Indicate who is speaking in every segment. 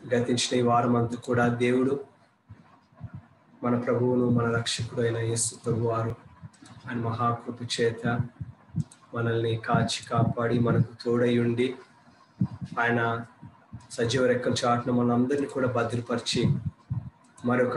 Speaker 1: గతించిన ఈ వారం అంతా కూడా దేవుడు మన ప్రభువును మన రక్షకుడు అయిన యేసు ప్రభు వారు ఆయన మహాకృప చేత మనల్ని కాచి కాపాడి మనకు తోడై ఉండి ఆయన సజీవ రెక్కల చాటున మనందరినీ కూడా భద్రపరిచి మరొక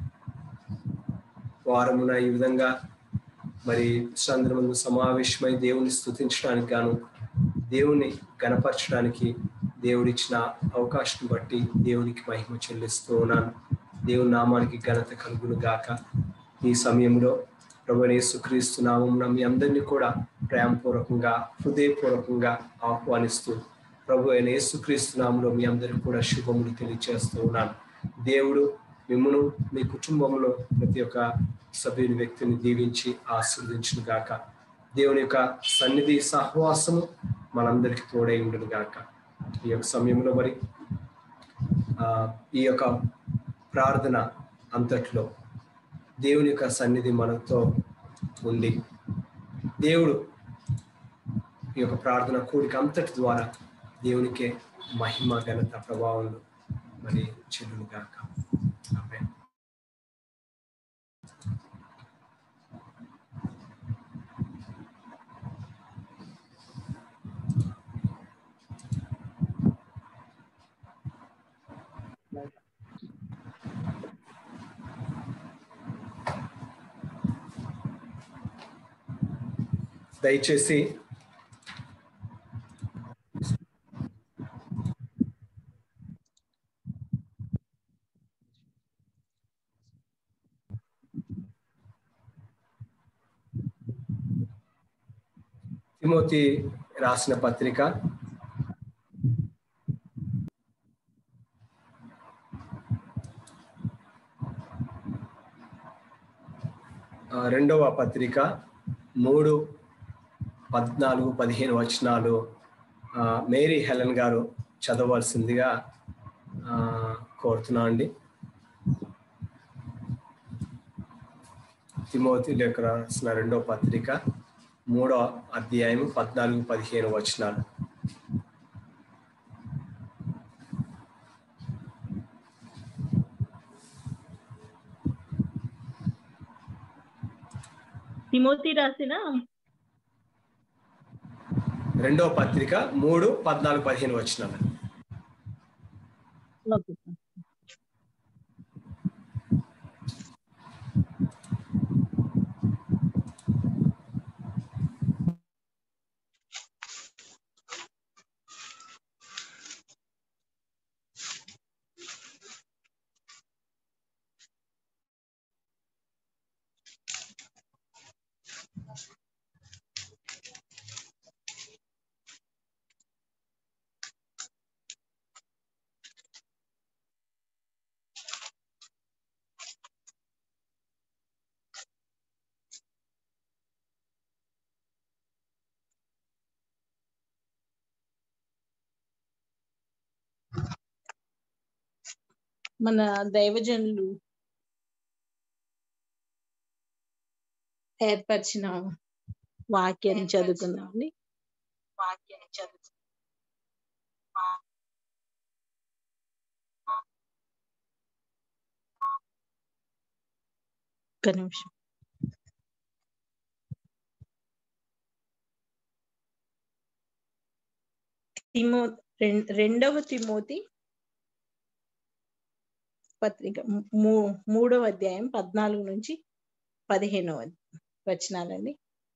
Speaker 1: వారమున ఈ విధంగా మరి సందర్భంలో సమావేశమై దేవుని స్థుతించడానికి గాను దేవుని గణపరచడానికి దేవుడిచ్చిన అవకాశం బట్టి దేవునికి మహిమ చెల్లిస్తూ ఉన్నాను దేవుని నామానికి ఘనత కలుగును గాక ఈ సమయంలో ప్రభునేసుక్రీస్తు నామం మీ అందరినీ కూడా ప్రేమపూర్వకంగా హృదయపూర్వకంగా ఆహ్వానిస్తూ ప్రభు అయిన యేసుక్రీస్తు నామంలో మీ అందరికీ కూడా శుభములు తెలియజేస్తూ ఉన్నాను దేవుడు మిమ్మను మీ కుటుంబంలో ప్రతి ఒక్క సభ్యుని వ్యక్తిని దీవించి ఆశీర్వదించును గాక దేవుని యొక్క సన్నిధి సహవాసము మనందరికీ తోడై ఉండును గాక ఈ యొక్క సమయంలో మరి ఆ ఈ యొక్క ప్రార్థన అంతట్లో దేవుని యొక్క సన్నిధి మనతో ఉంది దేవుడు ఈ యొక్క ప్రార్థన కూడిక అంతటి ద్వారా దేవునికే మహిమ ఘనత ప్రభావం మరి చెల్లును గాక ఆమేన్ దయచేసి తిమోతి రాసిన పత్రిక ఆ, రెండవ పత్రిక మూడు పద్నాలుగు పదిహేను వచనాలు ఆ, మేరీ హెలెన్ గారు చదవలసిందిగా ఆ, కోరుతున్నా అండి తిమోతి లేఖ రాసిన రెండో పత్రిక మూడో అధ్యాయం పద్నాలుగు పదిహేను వచనాలు
Speaker 2: తిమోతి రాసిన
Speaker 1: రెండో పత్రిక మూడు పద్నాలుగు పదిహేను వచనాలు
Speaker 2: ఓకే సార్. మన దైవజనులు ఏర్పరిచిన వాక్యాన్ని చదువుకుందామండి
Speaker 3: వాక్యాన్ని చదువు
Speaker 2: ఒక్క నిమిషం తిమో రెం- రెండవ తిమోతి పత్రిక మూ- మూడవ అధ్యాయం పద్నాలుగు నుంచి పదిహేనవ వచనాలండి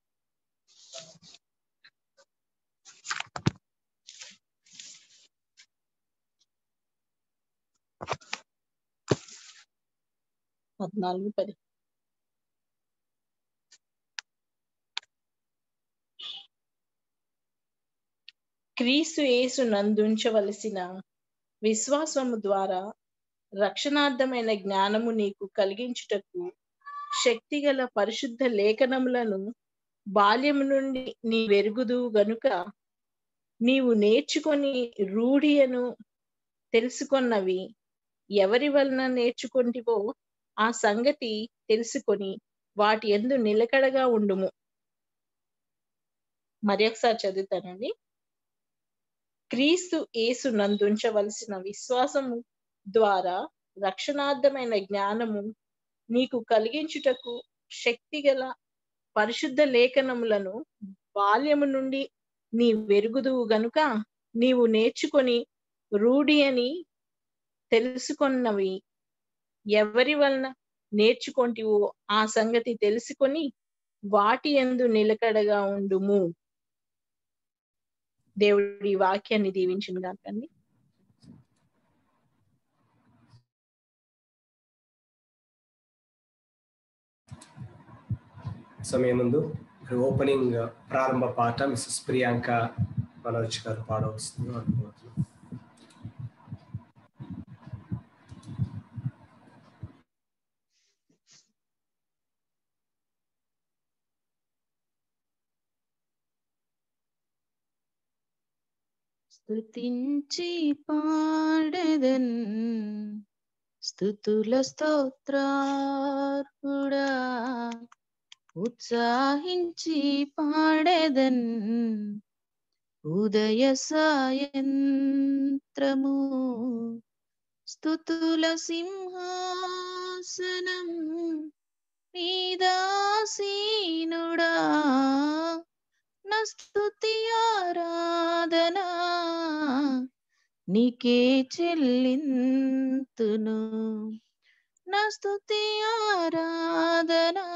Speaker 2: పద్నాలుగు పది క్రీస్తు యేసు నందుంచవలసిన విశ్వాసము ద్వారా రక్షణార్థమైన జ్ఞానము నీకు కలిగించుటకు శక్తిగల పరిశుద్ధ లేఖనములను బాల్యము నుండి నీ వెరుగుదు గనుక నీవు నేర్చుకొని రూఢియను తెలుసుకొన్నవి ఎవరి వలన నేర్చుకుంటివో ఆ సంగతి తెలుసుకొని వాటి ఎందు నిలకడగా ఉండుము మరి ఒకసారి చదువుతానండి క్రీస్తు యేసు నందుంచవలసిన విశ్వాసము ద్వారా రక్షణార్థమైన జ్ఞానము నీకు కలిగించుటకు శక్తి గల పరిశుద్ధ లేఖనములను బాల్యము నుండి నీ వెరుగుదువు గనుక నీవు నేర్చుకొని రూఢి అని తెలుసుకొన్నవి ఎవరి వలన నేర్చుకొంటివో ఆ సంగతి తెలుసుకొని వాటి ఎందు నిలకడగా ఉండుము దేవుడి వాక్యాన్ని దీవించిన కాకండి
Speaker 1: సమయం ముందు ఓపెనింగ్ ప్రారంభ పాట మిస్సెస్ ప్రియాంక మనోజ్ గారు పాడవస్తుంది అనుకుంటున్నాను
Speaker 4: స్తుతించి పాడెదన్ స్థుతుల స్తోత్రార్హుడా ఉత్సాహించి పాడెదన్ ఉదయ సాయంత్రము స్థుతుల సింహాసనం మీదాసీనుడా నస్తుతి ఆరాధనా నీకే చెల్లింతును నస్తుతి ఆరాధనా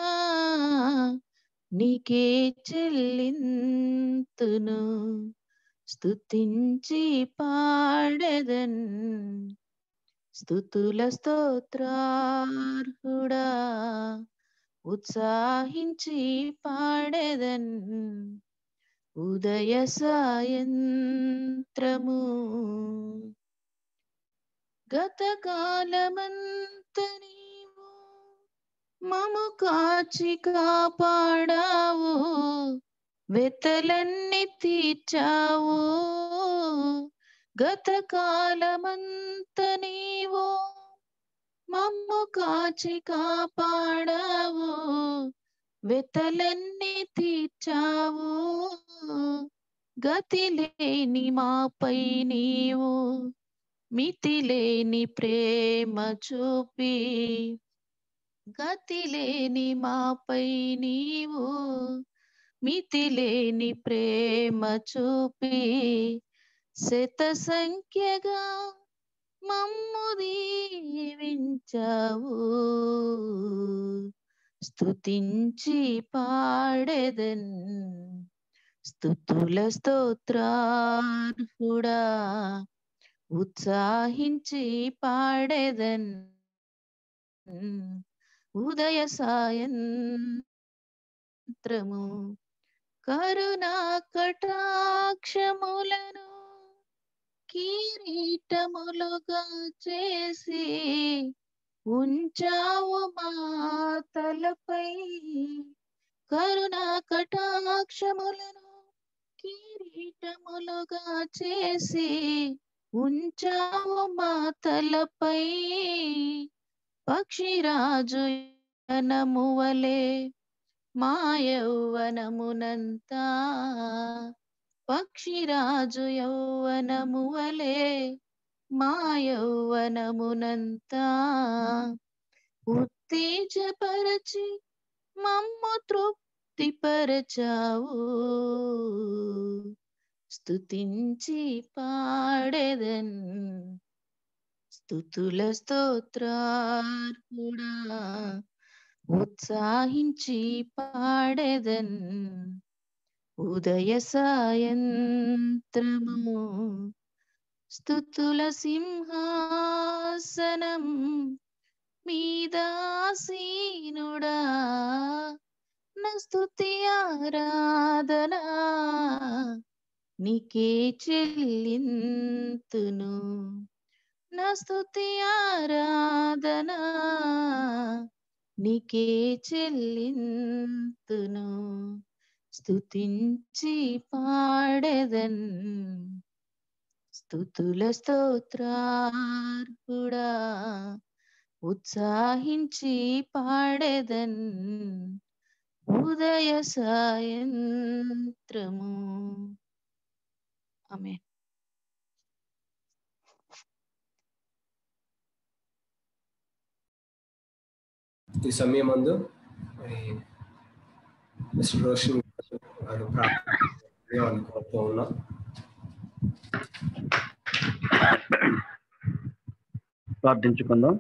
Speaker 4: నీకే చెల్లింతును స్తుతించి పాడెదన్ స్థుతుల స్తోత్రార్హుడా ఉత్సాహించి పాడెదన్ ఉదయ సాయంత్రము గతకాలమంత నీవు మము కాచి కాపాడావు వెతలన్నీ తీర్చావు గతకాలమంత నీవు మమ్ము కాచి కాపాడావు వెతలన్నీ తీర్చావు గతి లేని మాపై నీవు మితి లేని ప్రేమ చూపి గతి లేని మాపై నీవు మితి లేని ప్రేమ చూపి శత సంఖ్యగా మమ్ము దీవించావు స్తుతించి పాడెదన్ స్థుతుల స్తోత్రార్హుడా ఉత్సాహించి పాడెదన్ ఉదయ సాయంత్రము కరుణా కటాక్షములను కిరీటములుగా చేసి ఉంచావు మా తలపై కరుణా కటాక్షములను కిరీటములుగా చేసి ఉంచావు మా తలపై పక్షిరాజు యనము వలె మా యౌవనమునంతా పక్షిరాజు యౌవనము వలె మా యౌవనమునంతా ఉత్తేజపరచి మమ్ము తృప్తిపరచావు స్తుతించి పాడెదన్ స్థుతుల స్తోత్రార్హుడా ఉత్సాహించి పాడెదన్ ఉదయ సాయంత్రము స్థుతుల సింహాసనం మీదాసీనుడా నా స్తుతి ఆరాధనా నీకే చెల్లింతును నా స్తుతి ఆరాధనా నీకే చెల్లింతును స్తుతించి పాడెదన్ స్థుతుల స్తోత్రార్హుడా ఉత్సాహించి పాడెదన్ ఉదయ సాయంత్రము ఆమె
Speaker 1: ఈ సమయం మందు మరి మిస్టర్ రోషన్ గారు ప్రార్థన కోరుతూ ఉన్నాం
Speaker 5: ప్రార్థించుకుందాం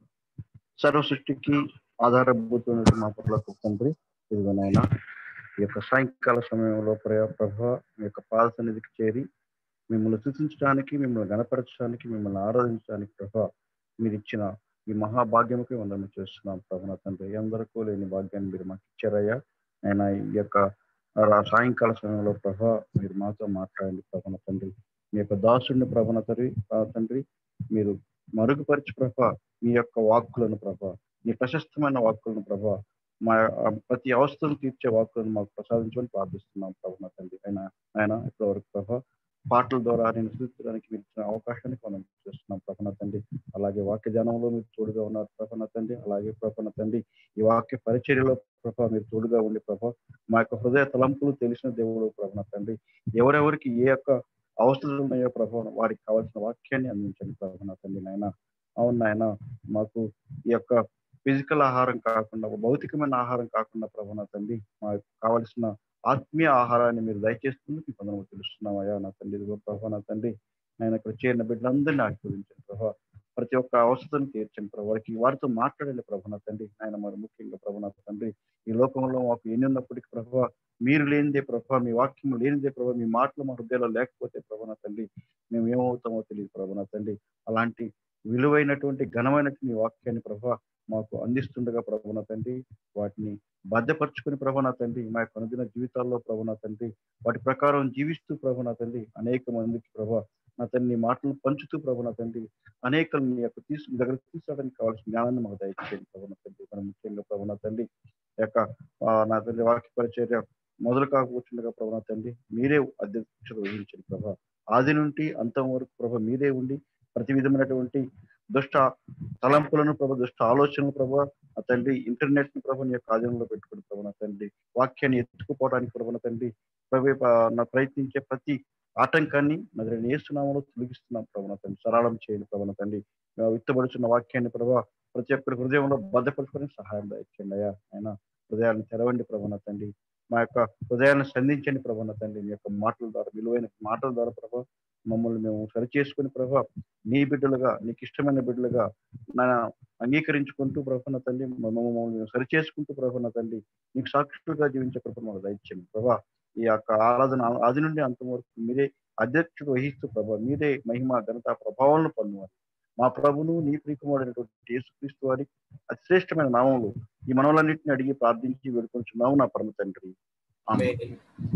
Speaker 5: సర్వ సృష్టికి ఆధారభూతమైన మా పట్లకు తండ్రి ఇదిగో నాయన ఈ యొక్క సాయంకాల సమయంలో ప్రయా ప్రభ మీ యొక్క పాద సన్నిధికి చేరి మిమ్మల్ని సూచించడానికి మిమ్మల్ని గణపరచడానికి మిమ్మల్ని ఆరాధించడానికి ప్రభ మీరు ఇచ్చిన ఈ మహాభాగ్యముకి వందనం చేస్తున్నాం ప్రభన తండ్రి అందరికీ లేని భాగ్యాన్ని మీరు మాకు ఇచ్చారయ్యా ఆయన ఈ యొక్క రా- సాయంకాల సమయంలో ప్రభ మీరు మాతో మాట్లాడండి ప్రభన తండ్రి మీ యొక్క దాసుడిని ప్రభన తండ్రి ఆ తండ్రి మీరు మరుగుపరిచి ప్రభ మీ యొక్క వాక్కులను ప్రభ మీ ప్రశస్తమైన వాక్కులను ప్రభ మా ఆ, ప్రతి అవస్థను తీర్చే వాక్కులను మాకు ప్రసాదించమని ప్రార్థిస్తున్నాం ప్రభు నా తండ్రి ఆయన ఆయన ఇప్పటివరకు ప్రభ పాటల ద్వారా నేను సూచించడానికి మీరు ఇచ్చిన అవకాశానికి మనం చేస్తున్నాం ప్రభన తండ్రి అలాగే వాక్య జనంలో మీరు తోడుగా ఉన్నారు ప్రభన తండ్రి అలాగే ప్రభన తండ్రి ఈ వాక్య పరిచర్యలో ప్రభ మీరు తోడుగా ఉండి ప్రభ మా యొక్క హృదయ తలంపులు తెలిసిన దేవుడు ప్రభన తండ్రి ఎవరెవరికి ఏ యొక్క అవసరం ఉన్నాయో ప్రభావం వారికి కావాల్సిన వాక్యాన్ని అందించండి ప్రభావ తండ్రి నాయన అవును నాయన మాకు ఈ యొక్క ఫిజికల్ ఆహారం కాకుండా ఒక భౌతికమైన ఆహారం కాకుండా ప్రభావ తండ్రి మాకు కావలసిన ఆత్మీయ ఆహారాన్ని మీరు దయచేస్తుంది మీకు అందరం తెలుస్తున్నామయ్యా నా తండ్రి ఇదిగో ప్రభావ నా తండ్రి నేను ఇక్కడ చేరిన బిడ్డలందరినీ ఆశీర్వదించండి ప్రభావ ప్రతి ఒక్క అవసరం తీర్చండి ప్రభావ వారికి వారితో మాట్లాడండి ప్రభు నా తండ్రి ఆయన మరి ముఖ్యంగా ప్రభు నా తండ్రి ఈ లోకంలో మాకు ఎన్ని ఉన్నప్పటికీ ప్రభావ మీరు లేనిదే ప్రభావ మీ వాక్యం లేనిదే ప్రభావ మీ మాటలు మా హృదయాల్లో లేకపోతే ప్రభు నా తండ్రి మేము ఏమవుతామో తెలియదు ప్రభు నా తండ్రి అలాంటి విలువైనటువంటి ఘనమైనటువంటి మీ వాక్యాన్ని ప్రభావ మాకు అందిస్తుండగా ప్రభు నా తండ్రి వాటిని భద్రపరుచుకుని ప్రభు నా తండ్రి మా యొక్క అనుదిన జీవితాల్లో ప్రభు నా తండ్రి వాటి ప్రకారం జీవిస్తూ ప్రభు నా తండ్రి అనేక మందికి ప్రభా నా తండ్రి నీ మాటలను పంచుతూ ప్రభు నా తండ్రి అనేకలు నీ యొక్క తీసు మీ దగ్గర తీసుకోవడానికి కావాల్సిన జ్ఞానాన్ని మాకు దయచేయండి ప్రభు నా తండ్రి మనం ముఖ్యంగా ప్రభు నా తండ్రి ఈ యొక్క ఆ, నా తండ్రి వాక్య పరిచర్య మొదలు కాకపోతుండగా ప్రభు నా తండ్రి మీరే అధ్యక్షత వహించండి ప్రభా ఆది నుండి అంతం వరకు ప్రభ మీరే ఉండి ప్రతి విధమైనటువంటి దుష్ట తలంపులను ప్రభ దుష్ట ఆలోచనలు ప్రభ నా తండ్రి ఇంటర్నెట్ ని ప్రభు నీ యొక్క ఆధీనంలో పెట్టుకుని ప్రభు నా తండ్రి వాక్యాన్ని ఎత్తుకుపోవడానికి ప్రభు నా తండ్రి ప్రభు నా ప్రయత్నించే ప్రతి ఆటంకాన్ని మరి నేస్తున్నామలో తొలగిస్తున్నాం ప్రభు నా తండ్రి సరళం చేయండి ప్రభు నా తండ్రి ఆ, విత్తబడుచున్న వాక్యాన్ని ప్రభా ప్రతి ఒక్కరి హృదయంలో భద్రపరచుకొని సహాయం దయచేయండి అయ్యా ఆయన హృదయాన్ని తెరవండి ప్రభు నా తండ్రి మా యొక్క హృదయాన్ని సంధించండి ప్రభు నా తండ్రి మీ యొక్క మాటల ద్వారా విలువైన మాటల ద్వారా ప్రభా మమ్మల్ని మేము సరిచేసుకుని ప్రభా నీ బిడ్డలుగా నీకు ఇష్టమైన బిడ్డలుగా నా అంగీకరించుకుంటూ ప్రభు నా తండ్రి మమ్మల్ని మేము సరిచేసుకుంటూ ప్రభు నా తండ్రి నీకు సాక్షులుగా జీవించే ప్రభు మాకు దయచేయండి ప్రభా ఈ యొక్క ఆరాధన ఆది నుండి అంతం వరకు మీరే అధ్యక్షుడు వహిస్తూ ప్రభా మీరే మహిమ ఘనత ప్రభావాలను పొందువాలి మా ప్రభును నీ ప్రియకుమారుడైనటువంటి యేసుక్రీస్తు వారి అతి శ్రేష్టమైన నామంలో ఈ మనవులన్నింటిని అడిగి ప్రార్థించి వేడుకొంచున్నాము నా పరమ తండ్రి ఆమేన్.
Speaker 1: ఆమేన్.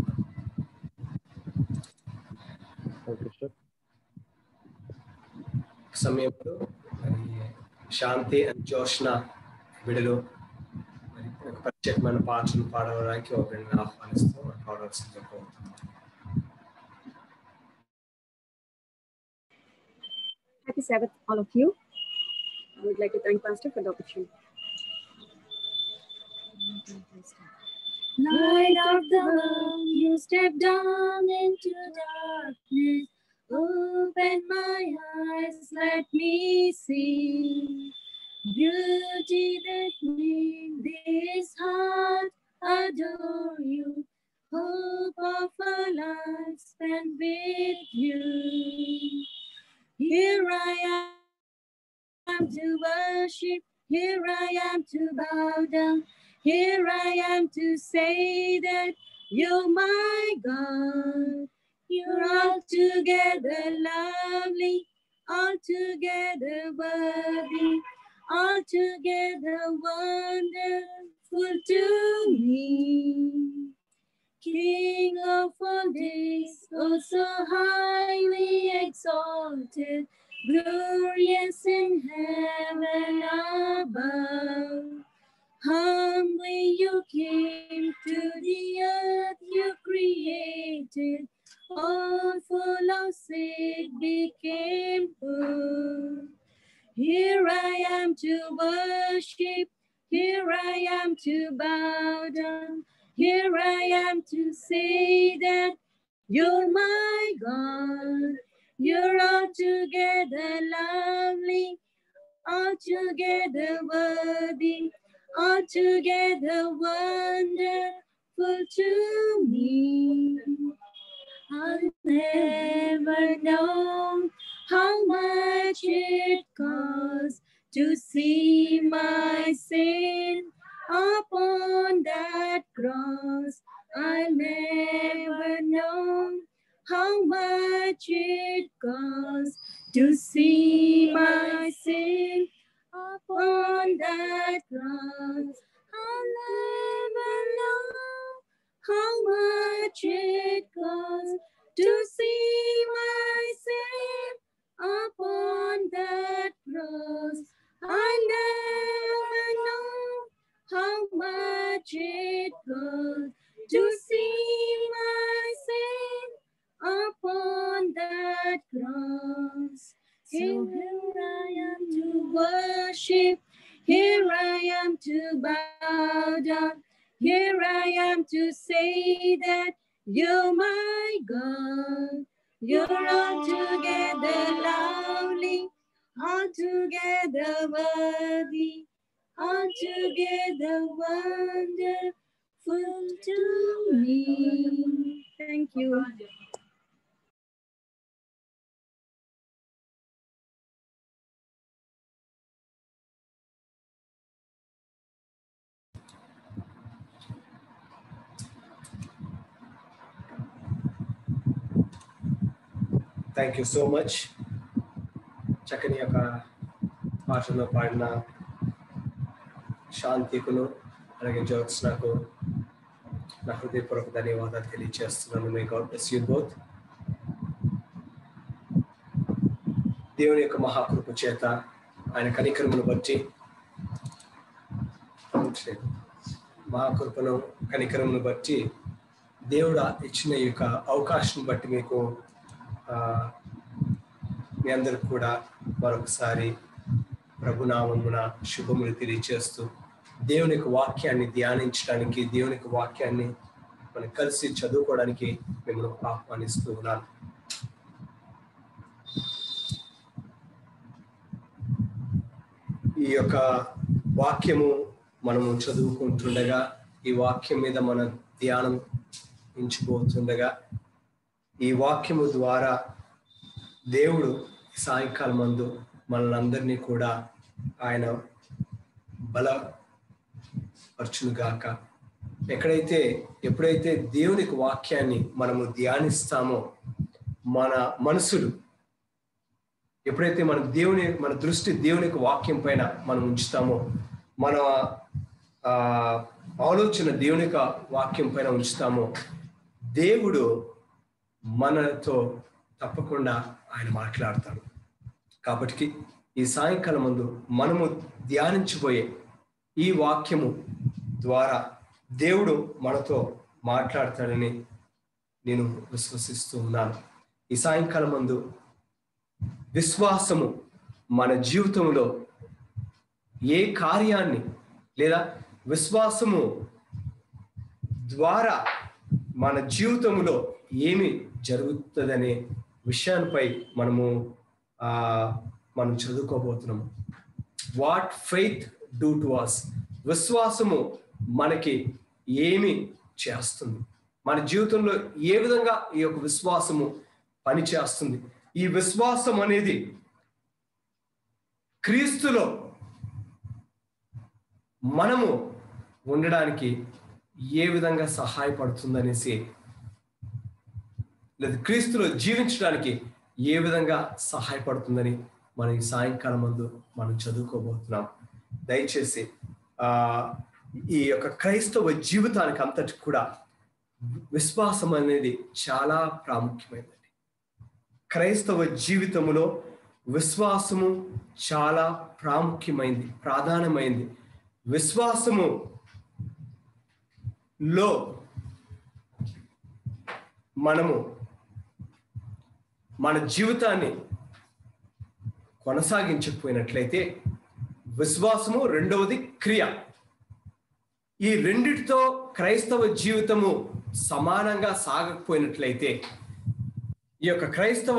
Speaker 5: ఓకే సార్
Speaker 1: సమయంలో మరి శాంతి అండ్ జోష్న బిడలు మరి ఒక ప్రత్యేకమైన పాటలు పాడడానికి ఒకరిని ఆహ్వానిస్తూ పాడవలసిందిగా కోరుతున్నాను
Speaker 6: Happy Sabbath, all of you. I would like to thank Pastor for the opportunity. Light of the world, you step down into darkness. Open my eyes, let me see beauty that made this heart adore you. Hope of a life spent with you. Here I am to worship. Here I am to bow down. Here I am to say that you're my God. You're altogether lovely, altogether worthy, altogether wonderful to me. King of all days, oh so highly exalted, glorious in heaven above. Humbly you came to the earth you created, all full of sin became poor. Here I am to worship, here I am to bow down, here I am to say that you're my God. You're altogether lovely, altogether worthy, altogether wonderful to me. I'll never know how much it costs to see my sin upon that cross. I'll never know how much it costs to see my sin upon that cross. I'll never know how much it costs to see my sin upon that cross. I never know how much it costs to see my sin upon that cross. So here I am to worship, here I am to bow down, here I am to say that you're my God. You're altogether lovely, altogether worthy, altogether wonderful to me. Thank you.
Speaker 1: Thank you so much చక్కని యొక్క పాటలో పాడిన శాంతికును అలాగే జ్యోత్స్నకు నా హృదయపూర్వక ధన్యవాదాలు తెలియజేస్తున్నాను my God bless you both దేవుని యొక్క మహాకృప చేత ఆయన కనికరమును బట్టి మహాకృపను కనికరమును బట్టి దేవుడు ఇచ్చిన ఈ యొక్క అవకాశం బట్టి మీకు ఆ, మీ అందరికి కూడా మరొకసారి ప్రభునామమున శుభములు తెలియజేస్తూ దేవుని యొక్క వాక్యాన్ని ధ్యానించడానికి దేవుని యొక్క వాక్యాన్ని మనం కలిసి చదువుకోవడానికి మిమ్మల్ని ఆహ్వానిస్తూ ఉన్నాను ఈ యొక్క వాక్యము మనము చదువుకుంటుండగా ఈ వాక్యం మీద మన ధ్యానం ఎంచుకోతుండగా ఈ వాక్యము ద్వారా దేవుడు ఈ సాయంకాలం మందు మనల్ని అందరినీ కూడా ఆయన బలపరచునుగాక ఎక్కడైతే ఎప్పుడైతే దేవునికి వాక్యాన్ని మనము ధ్యానిస్తామో మన మనసులు ఎప్పుడైతే మన దేవుని మన దృష్టి దేవుని యొక్క వాక్యం పైన మనం ఉంచుతామో మన ఆ, ఆలోచన దేవుని యొక్క వాక్యం పైన ఉంచుతామో దేవుడు మనతో తప్పకుండా ఆయన మాట్లాడతాడు కాబట్టి ఈ సాయంకాలం ముందు మనము ధ్యానించబోయే ఈ వాక్యము ద్వారా దేవుడు మనతో మాట్లాడతాడని నేను విశ్వసిస్తూ ఉన్నాను ఈ సాయంకాలం ముందు విశ్వాసము మన జీవితంలో ఏ కార్యాన్ని లేదా విశ్వాసము ద్వారా మన జీవితంలో ఏమి జరుగుతుందనే విషయాలపై మనము ఆ మనం చదువుకోబోతున్నాము what faith do to us విశ్వాసము మనకి ఏమి చేస్తుంది మన జీవితంలో ఏ విధంగా ఈ యొక్క విశ్వాసము పనిచేస్తుంది ఈ విశ్వాసం అనేది క్రీస్తులో మనము ఉండడానికి ఏ విధంగా సహాయపడుతుందనేసి లేదా క్రీస్తులో జీవించడానికి ఏ విధంగా సహాయపడుతుందని మనం ఈ సాయంకాలం ముందు మనం చదువుకోబోతున్నాం దయచేసి ఆ ఈ యొక్క క్రైస్తవ జీవితానికి అంతటి కూడా విశ్వాసం అనేది చాలా ప్రాముఖ్యమైనది క్రైస్తవ జీవితములో విశ్వాసము చాలా ప్రాముఖ్యమైంది ప్రాధాన్యమైంది విశ్వాసము లో మనము మన జీవితాన్ని కొనసాగించకపోయినట్లయితే విశ్వాసము రెండవది క్రియ ఈ రెండిటితో క్రైస్తవ జీవితము సమానంగా సాగకపోయినట్లయితే ఈ యొక్క క్రైస్తవ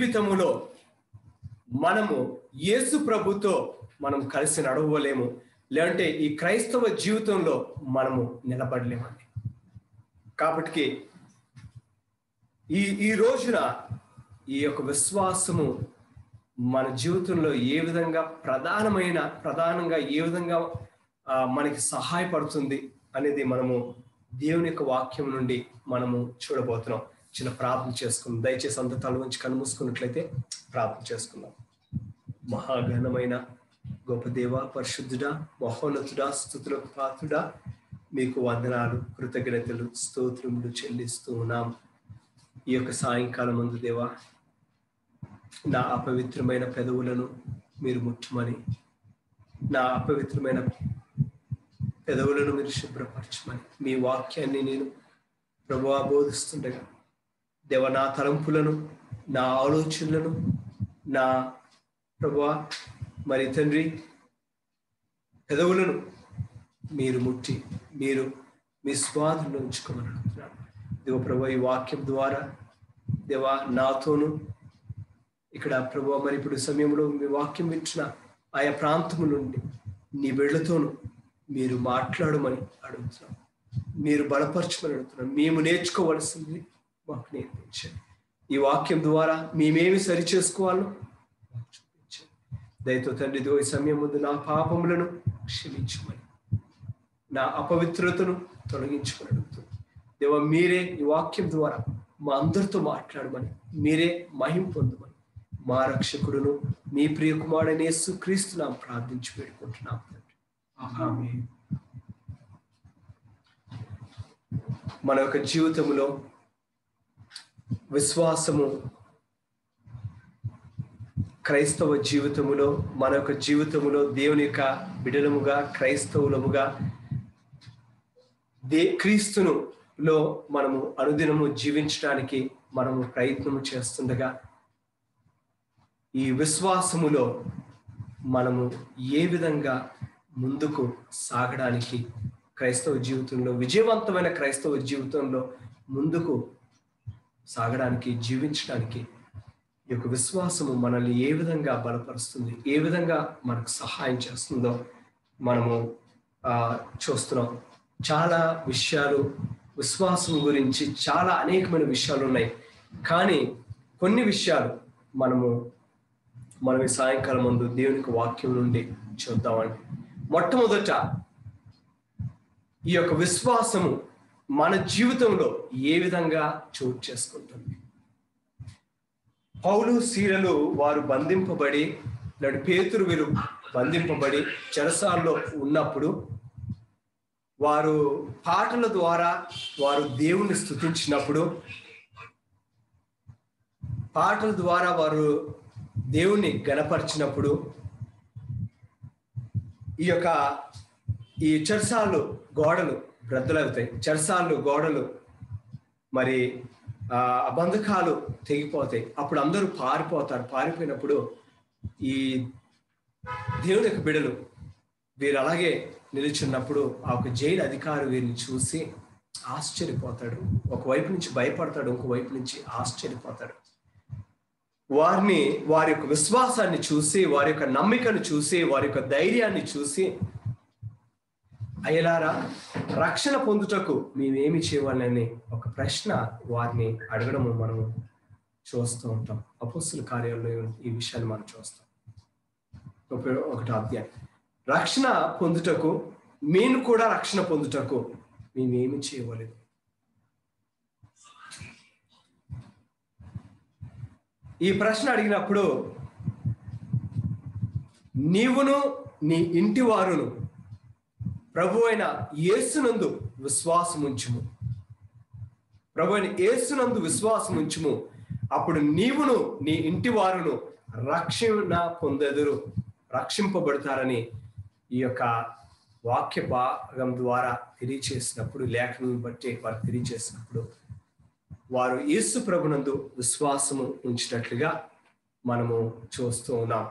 Speaker 1: జీవితములో మనము యేసు ప్రభుతో మనం కలిసి నడవలేము లేదంటే ఈ క్రైస్తవ జీవితంలో మనము నిలబడలేమండి కాబట్టి ఈ ఈ రోజున ఈ యొక్క విశ్వాసము మన జీవితంలో ఏ విధంగా ప్రధానమైన ప్రధానంగా ఏ విధంగా ఆ, మనకి సహాయపడుతుంది అనేది మనము దేవుని యొక్క వాక్యం నుండి మనము చూడబోతున్నాం చిన్న ప్రార్థన చేసుకుందాం దయచేసి అంత తల ఉంచి కన్ను మూసుకున్నట్లయితే ప్రార్థన చేసుకుందాం మహాఘనమైన గొప్ప దేవ పరిశుద్ధుడా మహోన్నతుడా స్థుతులకు పాత్రుడా మీకు వందనాలు కృతజ్ఞతలు స్తోత్రములు చెల్లిస్తూ ఉన్నాం ఈ యొక్క సాయంకాలం ముందు దేవా నా అపవిత్రమైన పెదవులను మీరు ముట్టమని నా అపవిత్రమైన పెదవులను మీరు శుభ్రపరచమని మీ వాక్యాన్ని నేను ప్రభు బోధిస్తుండగా దేవ నా తలంపులను నా ఆలోచనలను నా ప్రభు మరి తండ్రి పెదవులను మీరు ముట్టి మీరు మీ స్వాధులను ఉంచుకోమని అడుగుతున్నాను దేవ ప్రభు ఈ వాక్యం ద్వారా దేవా నాతోను ఇక్కడ ప్రభు మరి ఇప్పుడు సమయంలో మీ వాక్యం వింటున్న ఆయా ప్రాంతము నుండి నీ బిడ్డలతోను మీరు మాట్లాడమని అడుగుతున్నాం మీరు బలపరచమని అడుగుతున్నాం మేము నేర్చుకోవలసింది మాకు నేర్పించండి ఈ వాక్యం ద్వారా మేమేమి సరి చేసుకోవాలో మాకు చూపించండి దయతో తండ్రి ఇదిగో ఈ సమయం ముందు నా పాపములను క్షమించమని నా అపవిత్రతను తొలగించుకొని అడుగుతున్నాను దేవ మీరే ఈ వాక్యం ద్వారా మా అందరితో మాట్లాడమని మీరే మహిం పొందమని మా రక్షకుడును మీ ప్రియ కుమారుడైన యేసు క్రీస్తు నాం ప్రార్థించి పెట్టుకుంటున్నాం తండ్రి ఆమేన్. మన యొక్క జీవితంలో విశ్వాసము క్రైస్తవ జీవితములో మన యొక్క జీవితములో దేవుని యొక్క బిడలముగా క్రైస్తవులముగా దే క్రీస్తును లో మనము అనుదినము జీవించడానికి మనము ప్రయత్నము చేస్తుండగా ఈ విశ్వాసములో మనము ఏ విధంగా ముందుకు సాగడానికి క్రైస్తవ జీవితంలో విజయవంతమైన క్రైస్తవ జీవితంలో ముందుకు సాగడానికి జీవించడానికి ఈ యొక్క విశ్వాసము మనల్ని ఏ విధంగా బలపరుస్తుంది ఏ విధంగా మనకు సహాయం చేస్తుందో మనము ఆ చూస్తున్నాం చాలా విషయాలు విశ్వాసం గురించి చాలా అనేకమైన విషయాలు ఉన్నాయి కానీ కొన్ని విషయాలు మనము మనం ఈ సాయంకాలం ముందు దేవునికి వాక్యం నుండి చూద్దామండి మొట్టమొదట ఈ యొక్క విశ్వాసము మన జీవితంలో ఏ విధంగా చోటు చేసుకుంటుంది పౌలు సీరలు వారు బంధింపబడి నడు పేతురు వీరు బంధింపబడి చెరసాల్లో ఉన్నప్పుడు వారు పాటల ద్వారా వారు దేవుణ్ణి స్థుతించినప్పుడు పాటల ద్వారా వారు దేవుణ్ణి గణపరిచినప్పుడు ఈ యొక్క ఈ చెరసాలు గోడలు బ్రద్దలవుతాయి చెరసాలు గోడలు మరి ఆ బంధకాలు తెగిపోతాయి అప్పుడు అందరూ పారిపోతారు పారిపోయినప్పుడు ఈ దేవుని యొక్క బిడలు వీరు అలాగే నిలుచున్నప్పుడు ఆ ఒక జైలు అధికారి వీరిని చూసి ఆశ్చర్యపోతాడు ఒకవైపు నుంచి భయపడతాడు ఇంకోవైపు నుంచి ఆశ్చర్యపోతాడు వారిని వారి యొక్క విశ్వాసాన్ని చూసి వారి యొక్క నమ్మికను చూసి వారి యొక్క ధైర్యాన్ని చూసి అయ్యలారా రక్షణ పొందుటకు మేమేమి చేయాలని ఒక ప్రశ్న వారిని అడగడము మనము చూస్తూ ఉంటాం అపోస్తుల కార్యాల్లో ఈ విషయాన్ని మనం చూస్తాం ఒక- ఒకటో అధ్యాయం రక్షణ పొందుటకు మేము కూడా రక్షణ పొందుటకు మేమేమి చేయవలేదు ఈ ప్రశ్న అడిగినప్పుడు నీవును నీ ఇంటి వారును ప్రభు అయిన యేసునందు విశ్వాసముంచుము ప్రభు అయిన యేసునందు విశ్వాసముంచుము అప్పుడు నీవును నీ ఇంటి వారును రక్షణ పొందెదురు రక్షింపబడతారని ఈ యొక్క వాక్య భాగం ద్వారా తెలియచేసినప్పుడు లేఖనం బట్టి వారు తెలియచేసినప్పుడు వారు యేసు ప్రభునందు విశ్వాసము ఉంచినట్లుగా మనము చూస్తూ ఉన్నాం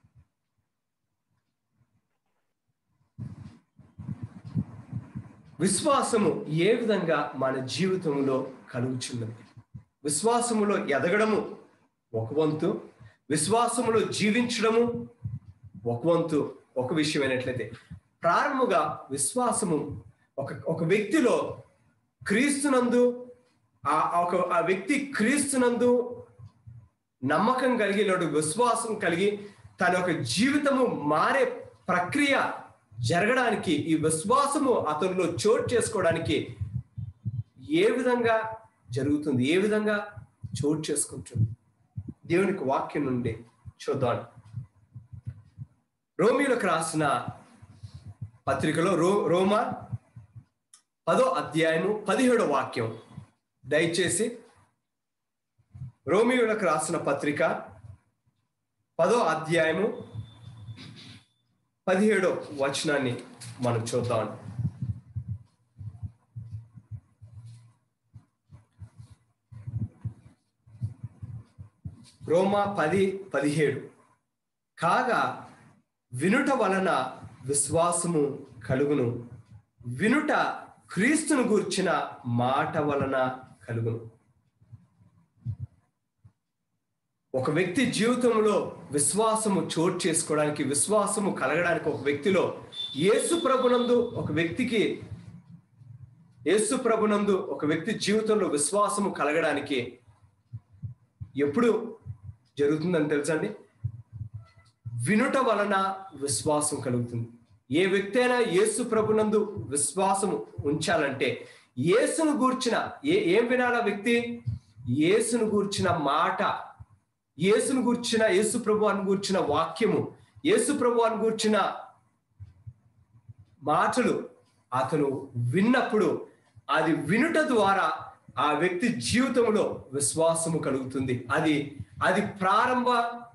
Speaker 1: విశ్వాసము ఏ విధంగా మన జీవితంలో కలుగుచున్నది విశ్వాసములో ఎదగడము ఒక వంతు విశ్వాసములో జీవించడము ఒక వంతు ఒక విషయం అయినట్లయితే ప్రారంభంగా విశ్వాసము ఒక ఒక వ్యక్తిలో క్రీస్తునందు ఆ ఆ ఒక ఆ వ్యక్తి క్రీస్తునందు నమ్మకం కలిగి లేదా విశ్వాసం కలిగి తన యొక్క జీవితము మారే ప్రక్రియ జరగడానికి ఈ విశ్వాసము అతనిలో చోటు చేసుకోవడానికి ఏ విధంగా జరుగుతుంది ఏ విధంగా చోటు చేసుకుంటుంది దేవునికి వాక్యం నుండి చూద్దాం రోమిలకు రాసిన పత్రికలో రో రోమా పదో అధ్యాయము పదిహేడో వాక్యం దయచేసి రోమియోలకు రాసిన పత్రిక పదో అధ్యాయము పదిహేడో వచనాన్ని మనం చూద్దాం రోమా పది పదిహేడు కాగా వినుట వలన విశ్వాసము కలుగును వినుట క్రీస్తును గూర్చిన మాట వలన కలుగును ఒక వ్యక్తి జీవితంలో విశ్వాసము చోటు చేసుకోవడానికి విశ్వాసము కలగడానికి ఒక వ్యక్తిలో యేసు ప్రభునందు ఒక వ్యక్తికి యేసు ప్రభునందు ఒక వ్యక్తి జీవితంలో విశ్వాసము కలగడానికి ఎప్పుడు జరుగుతుందని తెలుసండి వినుట వలన విశ్వాసం కలుగుతుంది ఏ వ్యక్తి అయినా యేసు ప్రభునందు విశ్వాసము ఉంచాలంటే యేసును గూర్చిన ఏ ఏం వినాలా వ్యక్తి యేసును గూర్చిన మాట యేసును గూర్చిన యేసు ప్రభు అని గూర్చిన వాక్యము యేసు ప్రభు అని గూర్చిన మాటలు అతను విన్నప్పుడు అది వినుట ద్వారా ఆ వ్యక్తి జీవితంలో విశ్వాసము కలుగుతుంది అది అది ప్రారంభ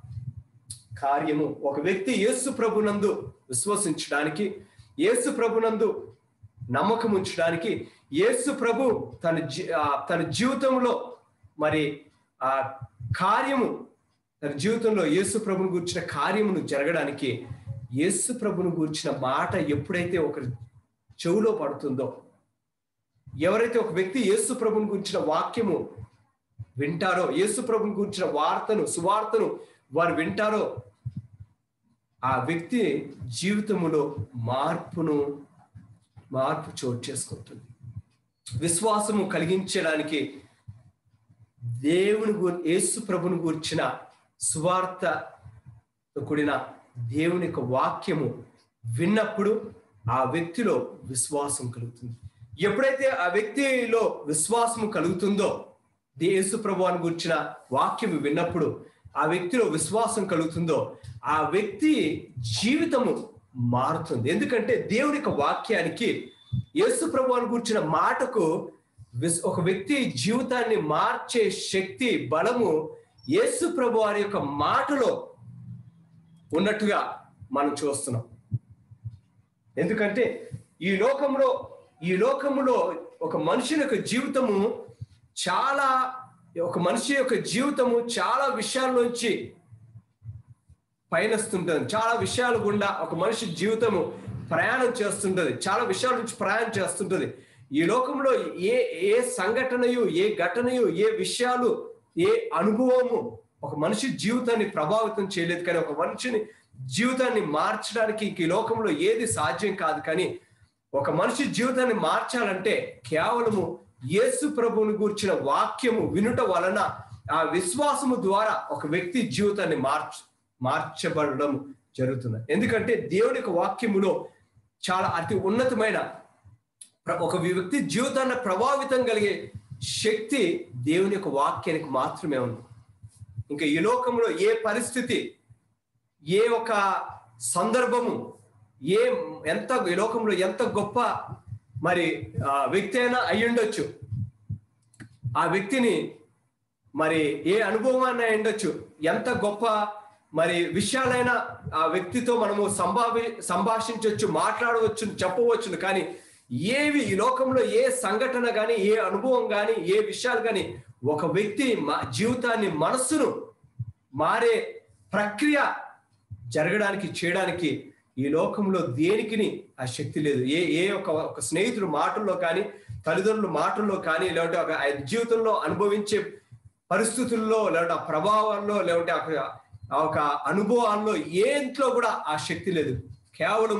Speaker 1: కార్యము ఒక వ్యక్తి యేసు ప్రభునందు విశ్వసించడానికి యేసు ప్రభునందు నమ్మకం ఉంచడానికి యేసు ప్రభు తన జీ ఆ తన జీవితంలో మరి ఆ కార్యము తన జీవితంలో యేసు ప్రభుని గూర్చిన కార్యమును జరగడానికి యేసు ప్రభుని గూర్చిన మాట ఎప్పుడైతే ఒకరి చెవులో పడుతుందో ఎవరైతే ఒక వ్యక్తి యేసు ప్రభుని గురించిన వాక్యము వింటారో యేసు ప్రభుని గురించిన వార్తను సువార్తను వారు వింటారో ఆ వ్యక్తి జీవితములో మార్పును మార్పు చోటు చేసుకుంటుంది విశ్వాసము కలిగించడానికి దేవుని గు యేసు ప్రభుని గురించిన సువార్త కూడిన దేవుని యొక్క వాక్యము విన్నప్పుడు ఆ వ్యక్తిలో విశ్వాసం కలుగుతుంది ఎప్పుడైతే ఆ వ్యక్తిలో విశ్వాసం కలుగుతుందో యేసు ప్రభువాన్ని గురించిన వాక్యం విన్నప్పుడు ఆ వ్యక్తిలో విశ్వాసం కలుగుతుందో ఆ వ్యక్తి జీవితము మారుతుంది ఎందుకంటే దేవుని యొక్క వాక్యానికి యేసు ప్రభువాన్ని గురించిన మాటకు విస్- ఒక వ్యక్తి జీవితాన్ని మార్చే శక్తి బలము యేసు ప్రభు వారి యొక్క మాటలో ఉన్నట్టుగా మనం చూస్తున్నాం ఎందుకంటే ఈ లోకంలో ఈ లోకములో ఒక మనిషి యొక్క జీవితము చాలా ఒక మనిషి యొక్క జీవితము చాలా విషయాల్లోంచి పయనిస్తుంటుంది చాలా విషయాలు గుండా ఒక మనిషి జీవితము ప్రయాణం చేస్తుంటది చాలా విషయాల నుంచి ప్రయాణం చేస్తుంటది ఈ లోకంలో ఏ ఏ సంఘటనయు ఏ ఘటనయు ఏ విషయాలు ఏ అనుభవము ఒక మనిషి జీవితాన్ని ప్రభావితం చేయలేదు కానీ ఒక మనిషిని జీవితాన్ని మార్చడానికి ఇంక ఈ లోకంలో ఏది సాధ్యం కాదు కానీ ఒక మనిషి జీవితాన్ని మార్చాలంటే కేవలము యేసు ప్రభువుని గూర్చిన వాక్యము వినుట వలన ఆ విశ్వాసము ద్వారా ఒక వ్యక్తి జీవితాన్ని మార్చ మార్చబడడం జరుగుతుంది ఎందుకంటే దేవుని యొక్క వాక్యములో చాలా అతి ఉన్నతమైన ప్ర- ఒక వ్యక్తి జీవితాన్ని ప్రభావితం కలిగే శక్తి దేవుని యొక్క వాక్యానికి మాత్రమే ఉంది ఇంకా ఈ లోకంలో ఏ పరిస్థితి ఏ ఒక సందర్భము ఏ ఎంత ఈ లోకంలో ఎంత గొప్ప మరి ఆ వ్యక్తి అయినా అయ్యుండొచ్చు ఆ వ్యక్తిని మరి ఏ అనుభవాన్ని అయి ఉండొచ్చు ఎంత గొప్ప మరి విషయాలైనా ఆ వ్యక్తితో మనము సంభావి సంభాషించవచ్చు మాట్లాడవచ్చు చెప్పవచ్చు కానీ ఏవి ఈ లోకంలో ఏ సంఘటన కానీ ఏ అనుభవం కానీ ఏ విషయాలు కానీ ఒక వ్యక్తి మా జీవితాన్ని మనస్సును మారే ప్రక్రియ జరగడానికి చేయడానికి ఈ లోకంలో దేనికిని ఆ శక్తి లేదు ఏ ఏ ఒక ఒక స్నేహితుడు మాటల్లో కానీ తల్లిదండ్రుల మాటల్లో కానీ లేదంటే ఒక ఆయన జీవితంలో అనుభవించే పరిస్థితుల్లో లేదంటే ఆ ప్రభావాల్లో లేదంటే ఆ- ఆ ఒక అనుభవాల్లో ఏంట్లో కూడా ఆ శక్తి లేదు కేవలము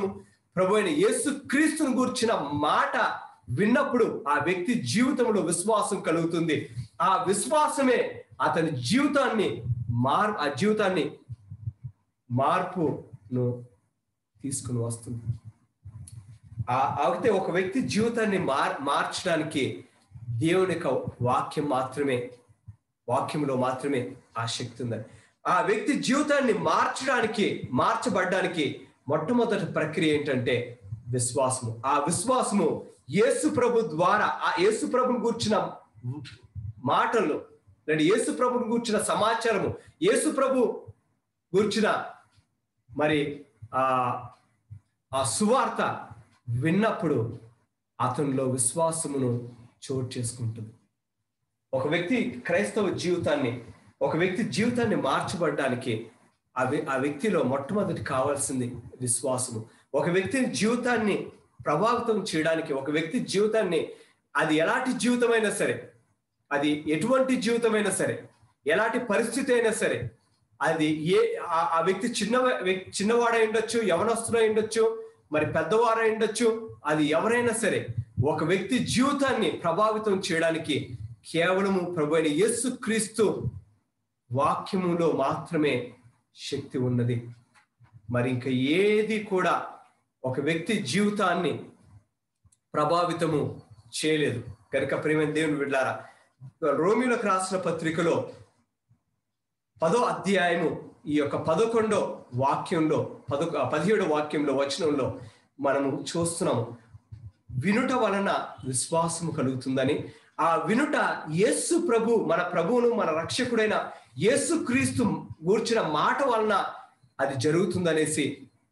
Speaker 1: ప్రభు అయిన యేసు క్రీస్తును గూర్చిన మాట విన్నప్పుడు ఆ వ్యక్తి జీవితంలో విశ్వాసం కలుగుతుంది ఆ విశ్వాసమే అతని జీవితాన్ని మార్ ఆ జీవితాన్ని మార్పును తీసుకుని వస్తుంది ఆ అయితే ఒక వ్యక్తి జీవితాన్ని మార్ మార్చడానికి దేవుని యొక్క వాక్యం మాత్రమే వాక్యంలో మాత్రమే ఆ శక్తి ఉందని ఆ వ్యక్తి జీవితాన్ని మార్చడానికి మార్చబడ్డానికి మొట్టమొదటి ప్రక్రియ ఏంటంటే విశ్వాసము ఆ విశ్వాసము యేసు ప్రభు ద్వారా ఆ యేసు ప్రభుని కూర్చిన మాటలు లేదా యేసు ప్రభుని కూర్చిన సమాచారము యేసు ప్రభు కూర్చిన మరి ఆ ఆ సువార్త విన్నప్పుడు అతనిలో విశ్వాసమును చోటు చేసుకుంటుంది ఒక వ్యక్తి క్రైస్తవ జీవితాన్ని ఒక వ్యక్తి జీవితాన్ని మార్చబడడానికి ఆ వ్య- ఆ వ్యక్తిలో మొట్టమొదటి కావాల్సింది విశ్వాసము ఒక వ్యక్తి జీవితాన్ని ప్రభావితం చేయడానికి ఒక వ్యక్తి జీవితాన్ని అది ఎలాంటి జీవితమైనా సరే అది ఎటువంటి జీవితమైనా సరే ఎలాంటి పరిస్థితి అయినా సరే అది ఏ ఆ- ఆ వ్యక్తి చిన్న వ్యక్- చిన్నవాడై ఉండొచ్చు యవనస్తుడై ఉండొచ్చు మరి పెద్దవారై ఉండొచ్చు అది ఎవరైనా సరే ఒక వ్యక్తి జీవితాన్ని ప్రభావితం చేయడానికి కేవలము ప్రభు అయిన యేసు క్రీస్తు వాక్యములో మాత్రమే శక్తి ఉన్నది మరి ఇంకా ఏది కూడా ఒక వ్యక్తి జీవితాన్ని ప్రభావితము చేయలేదు కనుక ప్రేమ దేవుని బిడ్డారా రోమిలకు రాసిన పత్రికలో పదో అధ్యాయము ఈ యొక్క పదకొండో వాక్యంలో పద పదిహేడో వాక్యంలో వచనంలో మనము చూస్తున్నాము వినుట వలన విశ్వాసము కలుగుతుందని ఆ వినుట యేసు ప్రభు మన ప్రభువును మన రక్షకుడైన యేసు క్రీస్తు గూర్చిన మాట వలన అది జరుగుతుందనేసి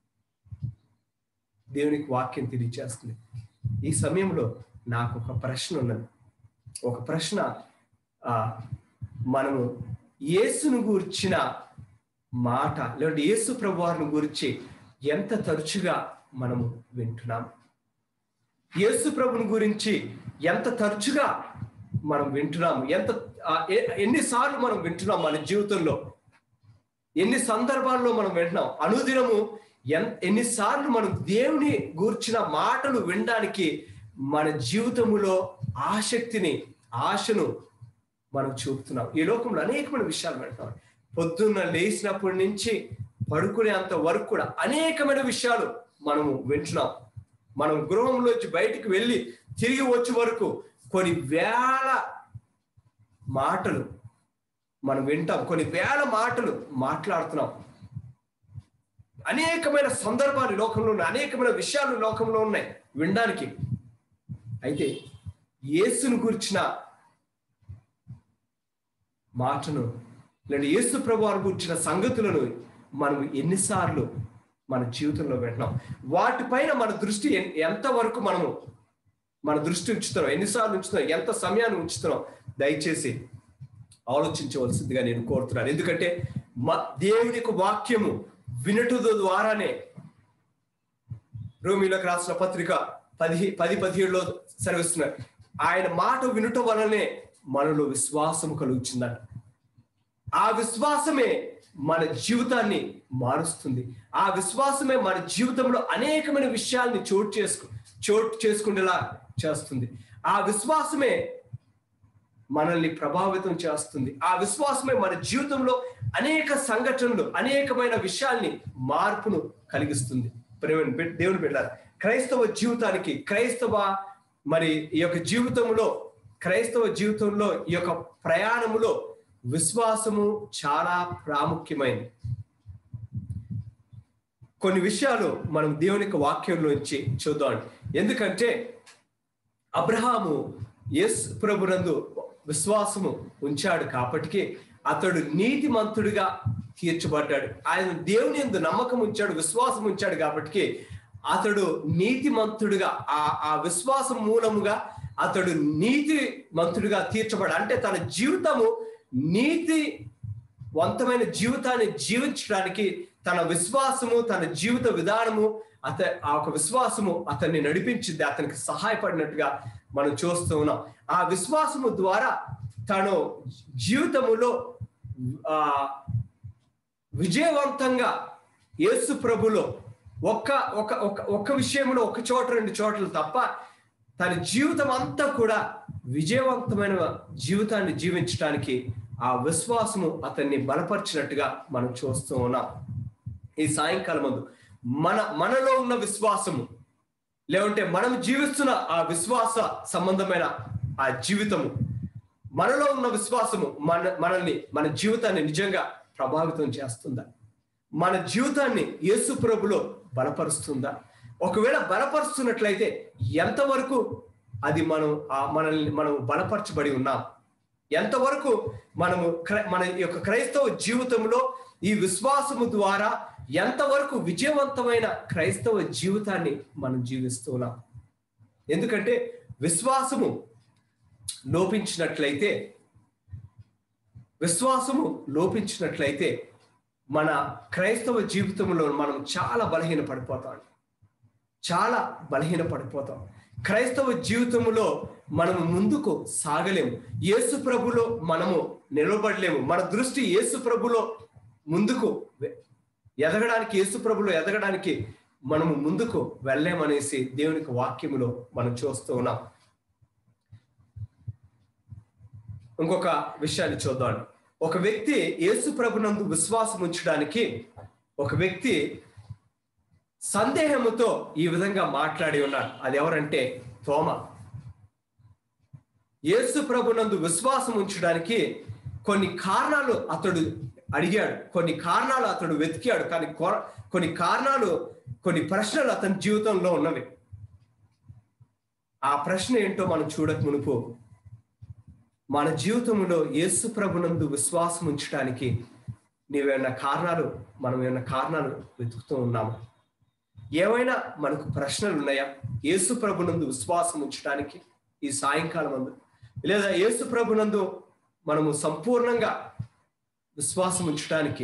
Speaker 1: దేవునికి వాక్యం తెలియజేస్తుంది ఈ సమయంలో నాకు ఒక ప్రశ్న ఉన్నది ఒక ప్రశ్న ఆ మనము యేసును గూర్చిన మాట లేదంటే యేసు ప్రభువారిని గురించి ఎంత తరచుగా మనము వింటున్నాం యేసు ప్రభుని గురించి ఎంత తరచుగా మనం వింటున్నాము ఎంత ఆ, ఎ- ఎన్నిసార్లు మనం వింటున్నాం మన జీవితంలో ఎన్ని సందర్భాల్లో మనం వింటున్నాం అనుదినము ఎన్ ఎన్నిసార్లు మనం దేవుని గూర్చిన మాటలు వినడానికి మన జీవితములో ఆసక్తిని ఆశను మనం చూపుతున్నాం ఈ లోకంలో అనేకమైన విషయాలు వింటున్నాం పొద్దున్న లేచినప్పటి నుంచి పడుకునేంత వరకు కూడా అనేకమైన విషయాలు మనము వింటున్నాం మనం గృహంలోంచి బయటికి వెళ్ళి తిరిగి వచ్చే వరకు కొన్ని వేల మాటలు మనం వింటాం కొన్ని వేల మాటలు మాట్లాడుతున్నాం అనేకమైన సందర్భాలు ఈ లోకంలో ఉన్నాయి అనేకమైన విషయాలు ఈ లోకంలో ఉన్నాయి వినడానికి అయితే యేసును గురించిన మాటను లేదా యేసు ప్రభువారు గురించిన సంగతులను మనం ఎన్నిసార్లు మన జీవితంలో వింటున్నాం వాటిపైన మన దృష్టి ఎన్- ఎంతవరకు మనము మన దృష్టి ఉంచుతున్నాం ఎన్నిసార్లు ఉంచుతున్నాం ఎంత సమయాన్ని ఉంచుతున్నాం దయచేసి ఆలోచించవలసిందిగా నేను కోరుతున్నాను ఎందుకంటే మ దేవుని యొక్క వాక్యము వినటు ద్వారానే రోమిలోకి రాసిన పత్రిక పది పది పదిహేడులో సెలవిస్తున్నారు ఆయన మాట వినుట వలనే మనలో విశ్వాసం కలుగుతుందంట ఆ విశ్వాసమే మన జీవితాన్ని మారుస్తుంది ఆ విశ్వాసమే మన జీవితంలో అనేకమైన విషయాల్ని చోటు చేసుకు చోటు చేసుకునేలా చేస్తుంది ఆ విశ్వాసమే మనల్ని ప్రభావితం చేస్తుంది ఆ విశ్వాసమే మన జీవితంలో అనేక సంఘటనలు అనేకమైన విషయాల్ని మార్పును కలిగిస్తుంది ప్రేమ దేవుని బిడ్డారు క్రైస్తవ జీవితానికి క్రైస్తవ మరి ఈ యొక్క జీవితంలో క్రైస్తవ జీవితంలో ఈ యొక్క ప్రయాణములో విశ్వాసము చాలా ప్రాముఖ్యమైనది కొన్ని విషయాలు మనం దేవుని యొక్క వాక్యంలోంచి చూద్దాం ఎందుకంటే అబ్రహాము ఎస్ ప్రభునందు విశ్వాసము ఉంచాడు కాబట్టి అతడు నీతిమంతుడిగా తీర్చబడ్డాడు ఆయన దేవుని ఎందు నమ్మకం ఉంచాడు విశ్వాసం ఉంచాడు కాబట్టి అతడు నీతిమంతుడిగా ఆ ఆ విశ్వాసం మూలముగా అతడు నీతిమంతుడిగా తీర్చబడ అంటే తన జీవితము నీతి వంతమైన జీవితాన్ని జీవించడానికి తన విశ్వాసము తన జీవిత విధానము అత ఆ ఒక విశ్వాసము అతన్ని నడిపించింది అతనికి సహాయపడినట్టుగా మనం చూస్తూ ఉన్నాం ఆ విశ్వాసము ద్వారా తను జీవితములో ఆ విజయవంతంగా యేసు ప్రభులో ఒక్క ఒక ఒక ఒక్క విషయంలో ఒక చోట రెండు చోట్ల తప్ప తన జీవితం అంతా కూడా విజయవంతమైన జీవితాన్ని జీవించడానికి ఆ విశ్వాసము అతన్ని బలపరిచినట్టుగా మనం చూస్తూ ఉన్నాం ఈ సాయంకాలం ముందు మన మనలో ఉన్న విశ్వాసము లేకుంటే మనం జీవిస్తున్న ఆ విశ్వాస సంబంధమైన ఆ జీవితము మనలో ఉన్న విశ్వాసము మన మనల్ని మన జీవితాన్ని నిజంగా ప్రభావితం చేస్తుందా మన జీవితాన్ని యేసు ప్రభులో బలపరుస్తుందా ఒకవేళ బలపరుస్తున్నట్లయితే ఎంతవరకు అది మనం ఆ మనల్ని మనం బలపరచబడి ఉన్నాం ఎంతవరకు మనము క్రై- మన యొక్క క్రైస్తవ జీవితంలో ఈ విశ్వాసము ద్వారా ఎంతవరకు విజయవంతమైన క్రైస్తవ జీవితాన్ని మనం జీవిస్తున్నాం ఎందుకంటే విశ్వాసము లోపించినట్లయితే విశ్వాసము లోపించినట్లయితే మన క్రైస్తవ జీవితంలో మనం చాలా బలహీన పడిపోతాం చాలా బలహీన పడిపోతాం క్రైస్తవ జీవితంలో మనము ముందుకు సాగలేము యేసు ప్రభులో మనము నిలబడలేము మన దృష్టి యేసు ప్రభులో ముందుకు వె- ఎదగడానికి యేసు ప్రభులో ఎదగడానికి మనము ముందుకు వెళ్ళలేమనేసి దేవునికి వాక్యములో మనం చూస్తూ ఉన్నాం ఇంకొక విషయాన్ని చూద్దాం ఒక వ్యక్తి యేసు ప్రభునందు విశ్వాసం ఉంచడానికి ఒక వ్యక్తి సందేహముతో ఈ విధంగా మాట్లాడి ఉన్నాడు అది ఎవరంటే తోమ యేసు ప్రభునందు విశ్వాసం ఉంచడానికి కొన్ని కారణాలు అతడు అడిగాడు కొన్ని కారణాలు అతడు వెతికాడు కానీ కొర- కొన్ని కారణాలు కొన్ని ప్రశ్నలు అతని జీవితంలో ఉన్నవి ఆ ప్రశ్న ఏంటో మనం చూడక మునుపు మన జీవితంలో యేసు ప్రభునందు విశ్వాసం ఉంచడానికి నీవేమన్నా కారణాలు మనం ఏమైనా కారణాలు వెతుకుతూ ఉన్నాము ఏమైనా మనకు ప్రశ్నలు ఉన్నాయా యేసు ప్రభునందు విశ్వాసం ఉంచడానికి ఈ సాయంకాలం అందు లేదా యేసు ప్రభునందు మనము సంపూర్ణంగా విశ్వాసం ఉంచడానికి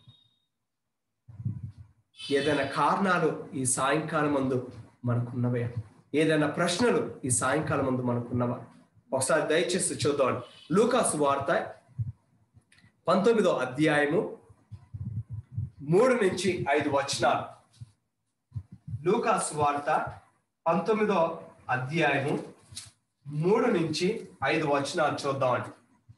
Speaker 1: ఏదైనా కారణాలు ఈ సాయంకాలం మందు మనకున్నవే ఏదైనా ప్రశ్నలు ఈ సాయంకాలం మందు మనకున్నవా ఒకసారి దయచేసి చూద్దాం లూకాసు వార్త పంతొమ్మిదో అధ్యాయము మూడు నుంచి ఐదు వచనాలు లూకాసు వార్త పంతొమ్మిదో అధ్యాయము మూడు నుంచి ఐదు వచనాలు చూద్దామండి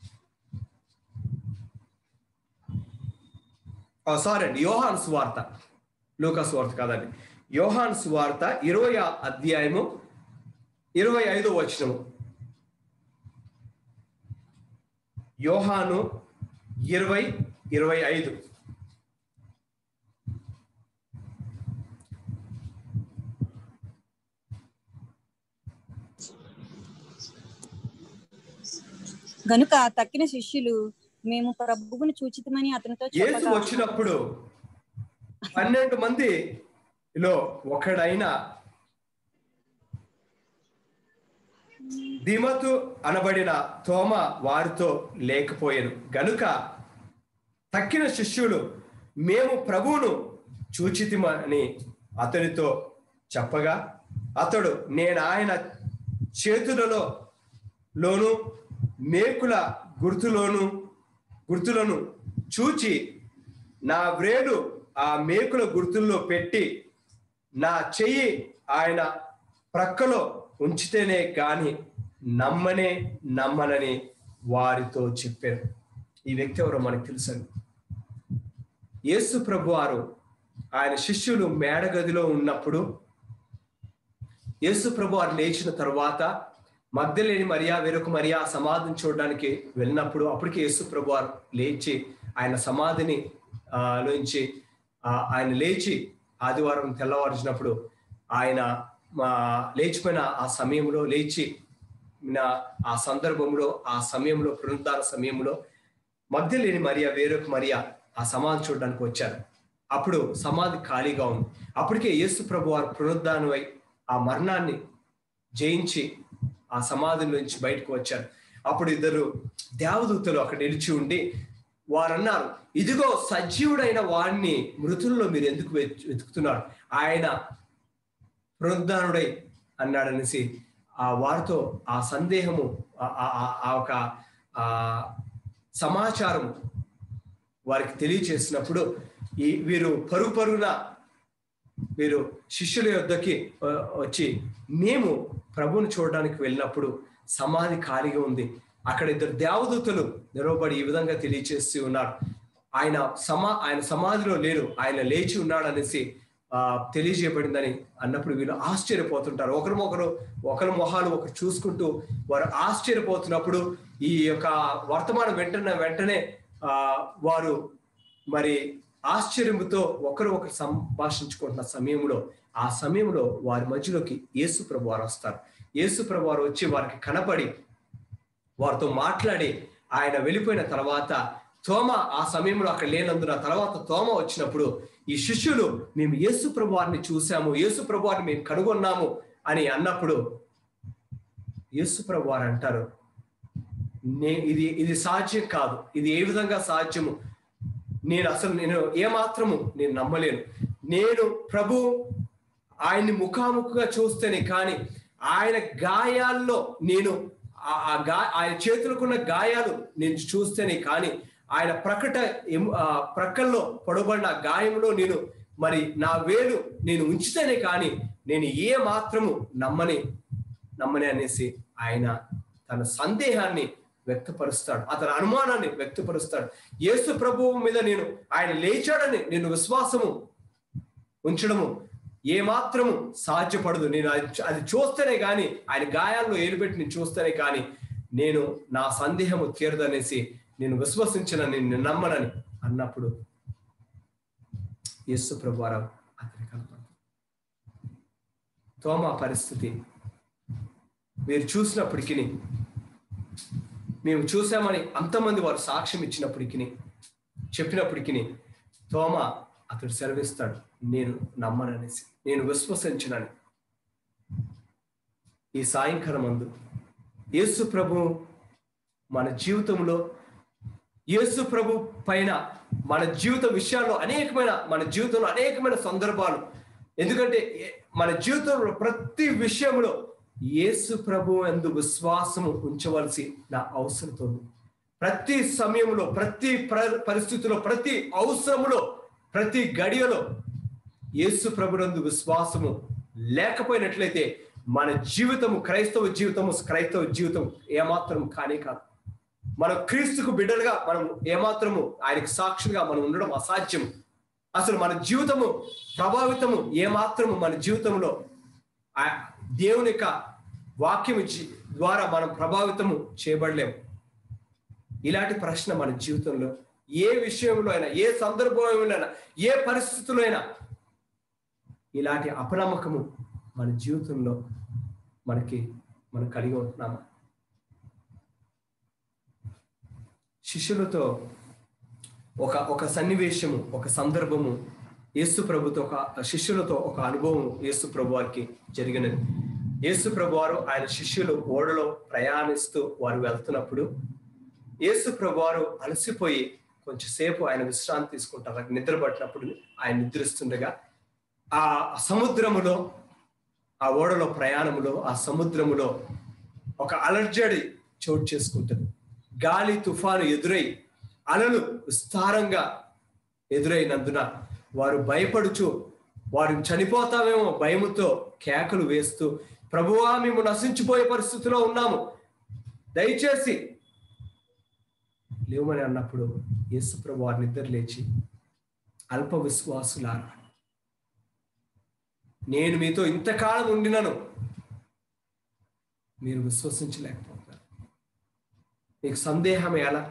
Speaker 1: సారీ అండి యోహాన్ సువార్త లూకా సువార్త కాదండి యోహాన్ సువార్త ఇరవై అధ్యాయము ఇరవై ఐదో వచనము యోహాను ఇరవై ఇరవై ఐదు
Speaker 6: గనుక తక్కిన శిష్యులు మేము ప్రభువును చూచితమని అతనితో
Speaker 1: యేసు
Speaker 6: చెప్పగా
Speaker 1: వచ్చినప్పుడు పన్నెండు మందిలో ఒకడైన దిమతు అనబడిన తోమ వారితో లేకపోయాను గనుక తక్కిన శిష్యులు మేము ప్రభువును చూచితిమని అతనితో చెప్పగా అతడు నేను ఆయన చేతులలో లోను మేకుల గుర్తులోను గుర్తులను చూచి నా వ్రేడు ఆ మేకుల గుర్తుల్లో పెట్టి నా చెయ్యి ఆయన ప్రక్కలో ఉంచితేనే కాని నమ్మనే నమ్మనని వారితో చెప్పారు ఈ వ్యక్తి ఎవరో మనకు తెలుసండి యేసు ప్రభు వారు ఆయన శిష్యులు మేడగదిలో ఉన్నప్పుడు యేసు ప్రభు వారు లేచిన తర్వాత మగ్ధలేని మరియా వేరొక మరియా ఆ సమాధిని చూడడానికి వెళ్ళినప్పుడు అప్పటికే యేసు ప్రభు వారు లేచి ఆయన సమాధిని ఆ, లోంచి ఆ, ఆయన లేచి ఆదివారం తెల్లవారుచినప్పుడు ఆయన మా లేచిపోయిన ఆ సమయంలో లేచి నా ఆ సందర్భంలో ఆ సమయంలో పునరుద్ధార సమయంలో మగ్ధలేని మరియా వేరొక మరియా ఆ సమాధి చూడడానికి వచ్చారు అప్పుడు సమాధి ఖాళీగా ఉంది అప్పటికే యేసు ప్రభు వారు పునరుద్ధానమై ఆ మరణాన్ని జయించి ఆ సమాధి నుంచి బయటకు వచ్చారు అప్పుడు ఇద్దరు దేవదూతలు అక్కడ నిలిచి ఉండి వారు అన్నారు ఇదిగో సజీవుడైన వాడిని మృతుల్లో మీరు ఎందుకు వెతు- వెతుకుతున్నారు ఆయన పునరుద్ధానుడై అన్నాడనేసి ఆ వారితో ఆ సందేహము ఆ- ఆ- ఆ- ఆ ఒక ఆ సమాచారం వారికి తెలియచేసినప్పుడు ఈ వీరు పరుగు పరుగున వీరు శిష్యుల యొద్దకి ఆ, వచ్చి మేము ప్రభువుని చూడడానికి వెళ్ళినప్పుడు సమాధి ఖాళీగా ఉంది అక్కడ ఇద్దరు దేవదూతలు నిలవబడి ఈ విధంగా తెలియచేస్తూ ఉన్నారు ఆయన సమా ఆయన సమాధిలో లేరు ఆయన లేచి ఉన్నాడు అనేసి ఆ తెలియజేయబడిందని అన్నప్పుడు వీళ్ళు ఆశ్చర్యపోతుంటారు ఒకరినొకరు ఒకరి మొహాలు ఒకరు చూసుకుంటూ వారు ఆశ్చర్యపోతున్నప్పుడు ఈ యొక్క వర్తమానం వెంటనే వెంటనే ఆ వారు మరి ఆశ్చర్యముతో ఒకరు ఒకరు సంభాషించుకుంటున్న సమయంలో ఆ సమయంలో వారి మధ్యలోకి యేసు ప్రభు వారు వస్తారు యేసు ప్రభు వారు వచ్చి వారికి కనపడి వారితో మాట్లాడి ఆయన వెళ్ళిపోయిన తర్వాత తోమ ఆ సమయంలో అక్కడ లేనందున తర్వాత తోమ వచ్చినప్పుడు ఈ శిష్యులు మేము యేసు ప్రభు వారిని చూసాము యేసు ప్రభు వారిని మేము కనుగొన్నాము అని అన్నప్పుడు యేసు ప్రభు వారు అంటారు నే ఇది ఇది సాధ్యం కాదు ఇది ఏ విధంగా సాధ్యము నేను అసలు నేను ఏమాత్రము నేను నమ్మలేను నేను ప్రభు ఆయన్ని ముఖాముఖిగా చూస్తేనే కానీ ఆయన గాయాల్లో నేను ఆ- ఆ గా ఆయన చేతులకున్న గాయాలు నేను చూస్తేనే కానీ ఆయన ప్రకట ఎం- ఆ ప్రక్కల్లో పొడబడిన గాయంలో నేను మరి నా వేలు నేను ఉంచితేనే కానీ నేను ఏ మాత్రము నమ్మని నమ్మని అనేసి ఆయన తన సందేహాన్ని వ్యక్తపరుస్తాడు అతని అనుమానాన్ని వ్యక్తపరుస్తాడు యేసు ప్రభువు మీద నేను ఆయన లేచాడని నేను విశ్వాసము ఉంచడము ఏ మాత్రము సాధ్యపడదు నేను అది అది చూస్తేనే కానీ ఆయన గాయాల్లో ఏలుపెట్టి నేను చూస్తేనే కానీ నేను నా సందేహము తీరదనేసి నేను విశ్వసించిన నేను నమ్మనని అన్నప్పుడు యేసు ప్రభువారు అతని కనపడతాడు తోమా పరిస్థితి మీరు చూసినప్పటికీ మేము చూసామని అంతమంది వారు సాక్ష్యం ఇచ్చినప్పటికీ చెప్పినప్పటికీ తోమ అతడు సెలవిస్తాడు నేను నమ్మననేసి నేను విశ్వసించనని ఈ సాయంకాలం అందు యేసు ప్రభు మన జీవితంలో యేసు ప్రభు పైన మన జీవిత విషయాల్లో అనేకమైన మన జీవితంలో అనేకమైన సందర్భాలు ఎందుకంటే ఏ- మన జీవితంలో ప్రతి విషయంలో యేసు ప్రభు ఎందు విశ్వాసము ఉంచవలసి నా అవసరం ఉంది ప్రతి సమయంలో ప్రతి ప్ర- పరిస్థితిలో ప్రతి అవసరములో ప్రతి గడియలో యేసు ప్రభునందు విశ్వాసము లేకపోయినట్లయితే మన జీవితము క్రైస్తవ జీవితము క్రైస్తవ జీవితం ఏమాత్రం కానే కాదు మనం క్రీస్తుకు బిడ్డలుగా మనం ఏమాత్రము ఆయనకు సాక్షులుగా మనం ఉండడం అసాధ్యం అసలు మన జీవితము ప్రభావితము ఏమాత్రము మన జీవితంలో ఆ దేవుని యొక్క వాక్యం ఇచ్చి ద్వారా మనం ప్రభావితము చేయబడలేము ఇలాంటి ప్రశ్న మన జీవితంలో ఏ విషయంలో అయినా ఏ సందర్భంలో అయినా ఏ పరిస్థితుల్లో అయినా ఇలాంటి అపనమ్మకము మన జీవితంలో మనకి మనం కలిగి ఉంటున్నామా శిష్యులతో ఒక ఒక సన్నివేశము ఒక సందర్భము యేసు ప్రభుతో ఒక శిష్యులతో ఒక అనుభవం యేసు ప్రభు వారికి జరిగినది యేసు ప్రభు వారు ఆయన శిష్యులు ఓడలో ప్రయాణిస్తూ వారు వెళ్తున్నప్పుడు యేసు ప్రభు వారు అలసిపోయి కొంచెంసేపు ఆయన విశ్రాంతి తీసుకుంటారు అక్కడ నిద్ర పట్టినప్పుడు ఆయన నిద్రిస్తుండగా ఆ సముద్రములో ఆ ఓడలో ప్రయాణములో ఆ సముద్రములో ఒక అలర్జడి చోటు చేసుకుంటుంది గాలి తుఫాను ఎదురై అలలు విస్తారంగా ఎదురైనందున వారు భయపడుచు వారు చనిపోతామేమో భయముతో కేకలు వేస్తూ ప్రభువా మేము నశించిపోయే పరిస్థితిలో ఉన్నాము దయచేసి లేవమని అన్నప్పుడు యేసు ప్రభు వారి నిద్ర లేచి అల్ప విశ్వాసులారా నేను మీతో ఇంతకాలం ఉండినను మీరు విశ్వసించలేకపోతున్నారు మీకు సందేహం ఎలా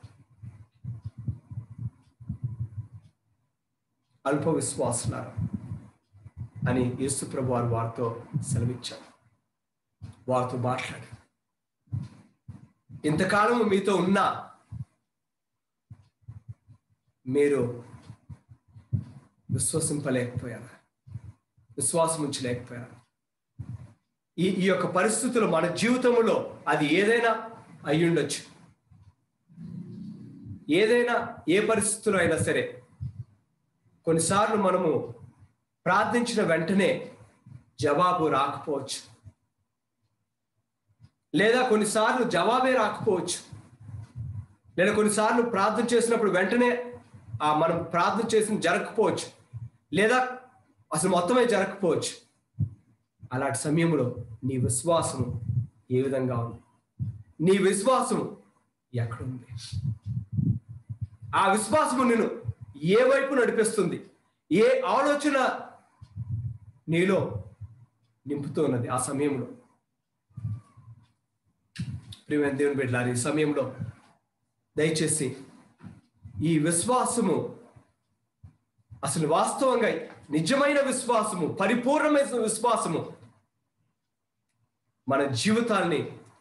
Speaker 1: అల్ప విశ్వాసులారా అని యేసు ప్రభు వారు వారితో సెలవిచ్చారు వారితో మాట్లాడారు ఇంతకాలం మీతో ఉన్నా మీరు విశ్వసింపలేకపోయారా విశ్వాసం ఉంచలేకపోయారా ఈ ఈ యొక్క పరిస్థితులు మన జీవితంలో అది ఏదైనా అయి ఉండొచ్చు ఏదైనా ఏ పరిస్థితుల్లో అయినా సరే కొన్నిసార్లు మనము ప్రార్థించిన వెంటనే జవాబు రాకపోవచ్చు లేదా కొన్నిసార్లు జవాబే రాకపోవచ్చు లేదా కొన్నిసార్లు ప్రార్థన చేసినప్పుడు వెంటనే ఆ మనం ప్రార్థన చేసిన జరగకపోవచ్చు లేదా అసలు మొత్తమే జరగకపోవచ్చు అలాంటి సమయంలో నీ విశ్వాసము ఏ విధంగా ఉంది నీ విశ్వాసము ఎక్కడుంది ఆ విశ్వాసము నేను ఏ వైపు నడిపిస్తుంది ఏ ఆలోచన నీలో నింపుతున్నది ఆ సమయంలో ప్రియమైన దేవుని బిడ్డలారు ఈ సమయంలో దయచేసి ఈ విశ్వాసము అసలు వాస్తవంగా నిజమైన విశ్వాసము పరిపూర్ణమైన విశ్వాసము మన జీవితాన్ని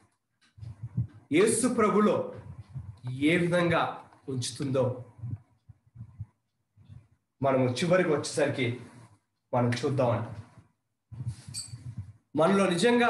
Speaker 1: యేసు ప్రభులో ఏ విధంగా ఉంచుతుందో మనము చివరికి వచ్చేసరికి మనం చూద్దామండి మనలో నిజంగా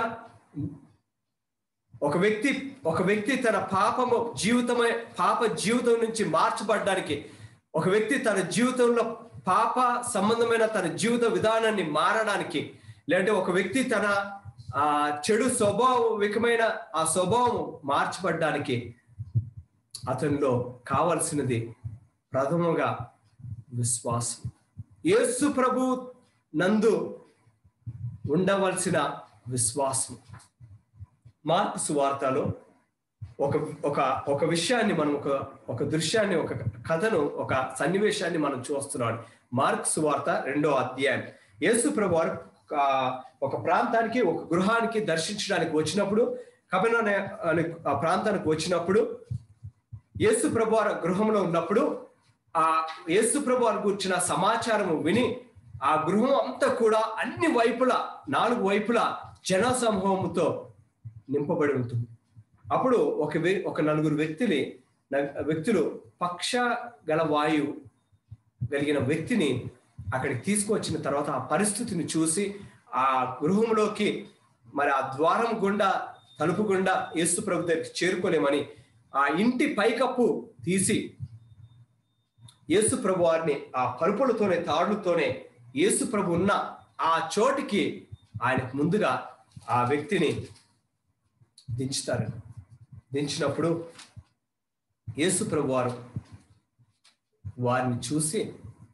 Speaker 1: ఒక వ్యక్తి ఒక వ్యక్తి తన పాపము జీవితమే పాప జీవితం నుంచి మార్చబడడానికి ఒక వ్యక్తి తన జీవితంలో పాప సంబంధమైన తన జీవిత విధానాన్ని మారడానికి లేదంటే ఒక వ్యక్తి తన ఆ చెడు స్వభావికమైన ఆ స్వభావం మార్చబడ్డానికి అతనిలో కావలసినది ప్రథమంగా విశ్వాసం యేసు ప్రభు నందు ఉండవలసిన విశ్వాసం మార్పు సువార్తలో ఒక ఒక ఒక విషయాన్ని మనం ఒక ఒక దృశ్యాన్ని ఒక కథను ఒక సన్నివేశాన్ని మనం చూస్తున్నాం మార్క్ సువార్త రెండో అధ్యాయం యేసు ప్రభు వారు ఒక- ఒక ప్రాంతానికి ఒక గృహానికి దర్శించడానికి వచ్చినప్పుడు కబన అనే ఆ ప్రాంతానికి వచ్చినప్పుడు యేసు ప్రభు వారు గృహంలో ఉన్నప్పుడు ఆ యేసు ప్రభు వారు కూర్చున్న సమాచారము విని ఆ గృహం అంతా కూడా అన్ని వైపులా నాలుగు వైపులా జన సమూహముతో నింపబడి ఉంటుంది అప్పుడు ఒక వ్య- ఒక నలుగురు వ్యక్తులు వ్యక్తులు పక్ష గల వాయువు కలిగిన వ్యక్తిని అక్కడికి తీసుకువచ్చిన తర్వాత ఆ పరిస్థితిని చూసి ఆ గృహంలోకి మరి ఆ ద్వారం గుండా తలుపు గుండా యేసు ప్రభు దగ్గరికి చేరుకోలేమని ఆ ఇంటి పైకప్పు తీసి యేసు ప్రభు వారిని ఆ పరుపులతోనే తాడులతోనే యేసు ప్రభు ఉన్న ఆ చోటికి ఆయనకు ముందుగా ఆ వ్యక్తిని దించుతారు దించినప్పుడు యేసు ప్రభు వారు వారిని చూసి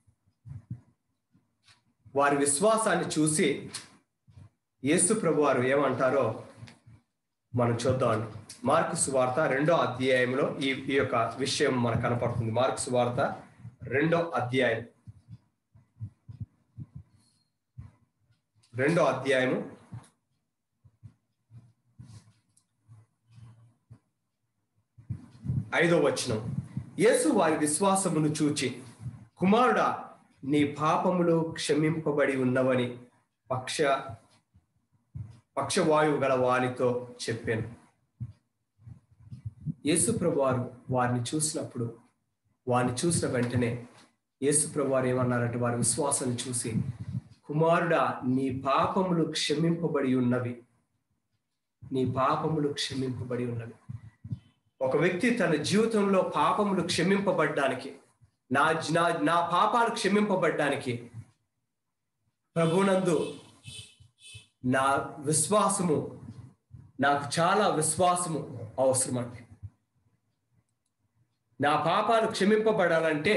Speaker 1: వారి విశ్వాసాన్ని చూసి యేసు ప్రభు వారు ఏమంటారో మనం చూద్దామండి మార్కు సువార్త రెండో అధ్యాయంలో ఈ ఈ యొక్క విషయం మనకు కనపడుతుంది మార్కు సువార్త రెండో అధ్యాయం రెండో అధ్యాయము ఐదో వచనం యేసు వారి విశ్వాసమును చూచి కుమారుడా నీ పాపములు క్షమింపబడి ఉన్నవని పక్ష పక్షవాయువు గల వారితో చెప్పాను యేసు ప్రభు వారు వారిని చూసినప్పుడు వారిని చూసిన వెంటనే యేసు ప్రభు వారు ఏమన్నారంటే వారి విశ్వాసాన్ని చూసి కుమారుడా నీ పాపములు క్షమింపబడి ఉన్నవి నీ పాపములు క్షమింపబడి ఉన్నవి ఒక వ్యక్తి తన జీవితంలో పాపములు క్షమింపబడ్డానికి నా నా నా పాపాలు క్షమింపబడ్డానికి ప్రభునందు నా విశ్వాసము నాకు చాలా విశ్వాసము అవసరం అండి నా పాపాలు క్షమింపబడాలంటే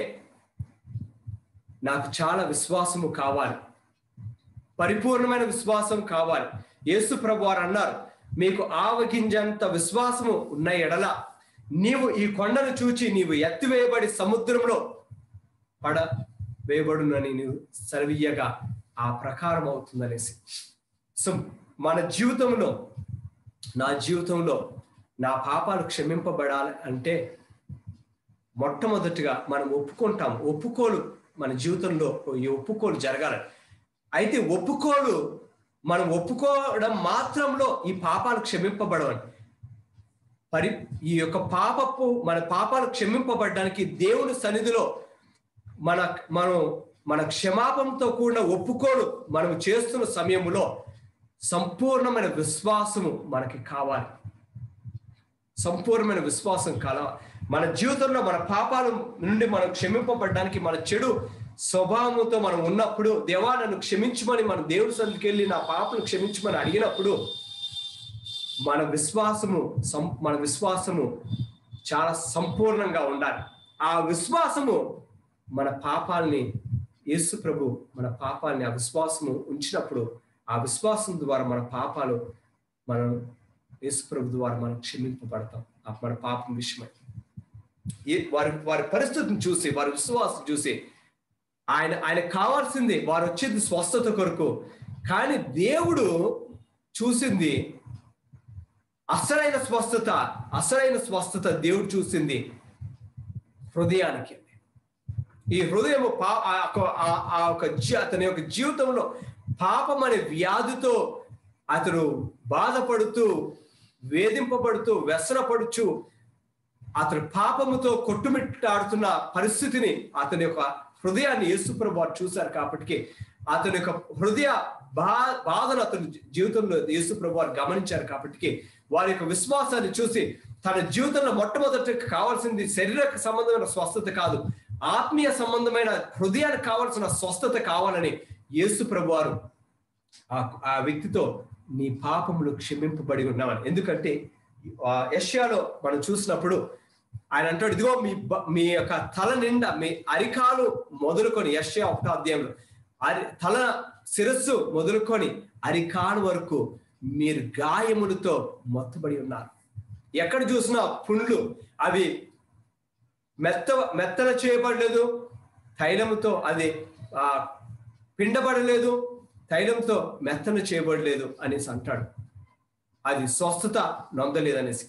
Speaker 1: నాకు చాలా విశ్వాసము కావాలి పరిపూర్ణమైన విశ్వాసం కావాలి యేసు ప్రభు వారు అన్నారు మీకు ఆవగింజంత విశ్వాసము ఉన్న ఎడల నీవు ఈ కొండను చూచి నీవు ఎత్తివేయబడి సముద్రంలో పడ వేయబడునని నీవు సర్వీయగా ఆ ప్రకారం అవుతుందనేసి సో మన జీవితంలో నా జీవితంలో నా పాపాలు క్షమింపబడాలి అంటే మొట్టమొదటిగా మనం ఒప్పుకుంటాం ఒప్పుకోలు మన జీవితంలో ఈ ఒప్పుకోలు జరగాలి అయితే ఒప్పుకోలు మనం ఒప్పుకోవడం మాత్రంలో ఈ పాపాలు క్షమింపబడవని పరి ఈ యొక్క పాపపు మన పాపాలు క్షమింపబడడానికి దేవుని సన్నిధిలో మన మనం మన క్షమాపణతో కూడిన ఒప్పుకోలు మనం చేస్తున్న సమయంలో సంపూర్ణమైన విశ్వాసము మనకి కావాలి సంపూర్ణమైన విశ్వాసం కాల మన జీవితంలో మన పాపాల నుండి మనం క్షమింపబడడానికి మన చెడు స్వభావంతో మనం ఉన్నప్పుడు దేవా నన్ను క్షమించమని మన దేవుడి సన్నిధికి వెళ్ళి నా పాపను క్షమించమని అడిగినప్పుడు మన విశ్వాసము సం మన విశ్వాసము చాలా సంపూర్ణంగా ఉండాలి ఆ విశ్వాసము మన పాపాలని యేసు ప్రభు మన పాపాలని ఆ విశ్వాసము ఉంచినప్పుడు ఆ విశ్వాసం ద్వారా మన పాపాలు మనం యేసు ప్రభు ద్వారా మనం క్షమింపబడతాం ఆ మన పాపం విషయమై ఏ- వారి వారి పరిస్థితిని చూసి వారి విశ్వాసం చూసి ఆయన ఆయన కావాల్సింది వారు వచ్చేది స్వస్థత కొరకు కానీ దేవుడు చూసింది అసలైన స్వస్థత అసలైన స్వస్థత దేవుడు చూసింది హృదయానికి ఈ హృదయం పా ఆ యొక్క- ఆ- ఆ ఒక జీ అతని యొక్క జీవితంలో పాపం అనే వ్యాధితో అతను బాధపడుతూ వేధింపబడుతూ వ్యసనపడుచు అతను పాపముతో కొట్టుమిట్టాడుతున్న పరిస్థితిని అతని యొక్క హృదయాన్ని యేసుప్రభు వారు చూశారు కాబట్టి అతని యొక్క హృదయ బా బాధను అతని జీవితంలో యేసుప్రభు వారు గమనించారు కాబట్టి వారి యొక్క విశ్వాసాన్ని చూసి తన జీవితంలో మొట్టమొదటి కావాల్సింది శరీర సంబంధమైన స్వస్థత కాదు ఆత్మీయ సంబంధమైన హృదయానికి కావాల్సిన స్వస్థత కావాలని యేసు ప్రభు వారు ఆ ఆ వ్యక్తితో నీ పాపములు క్షమింపబడి ఉన్నామని ఎందుకంటే ఆ యెషయాలో మనం చూసినప్పుడు ఆయన అంటాడు ఇదిగో మీ బ- మీ యొక్క తల నిండా మీ అరికాలు మొదలుకొని యెషయా ఒకటో అధ్యాయంలో అరి తల శిరస్సు మొదలుకొని అరికాలు వరకు మీరు గాయములతో మొత్తబడి ఉన్నారు ఎక్కడ చూసినా పుండ్లు అవి మెత్త మెత్తన చేయబడలేదు తైలముతో అది ఆ పిండబడలేదు తైలంతో మెత్తన చేయబడలేదు అనేసి అంటాడు అది స్వస్థత నొందలేదు అనేసి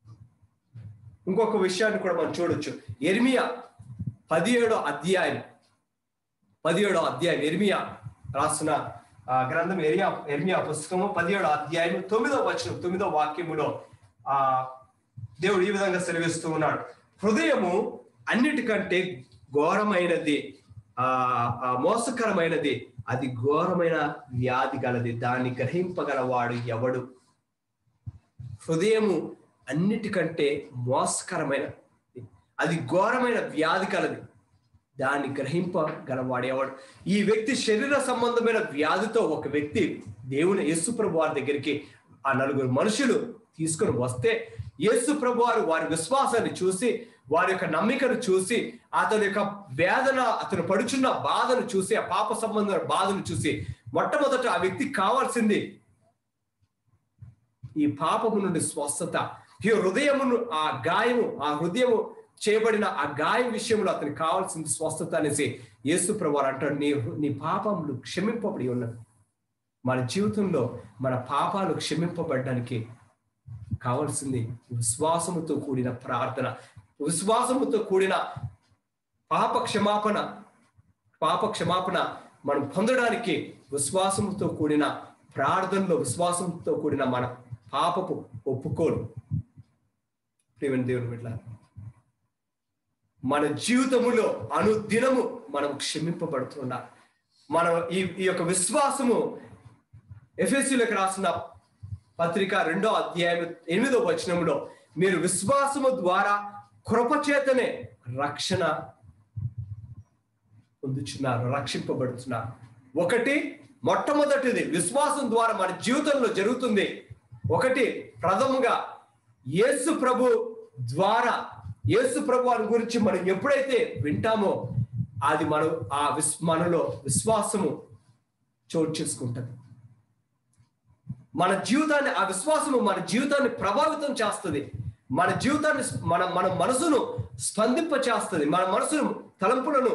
Speaker 1: ఇంకొక విషయాన్ని కూడా మనం చూడొచ్చు ఎర్మియా పదిహేడో అధ్యాయం పదిహేడో అధ్యాయం ఎర్మియా రాసిన ఆ, గ్రంథం ఎరియా ఎర్మియా పుస్తకము పదిహేడో అధ్యాయం తొమ్మిదో వచనం తొమ్మిదో వాక్యములో ఆ దేవుడు ఈ విధంగా సెలవిస్తూ ఉన్నాడు హృదయము అన్నిటికంటే ఘోరమైనది ఆ ఆ మోసకరమైనది అది ఘోరమైన వ్యాధి గలది దాన్ని గ్రహింపగలవాడు ఎవడు హృదయము అన్నిటికంటే మోసకరమైన అది ఘోరమైన వ్యాధి కలది దాన్ని గ్రహింపగలవాడు ఎవడు ఈ వ్యక్తి శరీర సంబంధమైన వ్యాధితో ఒక వ్యక్తి దేవుని యేసు ప్రభు వారి దగ్గరికి ఆ నలుగురు మనుషులు తీసుకొని వస్తే యేసు ప్రభు వారు వారి విశ్వాసాన్ని చూసి వారి యొక్క నమ్మికను చూసి అతని యొక్క వేదన అతను పడుచున్న బాధను చూసి ఆ పాప సంబంధమైన బాధను చూసి మొట్టమొదట ఆ వ్యక్తికి కావాల్సింది ఈ పాపము నుండి స్వస్థత ఈ హృదయమును ఆ గాయము ఆ హృదయము చేయబడిన ఆ గాయం విషయంలో అతనికి కావాల్సింది స్వస్థత అనేసి యేసు ప్రభు అంటాడు నీ నీ పాపములు క్షమింపబడి ఉన్నది మన జీవితంలో మన పాపాలు క్షమింపబడడానికి కావాల్సింది విశ్వాసముతో కూడిన ప్రార్థన విశ్వాసముతో కూడిన పాప క్షమాపణ పాప క్షమాపణ మనం పొందడానికి విశ్వాసముతో కూడిన ప్రార్థనలో విశ్వాసంతో కూడిన మన పాపపు ఒప్పుకోలు ప్రియమైన దేవుని బిడ్డ మన జీవితములో అనుదినము మనం క్షమింపబడుతున్నాం మనం ఈ ఈ యొక్క విశ్వాసము ఎఫ్ఎస్సీలకు రాసిన పత్రిక రెండో అధ్యాయం ఎనిమిదో వచనంలో మీరు విశ్వాసము ద్వారా కృపచేతనే రక్షణ పొందుచున్నారు రక్షింపబడుతున్నారు ఒకటి మొట్టమొదటిది విశ్వాసం ద్వారా మన జీవితంలో జరుగుతుంది ఒకటి ప్రథముగా యేసు ప్రభు ద్వారా యేసు ప్రభు వారి గురించి మనం ఎప్పుడైతే వింటామో అది మనం ఆ విస్ మనలో విశ్వాసము చోటు చేసుకుంటుంది మన జీవితాన్ని ఆ విశ్వాసము మన జీవితాన్ని ప్రభావితం చేస్తుంది మన జీవితాన్ని మన మన మనసును స్పందింప చేస్తుంది మన మనసును తలంపులను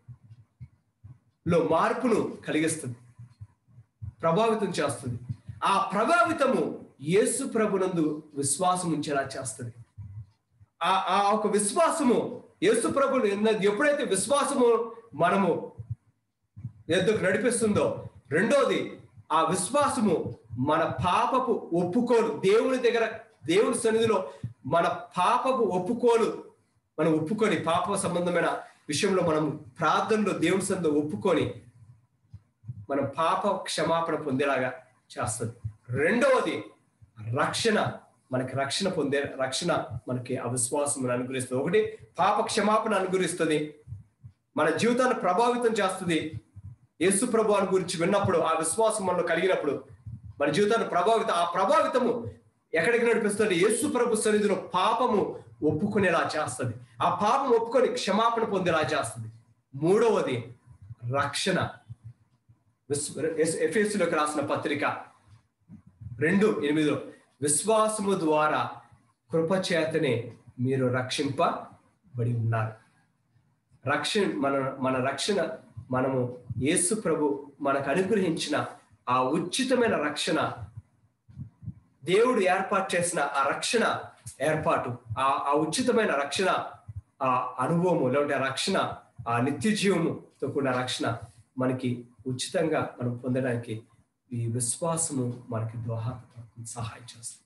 Speaker 1: లో మార్పును కలిగిస్తుంది ప్రభావితం చేస్తుంది ఆ ప్రభావితము యేసు ప్రభునందు విశ్వాసం ఉంచేలా చేస్తుంది ఆ ఆ ఒక విశ్వాసము యేసు ప్రభులు ఎప్పుడైతే విశ్వాసము మనము ఎందుకు నడిపిస్తుందో రెండోది ఆ విశ్వాసము మన పాపపు ఒప్పుకోలు దేవుని దగ్గర దేవుని సన్నిధిలో మన పాపపు ఒప్పుకోలు మనం ఒప్పుకొని పాప సంబంధమైన విషయంలో మనం ప్రార్థనలో దేవుని సన్నిధిలో ఒప్పుకొని మనం పాప క్షమాపణ పొందేలాగా చేస్తుంది రెండవది రక్షణ మనకి రక్షణ పొందే రక్షణ మనకి అవిశ్వాసం అనుగ్రహిస్తుంది ఒకటి పాప క్షమాపణ అనుగ్రహిస్తుంది మన జీవితాన్ని ప్రభావితం చేస్తుంది యేసు ప్రభు గురించి విన్నప్పుడు ఆ విశ్వాసం మనలో కలిగినప్పుడు మన జీవితాన్ని ప్రభావితం ఆ ప్రభావితము ఎక్కడికి నడిపిస్తుంది యేసు ప్రభు సన్నిధిలో పాపము ఒప్పుకునేలా చేస్తుంది ఆ పాపం ఒప్పుకొని క్షమాపణ పొందేలా చేస్తుంది మూడవది రక్షణ ఎఫ్ఎస్లోకి రాసిన పత్రిక రెండు ఎనిమిదిలో విశ్వాసము ద్వారా కృపచేతనే మీరు రక్షింపబడి ఉన్నారు రక్షణ మన మన రక్షణ మనము యేసు ప్రభు మనకు అనుగ్రహించిన ఆ ఉచితమైన రక్షణ దేవుడు ఏర్పాటు చేసిన ఆ రక్షణ ఏర్పాటు ఆ ఆ ఉచితమైన రక్షణ ఆ అనుభవము లేదంటే ఆ రక్షణ ఆ నిత్య జీవముతో కూడిన రక్షణ మనకి ఉచితంగా మనం పొందడానికి ఈ విశ్వాసము మనకి దోహదపడుతుంది సహాయం చేస్తుంది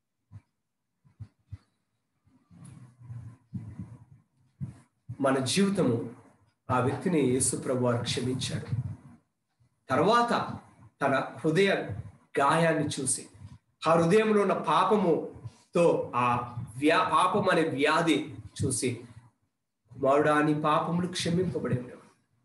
Speaker 1: మన జీవితము ఆ వ్యక్తిని యేసు ప్రభు వారు క్షమించాడు తర్వాత తన హృదయ గాయాన్ని చూసి ఆ హృదయంలో ఉన్న పాపముతో ఆ వ్యా పాపం అనే వ్యాధి చూసి కుమారుడా నీ పాపములు క్షమింపబడి ఉండేవాడు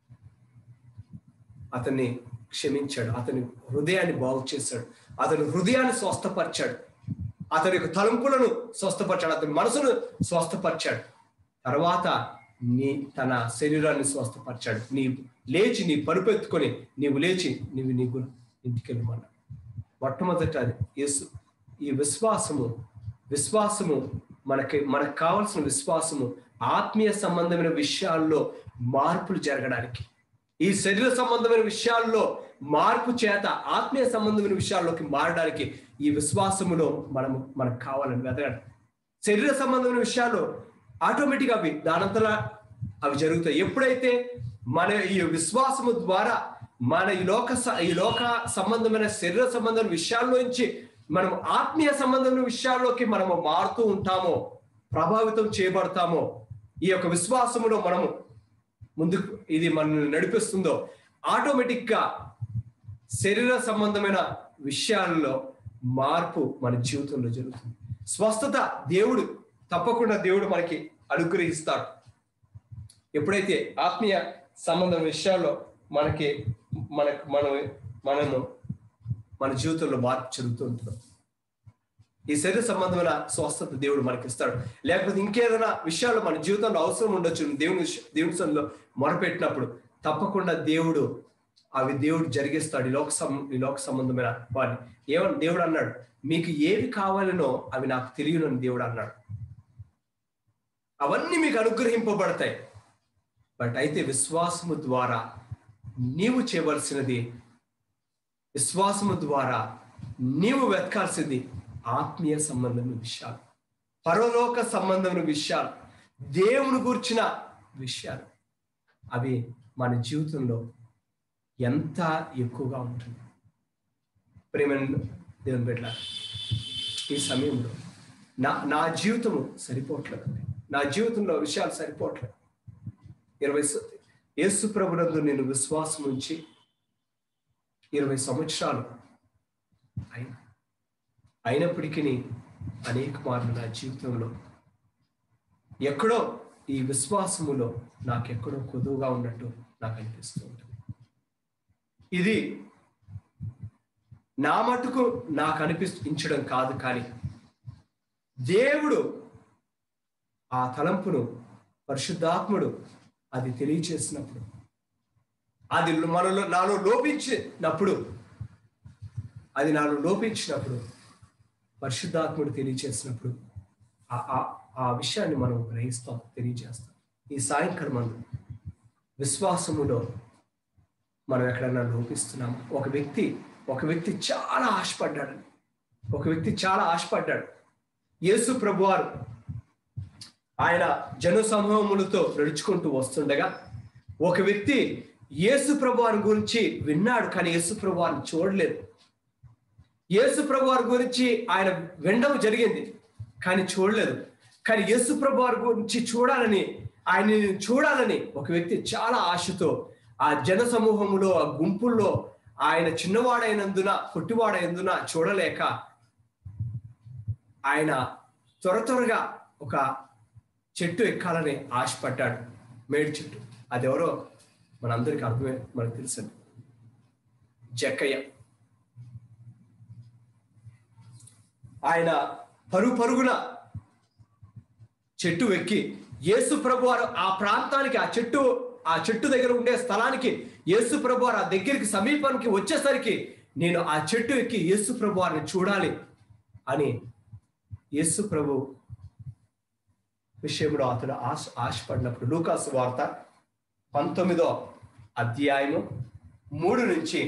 Speaker 1: అతన్ని క్షమించాడు అతని హృదయాన్ని బాగు చేశాడు అతని హృదయాన్ని స్వస్థపరిచాడు అతని యొక్క తలంపులను స్వస్థపరిచాడు అతని మనసును స్వస్థపరిచాడు తర్వాత నీ తన శరీరాన్ని స్వస్థపరిచాడు నీ లేచి నీ పరుపెత్తుకొని నీవు లేచి నీవు నీకు ఇంటికి వెళ్ళమన్నాడు మొట్టమొదట అది యేసు ఈ విశ్వాసము విశ్వాసము మనకి మనకు కావాల్సిన విశ్వాసము ఆత్మీయ సంబంధమైన విషయాల్లో మార్పులు జరగడానికి ఈ శరీర సంబంధమైన విషయాల్లో మార్పు చేత ఆత్మీయ సంబంధమైన విషయాల్లోకి మారడానికి ఈ విశ్వాసములో మనము మనకు కావాలని వెతకండి శరీర సంబంధమైన విషయాలు ఆటోమేటిక్ అవి దానంతలా అవి జరుగుతాయి ఎప్పుడైతే మన ఈ విశ్వాసము ద్వారా మన ఈ లోక స- ఈ లోక సంబంధమైన శరీర సంబంధమైన విషయాల్లోంచి మనం ఆత్మీయ సంబంధమైన విషయాల్లోకి మనము మారుతూ ఉంటామో ప్రభావితం చేయబడతామో ఈ యొక్క విశ్వాసములో మనము ముందుకు ఇది మనల్ని నడిపిస్తుందో ఆటోమేటిక్ గా శరీర సంబంధమైన విషయాల్లో మార్పు మన జీవితంలో జరుగుతుంది స్వస్థత దేవుడు తప్పకుండా దేవుడు మనకి అనుగ్రహిస్తాడు ఎప్పుడైతే ఆత్మీయ సంబంధం విషయాల్లో మనకి మనకు మనం మనము మన జీవితంలో మార్పు జరుగుతూ ఉంటుందో ఈ శరీర సంబంధమైన స్వస్థత దేవుడు మనకి ఇస్తాడు లేకపోతే ఇంకేదైనా విషయాలు మన జీవితంలో అవసరం ఉండొచ్చు దేవుని విష- దేవుని సన్నిధిలో మొరపెట్టినప్పుడు తప్పకుండా దేవుడు అవి దేవుడు జరిగిస్తాడు ఈ లోక సం ఈ లోక సంబంధమైన వాడిని ఏమని దేవుడు అన్నాడు మీకు ఏవి కావాలనో అవి నాకు తెలియనని దేవుడు అన్నాడు అవన్నీ మీకు అనుగ్రహింపబడతాయి బట్ అయితే విశ్వాసము ద్వారా నీవు చేయవలసినది విశ్వాసము ద్వారా నీవు వెతకాల్సింది ఆత్మీయ సంబంధమైన విషయాలు పరలోక సంబంధమైన విషయాలు దేవుని గురించిన విషయాలు అవి మన జీవితంలో ఎంత ఎక్కువగా ఉంటుంది ప్రేమ దేవుని బిడ్డ ఈ సమయంలో నా నా జీవితము సరిపోవట్లేదండి నా జీవితంలో విషయాలు సరిపోవట్లేదు ఇరవై స- యేసు ప్రభునందు నేను విశ్వాసం ఉంచి ఇరవై సంవత్సరాలు అయినా అయినప్పటికీ అనేక మార్లు నా జీవితంలో ఎక్కడో ఈ విశ్వాసములో నాకెక్కడో కొదువుగా ఉన్నట్టు నాకు అనిపిస్తూ ఉంటుంది ఇది నా మటుకు నాకు అనిపించడం కాదు కానీ దేవుడు ఆ తలంపును పరిశుద్ధాత్ముడు అది తెలియచేసినప్పుడు అది మనలో నాలో లోపించినప్పుడు అది నాలో లోపించినప్పుడు పరిశుద్ధాత్ముడు తెలియచేసినప్పుడు ఆ ఆ- ఆ విషయాన్ని మనం గ్రహిస్తాం తెలియజేస్తాం ఈ సాయంకాలం మనం విశ్వాసములో మనం ఎక్కడన్నా లోపిస్తున్నాం ఒక వ్యక్తి ఒక వ్యక్తి చాలా ఆశపడ్డాడు ఒక వ్యక్తి చాలా ఆశపడ్డాడు యేసు ప్రభువారు ఆయన జన సమూహములతో నడుచుకుంటూ వస్తుండగా ఒక వ్యక్తి యేసు ప్రభువారి గురించి విన్నాడు కానీ యేసు ప్రభువారిని చూడలేదు యేసు ప్రభువారి గురించి ఆయన వినడం జరిగింది కానీ చూడలేదు కానీ యేసు ప్రభువారి గురించి చూడాలని ఆయనని చూడాలని ఒక వ్యక్తి చాలా ఆశతో ఆ జన సమూహములో ఆ గుంపుల్లో ఆయన చిన్నవాడైనందున పొట్టివాడైనందున చూడలేక ఆయన త్వర త్వరగా ఒక చెట్టు ఎక్కాలని ఆశపడ్డాడు మేడి చెట్టు అది ఎవరో మనందరికీ అర్థమే మనకు తెలుసండి జక్కయ్య ఆయన పరుగు పరుగున చెట్టు ఎక్కి యేసు ప్రభు వారు ఆ ప్రాంతానికి ఆ చెట్టు ఆ చెట్టు దగ్గర ఉండే స్థలానికి యేసు ప్రభు వారు ఆ దగ్గరికి సమీపానికి వచ్చేసరికి నేను ఆ చెట్టు ఎక్కి యేసు ప్రభు వారిని చూడాలి అని యేసు ప్రభు విషయంలో అతడు ఆశ ఆశపడినప్పుడు లూకాసు వార్త పంతొమ్మిదో అధ్యాయము మూడు నుంచి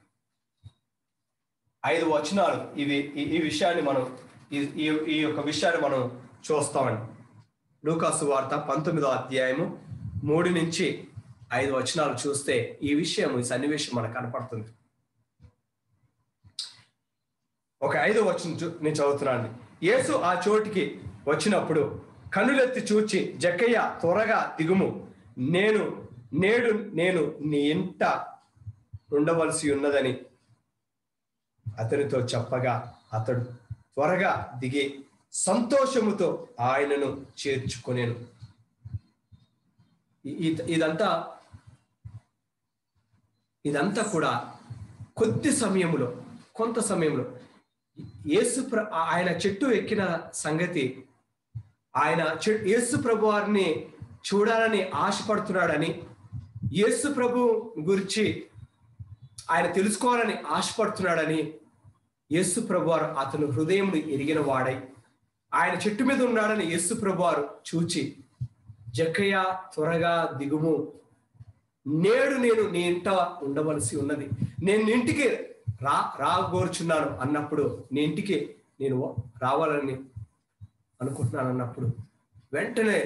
Speaker 1: ఐదు వచనాలు ఇవి ఈ- ఈ విషయాన్ని మనం ఈ- ఈ ఈ యొక్క విషయాన్ని మనం చూస్తామండి లూకాసు వార్త పంతొమ్మిదో అధ్యాయము మూడు నుంచి ఐదు వచనాలు చూస్తే ఈ విషయం ఈ సన్నివేశం మనకు కనపడుతుంది ఒక ఐదో వచనం చూ- నేను చదువుతున్నాను యేసు ఆ చోటికి వచ్చినప్పుడు కన్నులెత్తి చూచి జక్కయ్య త్వరగా దిగుము నేను నేడు నేను నీ ఇంట ఉండవలసి ఉన్నదని అతనితో చెప్పగా అతడు త్వరగా దిగి సంతోషముతో ఆయనను చేర్చుకొనేను ఇ- ఇ- ఇదంతా ఇదంతా కూడా కొద్ది సమయంలో కొంత సమయంలో యేసు ప్ర ఆయన చెట్టు ఎక్కిన సంగతి ఆయన చె- యేసు ప్రభు వారిని చూడాలని ఆశపడుతున్నాడని యేసు ప్రభు గురించి ఆయన తెలుసుకోవాలని ఆశపడుతున్నాడని యేసు ప్రభు వారు అతను హృదయమును ఎరిగిన వాడై ఆయన చెట్టు మీద ఉన్నాడని యేసు ప్రభు వారు చూచి జక్కయ్య త్వరగా దిగుము నేడు నేను నీ ఇంట ఉండవలసి ఉన్నది నేను నీ ఇంటికి రా రాగోర్చున్నాను అన్నప్పుడు నీ ఇంటికి నేను రావాలని అనుకుంటున్నాను అన్నప్పుడు వెంటనే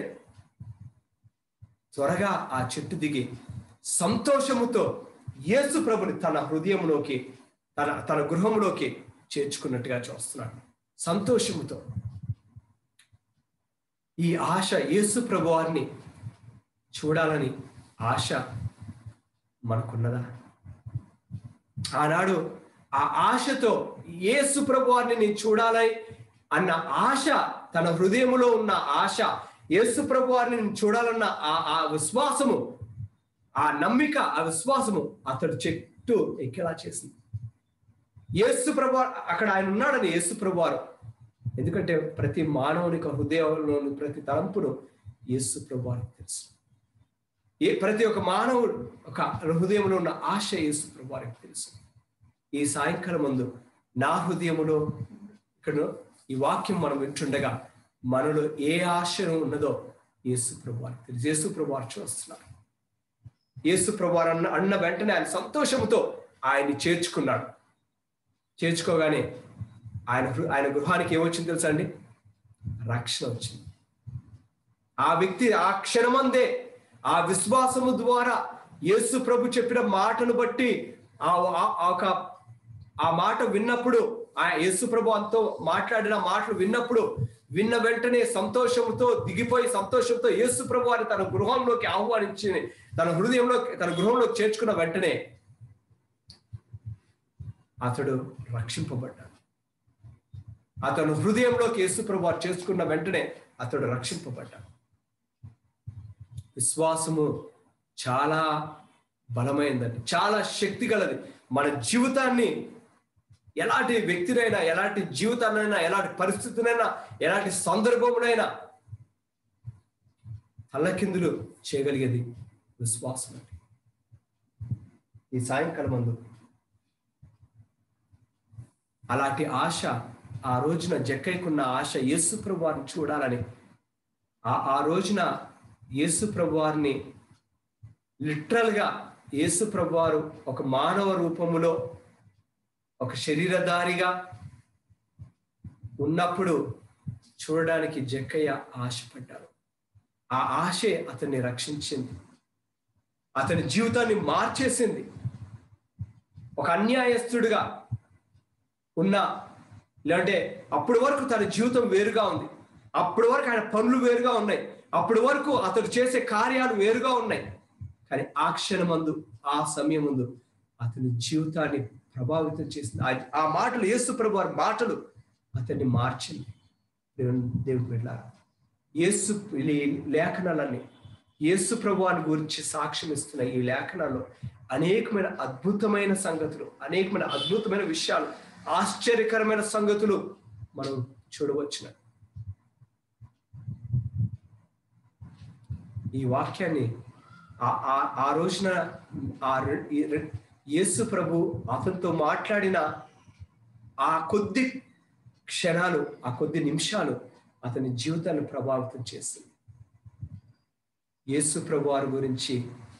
Speaker 1: త్వరగా ఆ చెట్టు దిగి సంతోషముతో యేసు ప్రభుని తన హృదయంలోకి తన తన గృహంలోకి చేర్చుకున్నట్టుగా చూస్తున్నాడు సంతోషముతో ఈ ఆశ యేసు ప్రభు వారిని చూడాలని ఆశ మనకున్నదా ఆనాడు ఆ ఆశతో యేసు ప్రభు వారిని నేను చూడాలి అన్న ఆశ తన హృదయములో ఉన్న ఆశ యేసు ప్రభు వారిని నేను చూడాలన్న ఆ ఆ విశ్వాసము ఆ నమ్మిక ఆ విశ్వాసము అతడు చెట్టు ఎక్కేలా చేసింది యేసు ప్రభు అక్కడ ఆయన ఉన్నాడని యేసు ప్రభు వారు ఎందుకంటే ప్రతి మానవునికి హృదయంలోని ప్రతి తలంపును యేసు ప్రభు వారికి తెలుసు ఏ ప్రతి ఒక్క మానవుడు ఒక హృదయంలో ఉన్న ఆశ యేసు ప్రభు వారికి తెలుసు ఈ సాయంకాలం ముందు నా హృదయములో ఇక్కడ ఈ వాక్యం మనం వింటుండగా మనలో ఏ ఆశ ఉన్నదో యేసు ప్రభు వారికి తెలుసు యేసు ప్రభు వారు చూస్తున్నారు యేసు ప్రభు వారు అన్న అన్న వెంటనే ఆయన సంతోషంతో ఆయన్ని చేర్చుకున్నాడు చేర్చుకోగానే ఆయన హృ- ఆయన గృహానికి ఏమొచ్చింది తెలుసా అండి రక్షణ వచ్చింది ఆ వ్యక్తి ఆ క్షణమందే ఆ విశ్వాసము ద్వారా యేసు ప్రభు చెప్పిన మాటను బట్టి ఆ ఆ- ఆ ఒక ఆ మాట విన్నప్పుడు ఆ యేసు ప్రభు అంతో మాట్లాడిన మాటలు విన్నప్పుడు విన్న వెంటనే సంతోషంతో దిగిపోయి సంతోషంతో యేసు ప్రభు వారిని తన గృహంలోకి ఆహ్వానించి తన హృదయంలో తన గృహంలోకి చేర్చుకున్న వెంటనే అతడు రక్షింపబడ్డాడు అతను హృదయంలోకి యేసు ప్రభు వారు చేసుకున్న వెంటనే అతడు రక్షింపబడ్డాడు విశ్వాసము చాలా బలమైందండి చాలా శక్తి గలది మన జీవితాన్ని ఎలాంటి వ్యక్తినైనా ఎలాంటి జీవితాన్నైనా ఎలాంటి పరిస్థితినైనా ఎలాంటి సందర్భమునైనా తల్లకిందులు చేయగలిగేది విశ్వాసం అండి ఈ సాయంకాలం మందు అలాంటి ఆశ ఆ రోజున జక్కయ్యకున్న ఆశ యేసు ప్రభు వారిని చూడాలని ఆ ఆ రోజున యేసు ప్రభు వారిని లిటరల్ గా యేసు ప్రభు వారు ఒక మానవ రూపములో ఒక శరీరధారిగా ఉన్నప్పుడు చూడడానికి జక్కయ్య ఆశపడ్డాడు ఆ ఆశే అతన్ని రక్షించింది అతని జీవితాన్ని మార్చేసింది ఒక అన్యాయస్తుడిగా ఉన్న లేదంటే అప్పటి వరకు తన జీవితం వేరుగా ఉంది అప్పటి వరకు ఆయన పనులు వేరుగా ఉన్నాయి అప్పటి వరకు అతడు చేసే కార్యాలు వేరుగా ఉన్నాయి కానీ ఆ క్షణమందు ఆ సమయం ముందు అతని జీవితాన్ని ప్రభావితం చేసింది ఆ- ఆ మాటలు యేసు ప్రభు వారి మాటలు అతన్ని మార్చింది దేవుని దేవుడు వెళ్ళారు యేసు ఈ లేఖనాలన్నీ యేసు ప్రభువాని గురించి సాక్ష్యం ఇస్తున్న ఈ లేఖనాల్లో అనేకమైన అద్భుతమైన సంగతులు అనేకమైన అద్భుతమైన విషయాలు ఆశ్చర్యకరమైన సంగతులు మనం చూడవచ్చున ఈ వాక్యాన్ని ఆ- ఆ- ఆ రోజున ఆ రె- ఈ రె- యేసు ప్రభు అతనితో మాట్లాడిన ఆ కొద్ది క్షణాలు ఆ కొద్ది నిమిషాలు అతని జీవితాన్ని ప్రభావితం చేసింది యేసు ప్రభు వారి గురించి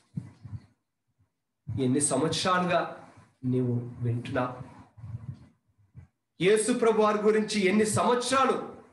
Speaker 1: ఎన్ని సంవత్సరాలుగా నీవు వింటున్నా యేసు ప్రభు వారి గురించి ఎన్ని సంవత్సరాలు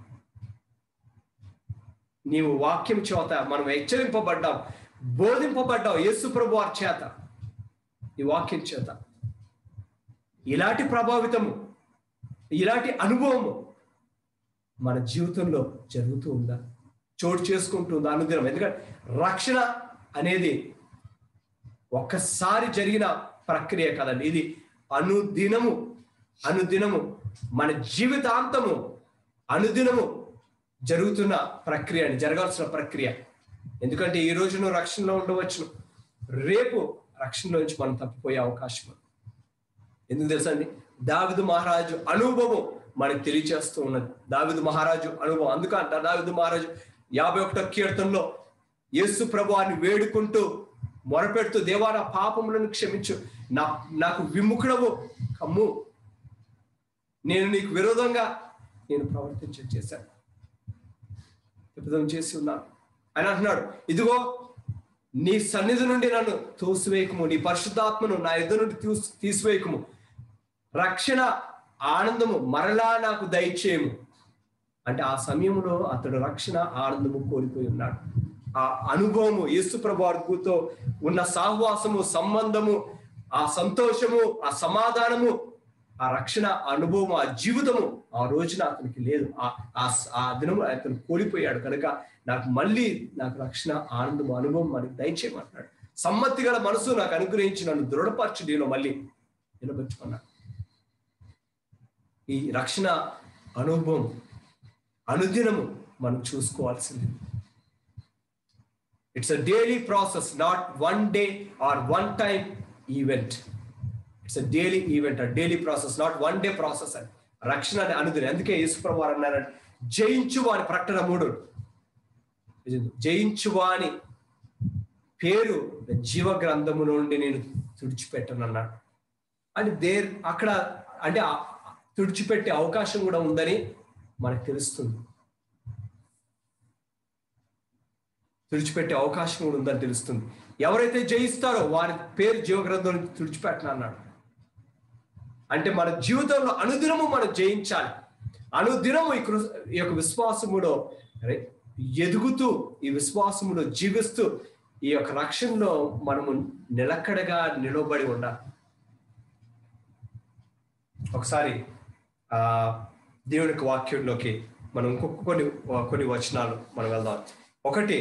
Speaker 1: నీవు వాక్యం చేత మనం హెచ్చరింపబడ్డాం బోధింపబడ్డావు యేసు ప్రభు వారి చేత ఈ వాక్యం చేత ఇలాంటి ప్రభావితము ఇలాంటి అనుభవము మన జీవితంలో జరుగుతూ ఉందా చోటు చేసుకుంటుందా అనుదినం ఎందుకంటే రక్షణ అనేది ఒక్కసారి జరిగిన ప్రక్రియ కదండి ఇది అనుదినము అనుదినము మన జీవితాంతము అనుదినము జరుగుతున్న ప్రక్రియ అని జరగాల్సిన ప్రక్రియ ఎందుకంటే ఈ రోజు నువ్వు రక్షణలో ఉండవచ్చు రేపు రక్షణలోంచి మనం తప్పిపోయే అవకాశం ఉంది ఎందుకు తెలుసా అండి దావిదు మహారాజు అనుభవం మనకు తెలియచేస్తూ ఉన్నది దావిదు మహారాజు అనుభవం అందుకంట దావిదు మహారాజు యాభై ఒకటో కీర్తనలో యేసు ప్రభువాన్ని వేడుకుంటూ మొరపెడుతూ దేవా నా పాపములను క్షమించు నా నాకు విముఖుడవు కమ్ము నేను నీకు విరోధంగా నేను ప్రవర్తించ చేశాను విపదం చేసి ఉన్నాను ఆయన అంటున్నాడు ఇదిగో నీ సన్నిధి నుండి నన్ను తోసివేయకము నీ పరిశుద్ధాత్మను నా ఎదురు నుండి తీసి తీసివేయకము రక్షణ ఆనందము మరలా నాకు దయచేయము అంటే ఆ సమయంలో అతడు రక్షణ ఆనందము కోల్పోయి ఉన్నాడు ఆ అనుభవము యేసు ప్రభుతో ఉన్న సహవాసము సంబంధము ఆ సంతోషము ఆ సమాధానము ఆ రక్షణ అనుభవం ఆ జీవితము ఆ రోజున అతనికి లేదు ఆ ఆ- ఆ దినము అతను కోల్పోయాడు కనుక నాకు మళ్ళీ నాకు రక్షణ ఆనందం అనుభవం మనకి దయచేయమంటున్నాడు సమ్మతి గల మనసు నాకు అనుగ్రహించి నన్ను దృఢపరచు నేను మళ్ళీ నిలబెట్టుకున్నాడు ఈ రక్షణ అనుభవం అనుదినము మనం చూసుకోవాల్సింది it's a daily process not one day or one time event it's a daily event a daily process not one day process అని రక్షణ అని అనుదిన అందుకే యేసుప్రభు వారు అన్నారంటే జయించువా అని ప్రకటన మూడు జయించువా అని పేరు జీవ గ్రంథము నుండి నేను తుడిచిపెట్టను అన్నాడు అంటే దేర్ అక్కడ అంటే ఆ- తుడిచిపెట్టే అవకాశం కూడా ఉందని మనకు తెలుస్తుంది తుడిచిపెట్టే అవకాశం కూడా ఉందని తెలుస్తుంది ఎవరైతే జయిస్తారో వారి పేరు జీవగ్రంథం నుంచి తుడిచిపెట్టను అన్నాడు అంటే మన జీవితంలో అనుదినము మనం జయించాలి అనుదినము ఈ కృ- ఈ యొక్క విశ్వాసములో అరే, ఎదుగుతూ ఈ విశ్వాసములో జీవిస్తూ ఈ యొక్క రక్షణలో మనము నిలకడగా నిలబడి ఉండాలి ఒకసారి ఆ దేవుని యొక్క వాక్యంలోకి మనం ఇంకొక కొన్ని కొన్ని వచనాలు మనం వెళ్దాం ఒకటి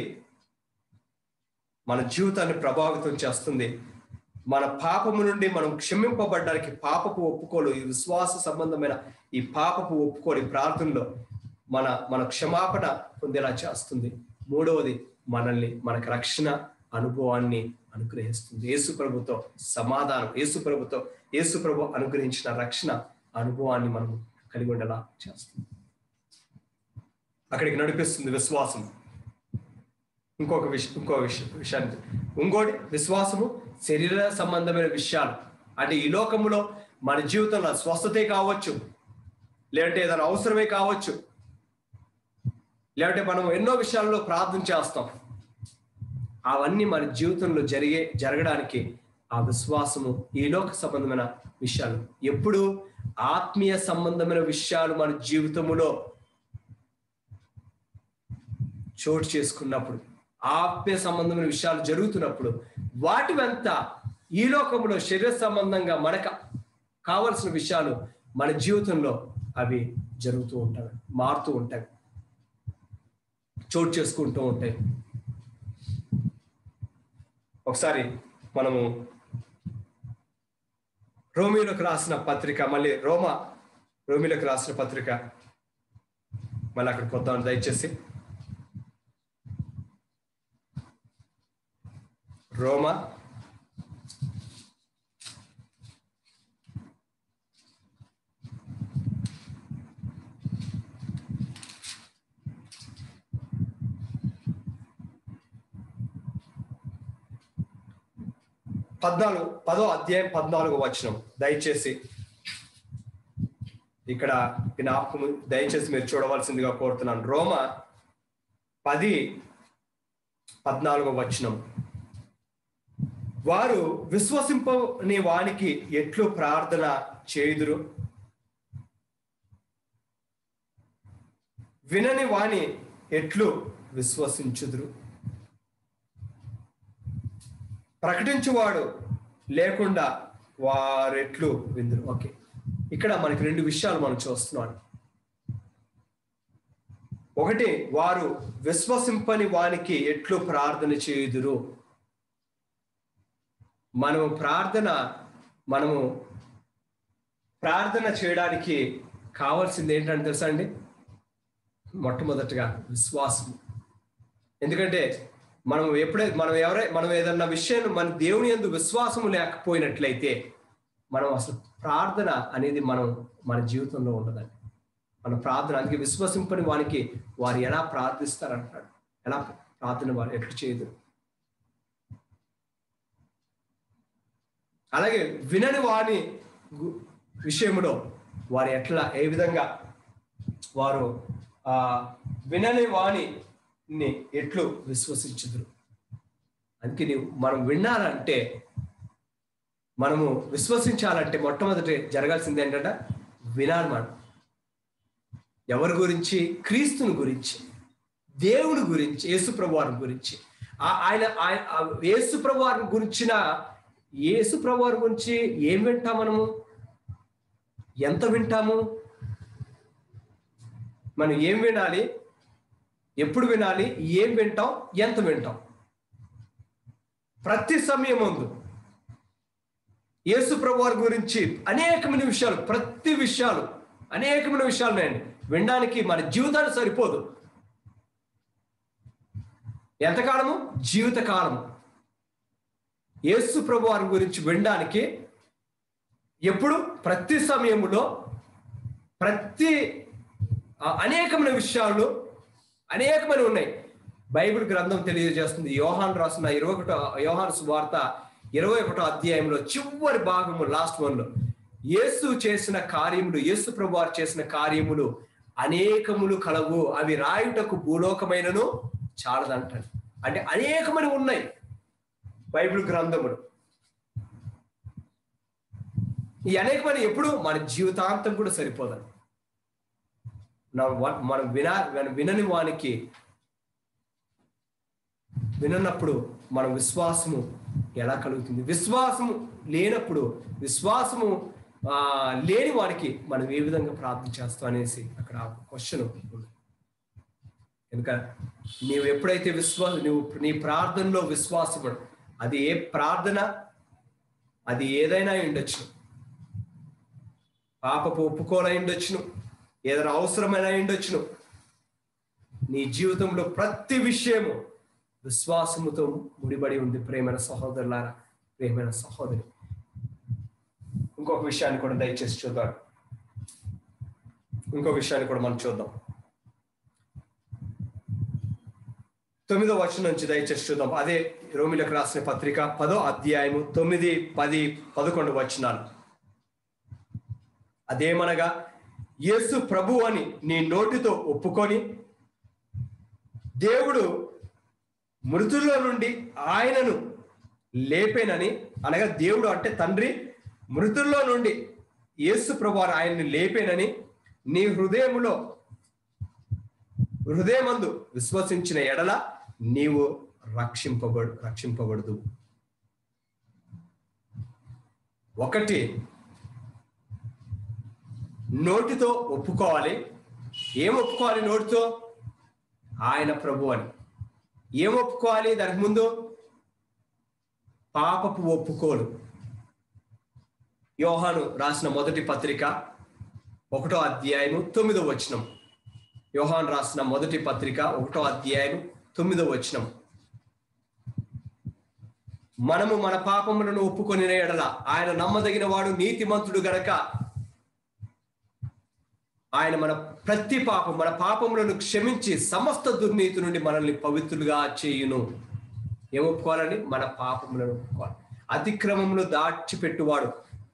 Speaker 1: మన జీవితాన్ని ప్రభావితం చేస్తుంది మన పాపము నుండి మనం క్షమింపబడ్డానికి పాపపు ఒప్పుకోలు ఈ విశ్వాస సంబంధమైన ఈ పాపపు ఒప్పుకోలు ఈ ప్రార్థనలో మన మన క్షమాపణ పొందేలా చేస్తుంది మూడవది మనల్ని మనకు రక్షణ అనుభవాన్ని అనుగ్రహిస్తుంది యేసు ప్రభుతో సమాధానం యేసు ప్రభుతో యేసు ప్రభు అనుగ్రహించిన రక్షణ అనుభవాన్ని మనం కలిగి ఉండేలా చేస్తుంది అక్కడికి నడిపిస్తుంది విశ్వాసం ఇంకొక విషయం ఇంకో విషయం విషయాన్ని ఇంకోటి విశ్వాసము శరీర సంబంధమైన విషయాలు అంటే ఈ లోకములో మన జీవితంలో స్వస్థతే కావచ్చు లేదంటే ఏదైనా అవసరమే కావచ్చు లేదంటే మనం ఎన్నో విషయాల్లో ప్రార్థన చేస్తాం అవన్నీ మన జీవితంలో జరిగే జరగడానికి ఆ విశ్వాసము ఈ లోక సంబంధమైన విషయాలు ఎప్పుడు ఆత్మీయ సంబంధమైన విషయాలు మన జీవితములో చోటు చేసుకున్నప్పుడు ఆత్మీయ సంబంధమైన విషయాలు జరుగుతున్నప్పుడు వాటి వెంట ఈ లోకంలో శరీర సంబంధంగా మనకు కావలసిన విషయాలు మన జీవితంలో అవి జరుగుతూ ఉంటాయి మారుతూ ఉంటాయి చోటు చేసుకుంటూ ఉంటాయి ఒకసారి మనము రోమిలోకి రాసిన పత్రిక మళ్ళీ రోమా రోమిలోకి రాసిన పత్రిక మళ్ళీ అక్కడికి వద్దాం దయచేసి రోమా పద్నాలుగు పదో అధ్యాయం పద్నాలుగో వచనం దయచేసి ఇక్కడ జ్ఞాపకం దయచేసి మీరు చూడవలసిందిగా కోరుతున్నాను రోమ పది పద్నాలుగో వచనం వారు విశ్వసింపని వానికి ఎట్లు ప్రార్థన చేయుదురు వినని వాణి ఎట్లు విశ్వసించుదురు ప్రకటించువాడు లేకుండా వారెట్లు విందురు ఓకే ఇక్కడ మనకి రెండు విషయాలు మనం చూస్తున్నాం ఒకటి వారు విశ్వసింపని వానికి ఎట్లు ప్రార్థన చేయుదురు మనము ప్రార్థన మనము ప్రార్థన చేయడానికి కావాల్సింది ఏంటంటే తెలుసా అండి మొట్టమొదటిగా విశ్వాసం ఎందుకంటే మనం ఎప్పుడైతే మనం ఎవరై మనం ఏదన్నా విషయం మన దేవుని ఎందు విశ్వాసము లేకపోయినట్లయితే మనం అసలు ప్రార్థన అనేది మనం మన జీవితంలో ఉండదండి మన ప్రార్థన అందుకే విశ్వసింపని వానికి వారు ఎలా ప్రార్థిస్తారంటాడు ఎలా ప్రార్థన వారు ఎట్లు చేయదు అలాగే వినని వాని గు- విషయంలో వారు ఎట్లా ఏ విధంగా వారు ఆ వినని వాణిని ఎట్లు విశ్వసించుదురు అందుకే నీవు మనం వినాలంటే మనము విశ్వసించాలంటే మొట్టమొదటి జరగాల్సింది ఏంటంటే వినాలి మనం ఎవరి గురించి క్రీస్తుని గురించి దేవుని గురించి యేసుప్రభు వారి గురించి ఆ- ఆయన ఆయన ఆ యేసుప్రభు వారి గురించిన యేసుప్రభు వారి గురించి ఏం వింటాం మనము ఎంత వింటాము మనం ఏం వినాలి ఎప్పుడు వినాలి ఏం వింటాం ఎంత వింటాం ప్రతి సమయం ముందు యేసు ప్రభు వారి గురించి అనేకమైన విషయాలు ప్రతి విషయాలు అనేకమైన విషయాలు ఉన్నాయండి వినడానికి మన జీవితాన్ని సరిపోదు ఎంతకాలము జీవితకాలము యేసు ప్రభు వారి గురించి వినడానికి ఎప్పుడు ప్రతి సమయంలో ప్రతి ఆ, అనేకమైన విషయాలు అనేకమైన ఉన్నాయి బైబిల్ గ్రంథం తెలియజేస్తుంది యోహాన్ రాసిన ఇరవై ఒకటో యోహాన్ సువార్త ఇరవై ఒకటో అధ్యాయంలో చివరి భాగము లాస్ట్ వన్ లో యేసు చేసిన కార్యములు యేసు ప్రభు వారు చేసిన కార్యములు అనేకములు కలవు అవి రాయుటకు భూలోకమైనను చాలదంటాడు అంటే అనేకమని ఉన్నాయి బైబిల్ గ్రంథములు ఈ అనేకమైన ఎప్పుడు మన జీవితాంతం కూడా సరిపోదండి నా వ- మనం వినా మనం వినని వానికి విననప్పుడు మన విశ్వాసము ఎలా కలుగుతుంది విశ్వాసము లేనప్పుడు విశ్వాసము ఆ, లేని వానికి మనం ఏ విధంగా ప్రార్థన చేస్తాం అనేసి అక్కడ క్వశ్చన్ ఉంది కనుక నీవు ఎప్పుడైతే విశ్వాస నువ్వు నీ ప్రార్థనలో విశ్వాసము అది ఏ ప్రార్థన అది ఏదైనా అయి ఉండొచ్చు పాపపు ఒప్పుకోలై ఉండొచ్చును ఏదైనా అవసరమైన అయి ఉండొచ్చును నీ జీవితంలో ప్రతి విషయము విశ్వాసముతో ముడిపడి ఉంది ప్రేమైన సహోదరులారా ప్రేమైన సహోదరి ఇంకొక విషయాన్ని కూడా దయచేసి చూద్దాం ఇంకో విషయాన్ని కూడా మనం చూద్దాం తొమ్మిదో వచనం నుంచి దయచేసి చూద్దాం అదే రోమిలకు రాసిన పత్రిక పదో అధ్యాయము తొమ్మిది పది పదకొండు వచనాలు అదేమనగా యేసు ప్రభు అని నీ నోటితో ఒప్పుకొని దేవుడు మృతుల్లో నుండి ఆయనను లేపేనని అనగా దేవుడు అంటే తండ్రి మృతుల్లో నుండి యేసు ప్రభు వారు ఆయన్ని లేపేనని నీ హృదయములో హృదయమందు విశ్వసించిన ఎడల నీవు రక్షింపబడు రక్షింపబడదు ఒకటి నోటితో ఒప్పుకోవాలి ఏం ఒప్పుకోవాలి నోటితో ఆయన ప్రభు అని ఏం ఒప్పుకోవాలి దానికి ముందు పాపపు ఒప్పుకోలు యోహాను రాసిన మొదటి పత్రిక ఒకటో అధ్యాయము తొమ్మిదో వచనం యోహాన్ రాసిన మొదటి పత్రిక ఒకటో అధ్యాయం తొమ్మిదో వచనం మనము మన పాపములను ఒప్పుకొని ఎడల ఆయన నమ్మదగిన వాడు నీతిమంతుడు గనక ఆయన మన ప్రతి పాపం మన పాపములను క్షమించి సమస్త దుర్నీతి నుండి మనల్ని పవిత్రులుగా చేయును ఏం ఒప్పుకోవాలండి మన పాపములను ఒప్పుకోవాలి అతిక్రమములు దాచిపెట్టువాడు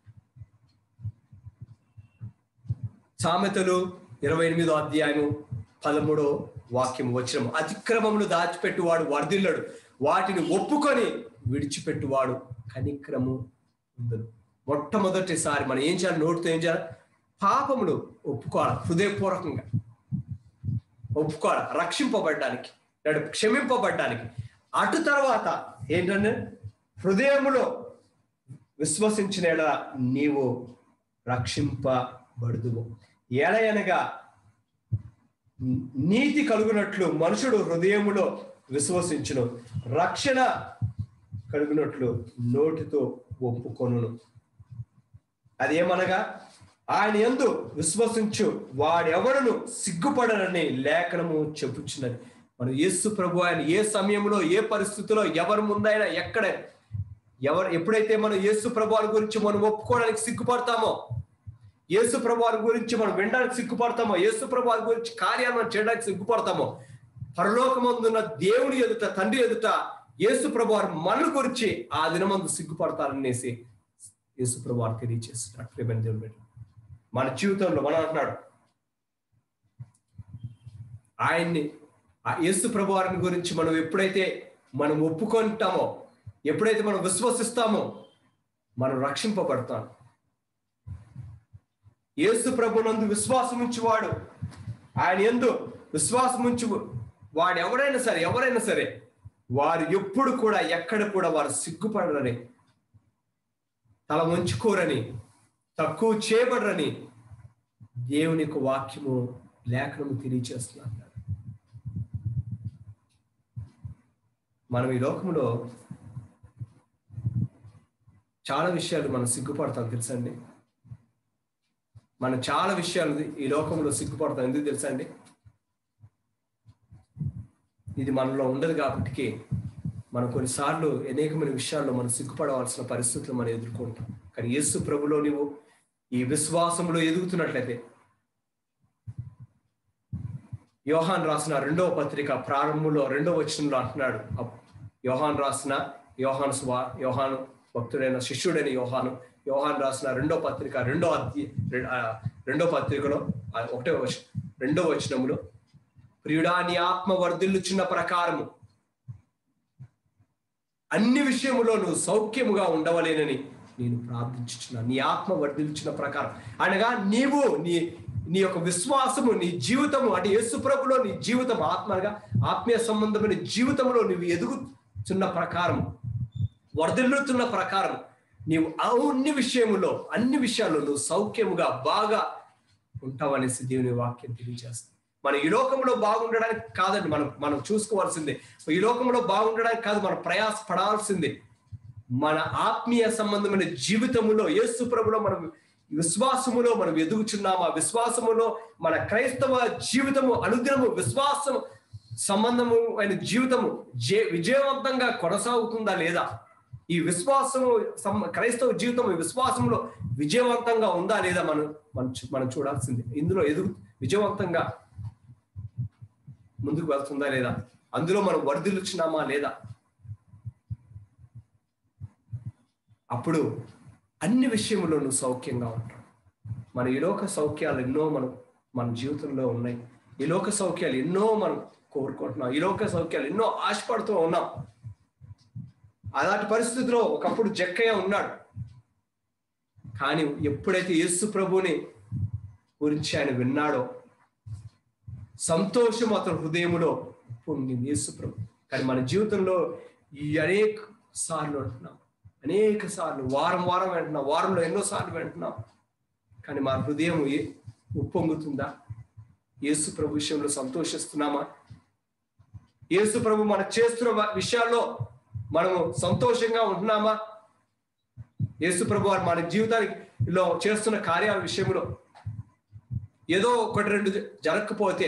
Speaker 1: సామెతలు ఇరవై ఎనిమిదో అధ్యాయము పదమూడో వాక్యం వచ్చిన అతిక్రమములు దాచిపెట్టువాడు వర్ధిల్లడు వాటిని ఒప్పుకొని విడిచిపెట్టువాడు కనిక్రము ఉందను మొట్టమొదటిసారి మనం ఏం చేయాలి నోటితో ఏం చేయాలి పాపములు ఒప్పుకోవాలి హృదయపూర్వకంగా ఒప్పుకోవాలి రక్షింపబడ్డానికి లేదా క్షమింపబడ్డానికి అటు తర్వాత ఏంటంటే హృదయములో విశ్వసించిన ఎడల నీవు రక్షింపబడుదువు ఎలయనగా నీతి కలుగునట్లు మనుషుడు హృదయములో విశ్వసించును రక్షణ కలుగునట్లు నోటితో ఒప్పుకొనును అదేమనగా ఆయన ఎందు విశ్వసించు వాడెవడను సిగ్గుపడనని లేఖనము చెప్పుచున్నది మనం యేసు ప్రభు ఆయన ఏ సమయంలో ఏ పరిస్థితిలో ఎవరి ముందైనా ఎక్కడ ఎవరు ఎప్పుడైతే మనం యేసు ప్రభు వారి గురించి మనం ఒప్పుకోవడానికి సిగ్గుపడతామో యేసు ప్రభు వారి గురించి మనం వినడానికి సిగ్గుపడతామో యేసు ప్రభు వారి గురించి కార్యాలు మనం చేయడానికి సిగ్గుపడతామో పరలోకమందున్న దేవుని ఎదుట తండ్రి ఎదుట యేసు ప్రభు వారు మన గురించి ఆ దినమందు సిగ్గుపడతారనేసి యేసు ప్రభు వారు తెలియజేస్తున్నాడు ప్రేమైన దేవుని బిడ్డ. మన జీవితంలో మనం అంటున్నాడు ఆయన్ని ఆ యేసు ప్రభు వారిని గురించి మనం ఎప్పుడైతే మనం ఒప్పుకుంటామో ఎప్పుడైతే మనం విశ్వసిస్తామో మనం రక్షింపబడతాం యేసు ప్రభునందు విశ్వాసం ఉంచువాడు ఆయన ఎందు విశ్వాసం ఉంచు వాడు ఎవరైనా సరే ఎవరైనా సరే వారు ఎప్పుడు కూడా ఎక్కడ కూడా వారు సిగ్గుపడరని తల వంచుకోరని తక్కువ చేయబడరని దేవుని యొక్క వాక్యము లేఖనము తెలియచేస్తున్నారు మనం ఈ లోకంలో చాలా విషయాలు మనం సిగ్గుపడతాం తెలుసండి మనం చాలా విషయాలు ఈ లోకంలో సిగ్గుపడతాం ఎందుకు తెలుసా అండి ఇది మనలో ఉండదు కాబట్టి మనం కొన్నిసార్లు అనేకమైన విషయాల్లో మనం సిగ్గుపడవలసిన పరిస్థితులు మనం ఎదుర్కొంటాం కానీ యేసు ప్రభులో నువ్వు ఈ విశ్వాసంలో ఎదుగుతున్నట్లయితే యోహాన్ రాసిన రెండవ పత్రిక ప్రారంభంలో రెండవ వచనంలో అంటున్నాడు అప్- యోహాన్ రాసిన యోహాను స్వా యోహాను భక్తుడైన శిష్యుడైన యోహాను యోహాన్ రాసిన రెండో పత్రిక రెండో అధ్య రె- ఆ, రెండో పత్రికలో ఆ, ఒకటో వచ రెండో వచనములో ప్రియుడా నీ ఆత్మ వర్ధిల్లుచున్న ప్రకారము అన్ని విషయములో నువ్వు సౌఖ్యముగా ఉండవలేనని నేను ప్రార్థించుచున్నాను నీ ఆత్మ వర్ధిల్చిన ప్రకారం అనగా నీవు నీ నీ యొక్క విశ్వాసము నీ జీవితము అంటే యేసు ప్రభులో నీ జీవితం ఆత్మగా ఆత్మీయ సంబంధమైన జీవితంలో నువ్వు ఎదుగుతున్న ప్రకారం వర్ధిల్లుతున్న ప్రకారం నీవు అన్ని విషయములో అన్ని విషయాల్లో నువ్వు సౌఖ్యముగా బాగా ఉంటావనేసి దేవుని వాక్యం తెలియజేస్తుంది మన ఈ లోకంలో బాగుండడానికి కాదండి మనం మనం చూసుకోవాల్సిందే ఈ లోకంలో బాగుండడానికి కాదు మనం ప్రయాస పడాల్సిందే మన ఆత్మీయ సంబంధమైన జీవితములో యేసు ప్రభులో మనం విశ్వాసములో మనం ఎదుగుచున్నాము ఆ విశ్వాసములో మన క్రైస్తవ జీవితము అనుదినము విశ్వాసం సంబంధము అయిన జీవితము జే విజయవంతంగా కొనసాగుతుందా లేదా ఈ విశ్వాసము సం- క్రైస్తవ జీవితం ఈ విశ్వాసంలో విజయవంతంగా ఉందా లేదా మనం మనం చూ- మనం చూడాల్సిందే ఇందులో ఎదుగు విజయవంతంగా ముందుకు వెళ్తుందా లేదా అందులో మనం వర్ధిల్లుచున్నామా లేదా అప్పుడు అన్ని విషయంలో నువ్వు సౌఖ్యంగా ఉంటావు మన ఈ లోక సౌఖ్యాలు ఎన్నో మనం మన జీవితంలో ఉన్నాయి ఈ లోక సౌఖ్యాలు ఎన్నో మనం కోరుకుంటున్నాం ఈ లోక సౌఖ్యాలు ఎన్నో ఆశపడుతూ ఉన్నాం అలాంటి పరిస్థితిలో ఒకప్పుడు జక్కయ్య ఉన్నాడు కానీ ఎప్పుడైతే యేసు ప్రభుని గురించి ఆయన విన్నాడో సంతోషం అతని హృదయములో పొంగింది యేసు ప్రభు కానీ మన జీవితంలో ఈ అనేక సార్లు అంటున్నాం అనేక సార్లు వారం వారం వింటున్నాం వారంలో ఎన్నో సార్లు వింటున్నాం కానీ మా హృదయం ఏ- ఉప్పొంగుతుందా యేసు ప్రభు విషయంలో సంతోషిస్తున్నామా యేసు ప్రభు మనం చేస్తున్న వ- విషయాల్లో మనము సంతోషంగా ఉంటున్నామా యేసు ప్రభు వారు మన జీవితానికి లో చేస్తున్న కార్యాల విషయంలో ఏదో ఒకటి రెండు జ- జరగకపోతే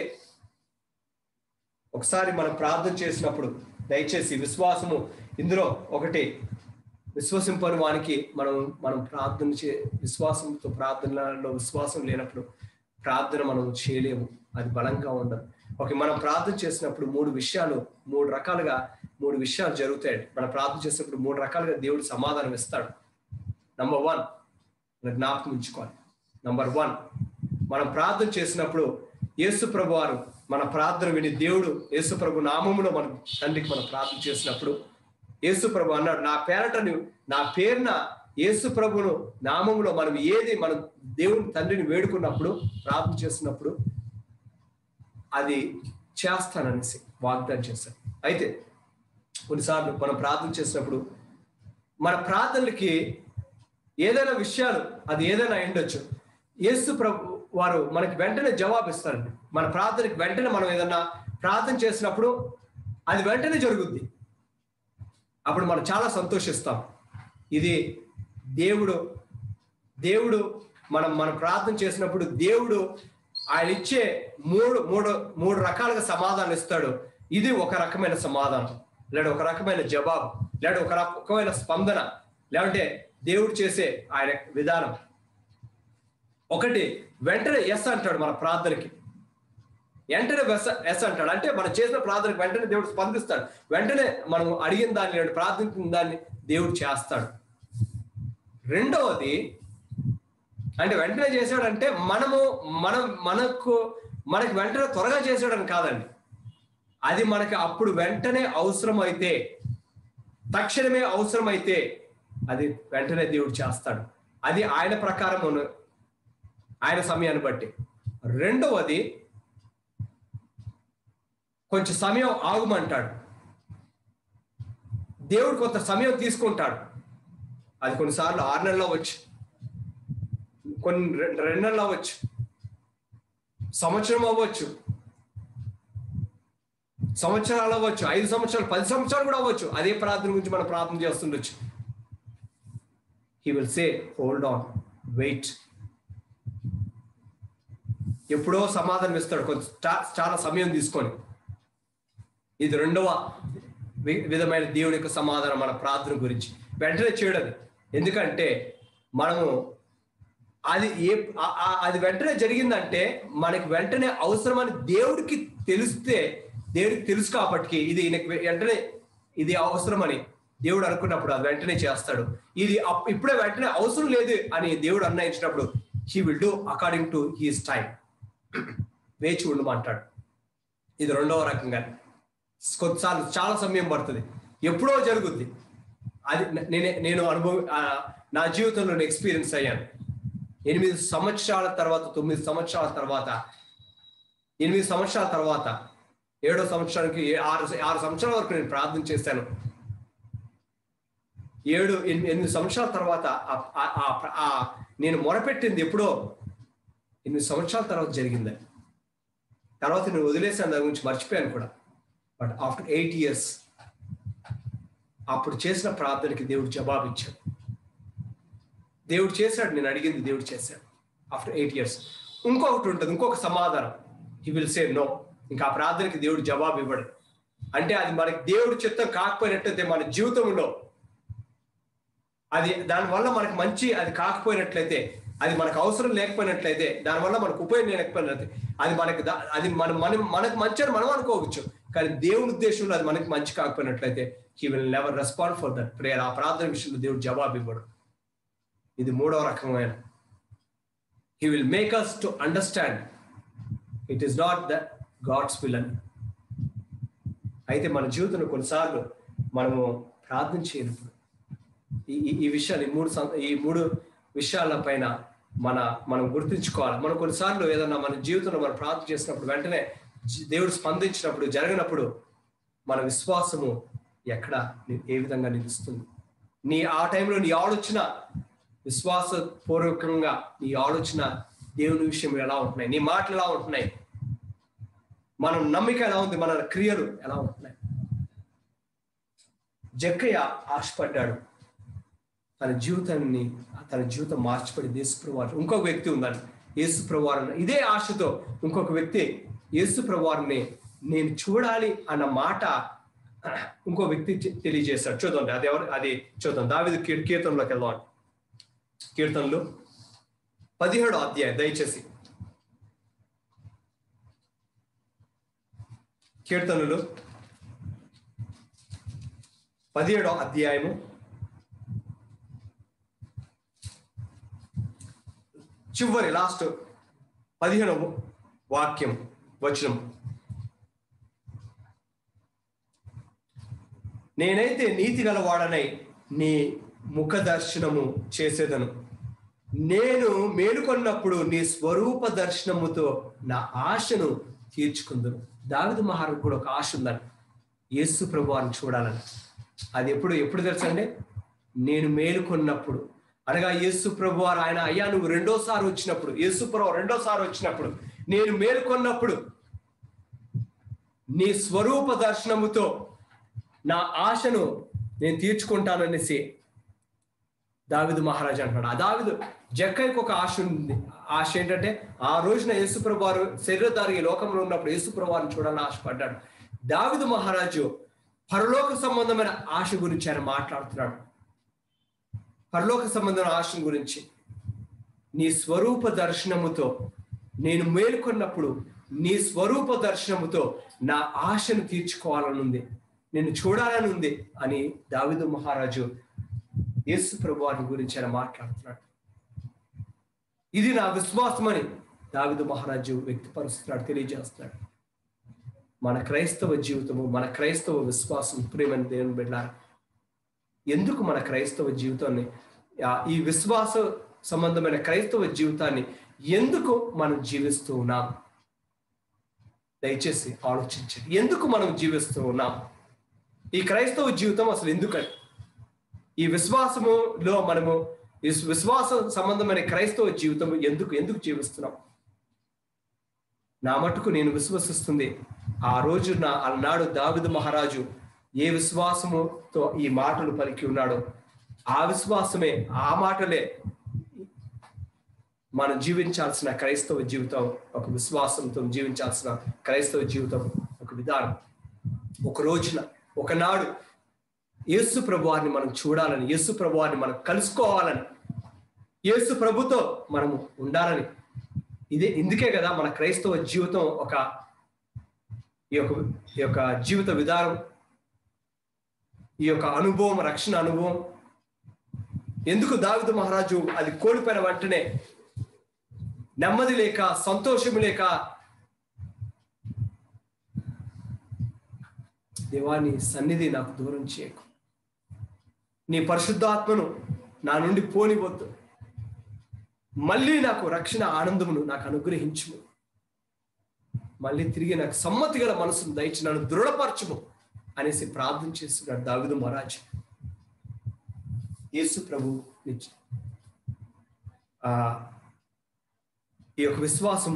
Speaker 1: ఒకసారి మనం ప్రార్థన చేసినప్పుడు దయచేసి విశ్వాసము ఇందులో ఒకటి విశ్వసింపని వానికి మనం మనం ప్రార్థన చే విశ్వాసంతో ప్రార్థనలో విశ్వాసం లేనప్పుడు ప్రార్థన మనం చేయలేము అది బలంగా ఉండదు ఓకే మనం ప్రార్థన చేసినప్పుడు మూడు విషయాలు మూడు రకాలుగా మూడు విషయాలు జరుగుతాయి మన ప్రార్థన చేసినప్పుడు మూడు రకాలుగా దేవుడు సమాధానం ఇస్తాడు నంబర్ వన్ మన జ్ఞాపకం ఉంచుకోవాలి నంబర్ వన్ మనం ప్రార్థన చేసినప్పుడు యేసు ప్రభు వారు మన ప్రార్థన విని దేవుడు యేసు ప్రభు నామములో మన తండ్రికి మనం ప్రార్థన చేసినప్పుడు యేసు ప్రభు అన్నాడు నా పేరట నువ్వు- నా పేరున యేసు ప్రభును నామములో మనం ఏది మనం దేవుని తండ్రిని వేడుకున్నప్పుడు ప్రార్థన చేసినప్పుడు అది చేస్తాననేసి వాగ్దానం చేశాను అయితే కొన్నిసార్లు మనం ప్రార్థన చేసినప్పుడు మన ప్రార్థనలకి ఏదైనా విషయాలు అది ఏదైనా అయిండొచ్చు యేసు ప్రభు వారు మనకి వెంటనే జవాబు ఇస్తారండి మన ప్రార్థనకి వెంటనే మనం ఏదన్నా ప్రార్థన చేసినప్పుడు అది వెంటనే జరుగుద్ది అప్పుడు మనం చాలా సంతోషిస్తాం ఇది దేవుడు దేవుడు మనం మనం ప్రార్థన చేసినప్పుడు దేవుడు ఆయన ఇచ్చే మూడు మూడు మూడు రకాలుగా సమాధానం ఇస్తాడు ఇది ఒక రకమైన సమాధానం లేదా ఒక రకమైన జవాబు లేదా ఒక రకమైన స్పందన లేదంటే దేవుడు చేసే ఆయన విధానం ఒకటి వెంటనే ఎస్ అంటాడు మన ప్రార్థనకి వెంటనే ఎస్ ఎస్ అంటాడు అంటే మనం చేసిన ప్రార్థనకి వెంటనే దేవుడు స్పందిస్తాడు వెంటనే మనం అడిగిన దాన్ని లేదా ప్రార్థించిన దాన్ని దేవుడు చేస్తాడు రెండవది అంటే వెంటనే చేశాడంటే మనము మనం మనకు మనకి వెంటనే త్వరగా చేసాడని కాదండి అది మనకి అప్పుడు వెంటనే అవసరమైతే తక్షణమే అవసరమైతే అది వెంటనే దేవుడు చేస్తాడు అది ఆయన ప్రకారం ఉన్న- ఆయన సమయాన్ని బట్టి రెండవది కొంచెం సమయం ఆగుమంటాడు దేవుడు కొంత సమయం తీసుకుంటాడు అది కొన్నిసార్లు ఆరు నెలలు అవ్వచ్చు కొన్ని రె- రెండు నెలలు అవ్వచ్చు సంవత్సరం అవ్వచ్చు సంవత్సరాలు అవ్వచ్చు ఐదు సంవత్సరాలు పది సంవత్సరాలు కూడా అవ్వచ్చు అదే ప్రార్థన గురించి మనం ప్రార్థన చేస్తుండొచ్చు he will say hold on wait ఎప్పుడో సమాధానం ఇస్తాడు కొంచెం చా- చాలా సమయం తీసుకొని ఇది రెండవ వి- విధమైన దేవుని యొక్క సమాధానం మన ప్రార్థన గురించి వెంటనే చేయడం ఎందుకంటే మనము అది ఏ ఆ- ఆ- అది వెంటనే జరిగిందంటే మనకి వెంటనే అవసరమని దేవుడికి తెలిస్తే దేవుడికి తెలుసు కాబట్టి ఇది ఈయనకి వెంటనే ఇది అవసరమని దేవుడు అనుకున్నప్పుడు అది వెంటనే చేస్తాడు ఇది అప్- ఇప్పుడే వెంటనే అవసరం లేదు అని దేవుడు అన్నయించినప్పుడు he will do according to his time వేచి ఉండమంటాడు ఇది రెండవ రకంగా కొన్నిసార్లు చాలా సమయం పడుతుంది ఎప్పుడో జరుగుద్ది అది నేనే నేను అనుభవం ఆ, నా జీవితంలో నేను ఎక్స్పీరియన్స్ అయ్యాను ఎనిమిది సంవత్సరాల తర్వాత తొమ్మిది సంవత్సరాల తర్వాత ఎనిమిది సంవత్సరాల తర్వాత ఏడో సంవత్సరానికి ఏ- ఆరు ఆరు సంవత్సరాల వరకు నేను ప్రార్థన చేశాను ఏడు ఎనిమిది ఎనిమిది సంవత్సరాల తర్వాత ఆ- ఆ- ఆ- ఆ నేను మొరపెట్టింది ఎప్పుడో ఎనిమిది సంవత్సరాల తర్వాత జరిగింది తర్వాత నేను వదిలేసాను దాని గురించి మర్చిపోయాను కూడా బట్ ఆఫ్టర్ ఎయిట్ ఇయర్స్ అప్పుడు చేసిన ప్రార్థనకి దేవుడు జవాబు ఇచ్చాడు దేవుడు చేశాడు నేను అడిగింది దేవుడు చేశాడు ఆఫ్టర్ ఎయిట్ ఇయర్స్ ఇంకొకటి ఉంటుంది ఇంకొక సమాధానం హీ విల్ సే నో ఇంకా ఆ ప్రార్థనకి దేవుడు జవాబు ఇవ్వడు అంటే అది మనకి దేవుడు చిత్తం కాకపోయినట్లయితే మన జీవితంలో అది దానివల్ల మనకు మంచి అది కాకపోయినట్లయితే అది మనకు అవసరం లేకపోయినట్లయితే దానివల్ల మనకు ఉపయోగం లేకపోయినట్లయితే అది మనకి దా- అది మనం మనం మనకు మంచి అని మనం అనుకోవచ్చు కానీ దేవుని ఉద్దేశంలో అది మనకి మంచి కాకపోయినట్లయితే he will never respond for that prayer ఆ ప్రార్థన విషయంలో దేవుడు జవాబు ఇవ్వడు ఇది మూడవ రకమైన he will make us to understand it is not the God's will అని అయితే మన జీవితంలో కొన్నిసార్లు మనము ప్రార్థన చేయనప్పుడు ఈ ఈ- ఈ విషయాలు ఈ మూడు సం- ఈ మూడు విషయాల పైన మన మనం గుర్తుంచుకోవాలి మనం కొన్నిసార్లు ఏదన్నా మన జీవితంలో మనం ప్రార్థన చేసినప్పుడు వెంటనే జీ- దేవుడు స్పందించినప్పుడు జరగనప్పుడు మన విశ్వాసము ఎక్కడ ని- ఏ విధంగా నిలుస్తుంది నీ ఆ టైంలో నీ ఆలోచన విశ్వాసపూర్వకంగా నీ ఆలోచన దేవుని విషయం ఎలా ఉంటున్నాయి నీ మాటలు ఎలా ఉంటున్నాయి మన నమ్మిక ఎలా ఉంది మన క్రియలు ఎలా ఉంటున్నాయి జక్కయ్య ఆశపడ్డాడు తన జీవితాన్ని తన జీవితం మార్చిపడి యేసుప్రవారు ఇంకొక వ్యక్తి ఉందని యేసుప్రవారు ఇదే ఆశతో ఇంకొక వ్యక్తి యేసుప్రవారిని నేను చూడాలి అన్న మాట ఇంకో వ్యక్తి తె- తెలియజేశాడు చూద్దాం అది ఎవరు అది చూద్దాం దావిది కీర్- కీర్తనలోకి వెళ్దాం కీర్తనలు పదిహేడు అధ్యాయం దయచేసి కీర్తనలు పదిహేడో అధ్యాయము చివరి లాస్ట్ పదిహేనవ వాక్యం వచనం నేనైతే నీతి గలవాడనై నీ ముఖ దర్శనము చేసేదను నేను మేలుకొన్నప్పుడు నీ స్వరూప దర్శనముతో నా ఆశను తీర్చుకుందును దావిదు మహారాజు కూడా ఒక ఆశ ఉందని యేసు ప్రభువాన్ని చూడాలని అది ఎప్పుడు ఎప్పుడు తెలుసండి నేను మేలుకొన్నప్పుడు అనగా యేసు ప్రభు వారు ఆయన అయ్యా నువ్వు రెండోసారి వచ్చినప్పుడు యేసు ప్రభు రెండోసారి వచ్చినప్పుడు నేను మేలుకొన్నప్పుడు నీ స్వరూప దర్శనముతో నా ఆశను నేను తీర్చుకుంటాననేసి దావిదు మహారాజు అంటున్నాడు ఆ దావిదు జక్కయ్యకు ఒక ఆశ ఉంది ఆశ ఏంటంటే ఆ రోజున యేసుప్రభు వారు శరీరధారి ఈ లోకంలో ఉన్నప్పుడు యేసుప్రభు వారిని చూడాలని ఆశపడ్డాడు దావిదు మహారాజు పరలోక సంబంధమైన ఆశ గురించి ఆయన మాట్లాడుతున్నాడు పరలోక సంబంధమైన ఆశ గురించి నీ స్వరూప దర్శనముతో నేను మేలుకొన్నప్పుడు నీ స్వరూప దర్శనముతో నా ఆశను తీర్చుకోవాలని ఉంది నేను చూడాలని ఉంది అని దావిదు మహారాజు యేసు ప్రభు వారి గురించి ఆయన మాట్లాడుతున్నాడు ఇది నా విశ్వాసం అని దావిదు మహారాజు వ్యక్తపరుస్తున్నాడు తెలియజేస్తున్నాడు మన క్రైస్తవ జీవితము మన క్రైస్తవ విశ్వాసం ప్రేమని దేవుని బిడ్డారు ఎందుకు మన క్రైస్తవ జీవితాన్ని ఆ, ఈ విశ్వాస సంబంధమైన క్రైస్తవ జీవితాన్ని ఎందుకు మనం జీవిస్తూ ఉన్నాం దయచేసి ఆలోచించండి ఎందుకు మనం జీవిస్తూ ఉన్నాం ఈ క్రైస్తవ జీవితం అసలు ఎందుకని ఈ విశ్వాసములో మనము ఈ విశ్వాస సంబంధమైన క్రైస్తవ జీవితం ఎందుకు ఎందుకు జీవిస్తున్నాం నా మటుకు నేను విశ్వసిస్తుంది ఆ రోజు నా అన్నాడు దావిదు మహారాజు ఏ విశ్వాసముతో ఈ మాటలు పలికి ఉన్నాడో ఆ విశ్వాసమే ఆ మాటలే మనం జీవించాల్సిన క్రైస్తవ జీవితం ఒక విశ్వాసంతో జీవించాల్సిన క్రైస్తవ జీవితం ఒక విధానం ఒక రోజున ఒకనాడు యేసు ప్రభువాన్ని మనం చూడాలని యేసు ప్రభువాన్ని మనం కలుసుకోవాలని యేసు ప్రభుతో మనము ఉండాలని ఇదే ఇందుకే కదా మన క్రైస్తవ జీవితం ఒక ఈ యొక్క ఈ యొక్క జీవిత విధానం ఈ యొక్క అనుభవం రక్షణ అనుభవం ఎందుకు దావిదు మహారాజు అది కోల్పోయిన వెంటనే నెమ్మది లేక సంతోషము లేక దేవాని సన్నిధి నాకు దూరం చేయకు నీ పరిశుద్ధాత్మను నా నుండి పోనివద్దు మళ్ళీ నాకు రక్షణ ఆనందమును నాకు అనుగ్రహించుము మళ్ళీ తిరిగి నాకు సమ్మతి గల మనసును దయచి నన్ను దృఢపరచుము అనేసి ప్రార్థన చేస్తున్నాడు దావిదు మహారాజు యేసు ప్రభు నిజ ఆ ఈ యొక్క విశ్వాసము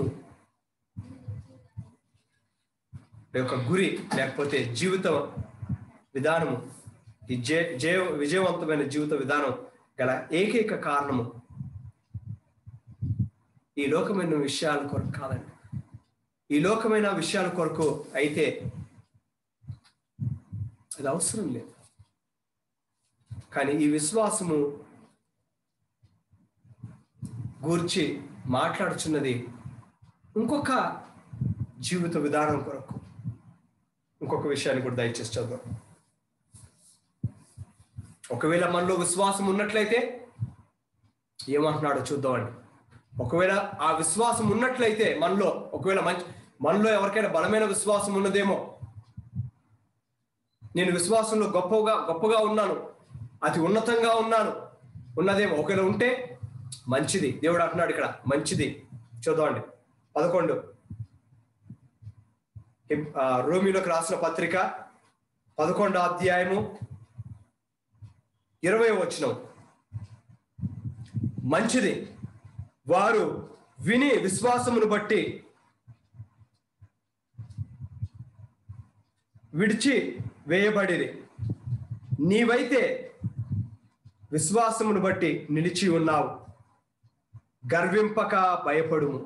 Speaker 1: ఈ యొక్క గురి లేకపోతే జీవిత విధానము ఈ జయ జయ విజయవంతమైన జీవిత విధానం గల ఏకైక కారణము ఈ లోకమైన విషయాల కొరకు కాదండి ఈ లోకమైన విషయాల కొరకు అయితే అది అవసరం లేదు కానీ ఈ విశ్వాసము గూర్చి మాట్లాడుచున్నది ఇంకొక జీవిత విధానం కొరకు ఇంకొక విషయాన్ని కూడా దయచేసి చదువు ఒకవేళ మనలో విశ్వాసం ఉన్నట్లయితే ఏమంటున్నాడో చూద్దామండి ఒకవేళ ఆ విశ్వాసం ఉన్నట్లయితే మనలో ఒకవేళ మంచి మనలో ఎవరికైనా బలమైన విశ్వాసం ఉన్నదేమో నేను విశ్వాసంలో గొప్పగా గొప్పగా ఉన్నాను అతి ఉన్నతంగా ఉన్నాను ఉన్నదేమో ఒకవేళ ఉంటే మంచిది దేవుడు అంటున్నాడు ఇక్కడ మంచిది చూద్దామండి పదకొండు హిబ్- ఆ, రోమిలోకి రాసిన పత్రిక పదకొండో అధ్యాయము ఇరవై వచనం మంచిది వారు విని విశ్వాసమును బట్టి విడిచి వేయబడిరి నీవైతే విశ్వాసమును బట్టి నిలిచి ఉన్నావు గర్వింపక భయపడుము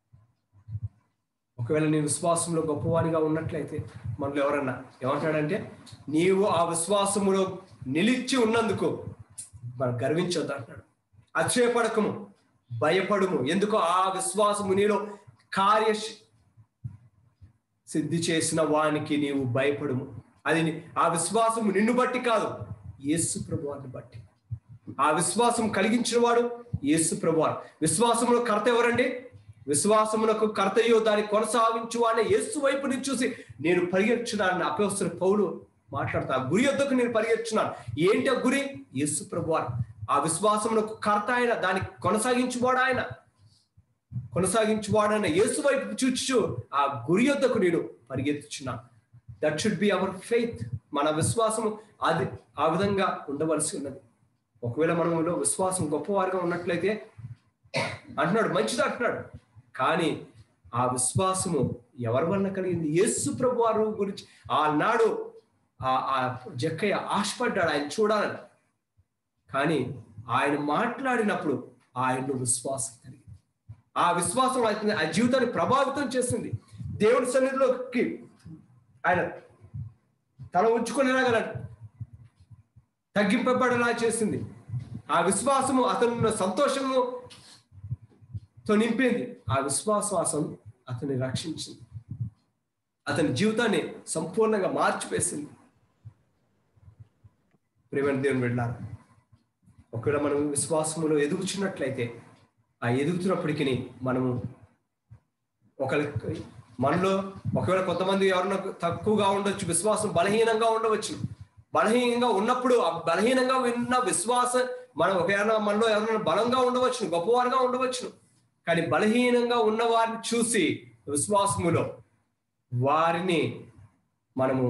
Speaker 1: ఒకవేళ నీ విశ్వాసంలో గొప్పవానిగా ఉన్నట్లయితే మనలో ఎవరన్నా ఏమంటాడంటే నీవు ఆ విశ్వాసములో నిలిచి ఉన్నందుకు మనం గర్వించొద్దు అంటాడు అక్షయపడకము భయపడుము ఎందుకు ఆ విశ్వాసము నీలో కార్య సిద్ధి చేసిన వానికి నీవు భయపడుము అది ని- ఆ విశ్వాసం నిన్ను బట్టి కాదు యేసు ప్రభువారిని బట్టి ఆ విశ్వాసం కలిగించిన వాడు యేసు ప్రభువారు విశ్వాసములో కర్త ఎవరండి విశ్వాసమునకు కర్తయో దాన్ని కొనసాగించు అనే యేసు వైపు నుంచి చూసి నేను పరిగెత్తున్నాను అపవస్తున్న పౌలు మాట్లాడతా ఆ గురి యొద్దకు నేను పరిగెత్తున్నాను ఏంటి ఆ గురి యేసు ప్రభువారు ఆ విశ్వాసమునకు కర్త ఆయన దాన్ని కొనసాగించువాడు ఆయన కొనసాగించువాడన్న యేసు వైపు చూచు ఆ గురి యొద్దకు నేను పరిగెత్తుచున్నాను that should be our faith మన విశ్వాసము అది ఆ విధంగా ఉండవలసి ఉన్నది ఒకవేళ మనలో విశ్వాసం గొప్పవారుగా ఉన్నట్లయితే అంటున్నాడు మంచిది అంటున్నాడు కానీ ఆ విశ్వాసము ఎవరి వలన కలిగింది యేసు ప్రభు వారు గురించి ఆనాడు ఆ ఆ జక్కయ్య ఆశపడ్డాడు ఆయన చూడాలని కానీ ఆయన మాట్లాడినప్పుడు ఆయనలో విశ్వాసం కలిగింది ఆ విశ్వాసం ఆయన ఆ జీవితాన్ని ప్రభావితం చేసింది దేవుని సన్నిధిలోకి ఆయన తల ఉంచుకునేలాగా తగ్గింపబడేలా చేసింది ఆ విశ్వాసము అతను సంతోషము తో నింపింది ఆ విశ్వాసం అతన్ని రక్షించింది అతని జీవితాన్ని సంపూర్ణంగా మార్చివేసింది ప్రేమైన దేవుని వెళ్ళారు ఒకవేళ మనం విశ్వాసములో ఎదుగుచున్నట్లయితే ఆ ఎదుగుతున్నప్పటికీ మనము ఒకరికి మనలో ఒకవేళ కొంతమంది ఎవరన్నా తక్కువగా ఉండొచ్చు విశ్వాసం బలహీనంగా ఉండవచ్చు బలహీనంగా ఉన్నప్పుడు ఆ బలహీనంగా ఉన్న విశ్వాసం మనం ఒకవేళ మనలో ఎవరైనా బలంగా ఉండవచ్చు గొప్పవారుగా ఉండవచ్చు కానీ బలహీనంగా ఉన్న వారిని చూసి విశ్వాసములో వారిని మనము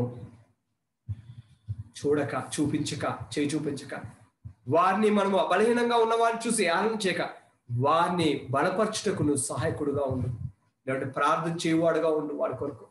Speaker 1: చూడక చూపించక చేయి చూపించక వారిని మనము బలహీనంగా ఉన్న వారిని చూసి ఆనందించక వారిని బలపరచుటకు నువ్వు సహాయకుడుగా ఉండు లేదంటే ప్రార్థన చేయవాడుగా ఉండు వారి కొరకు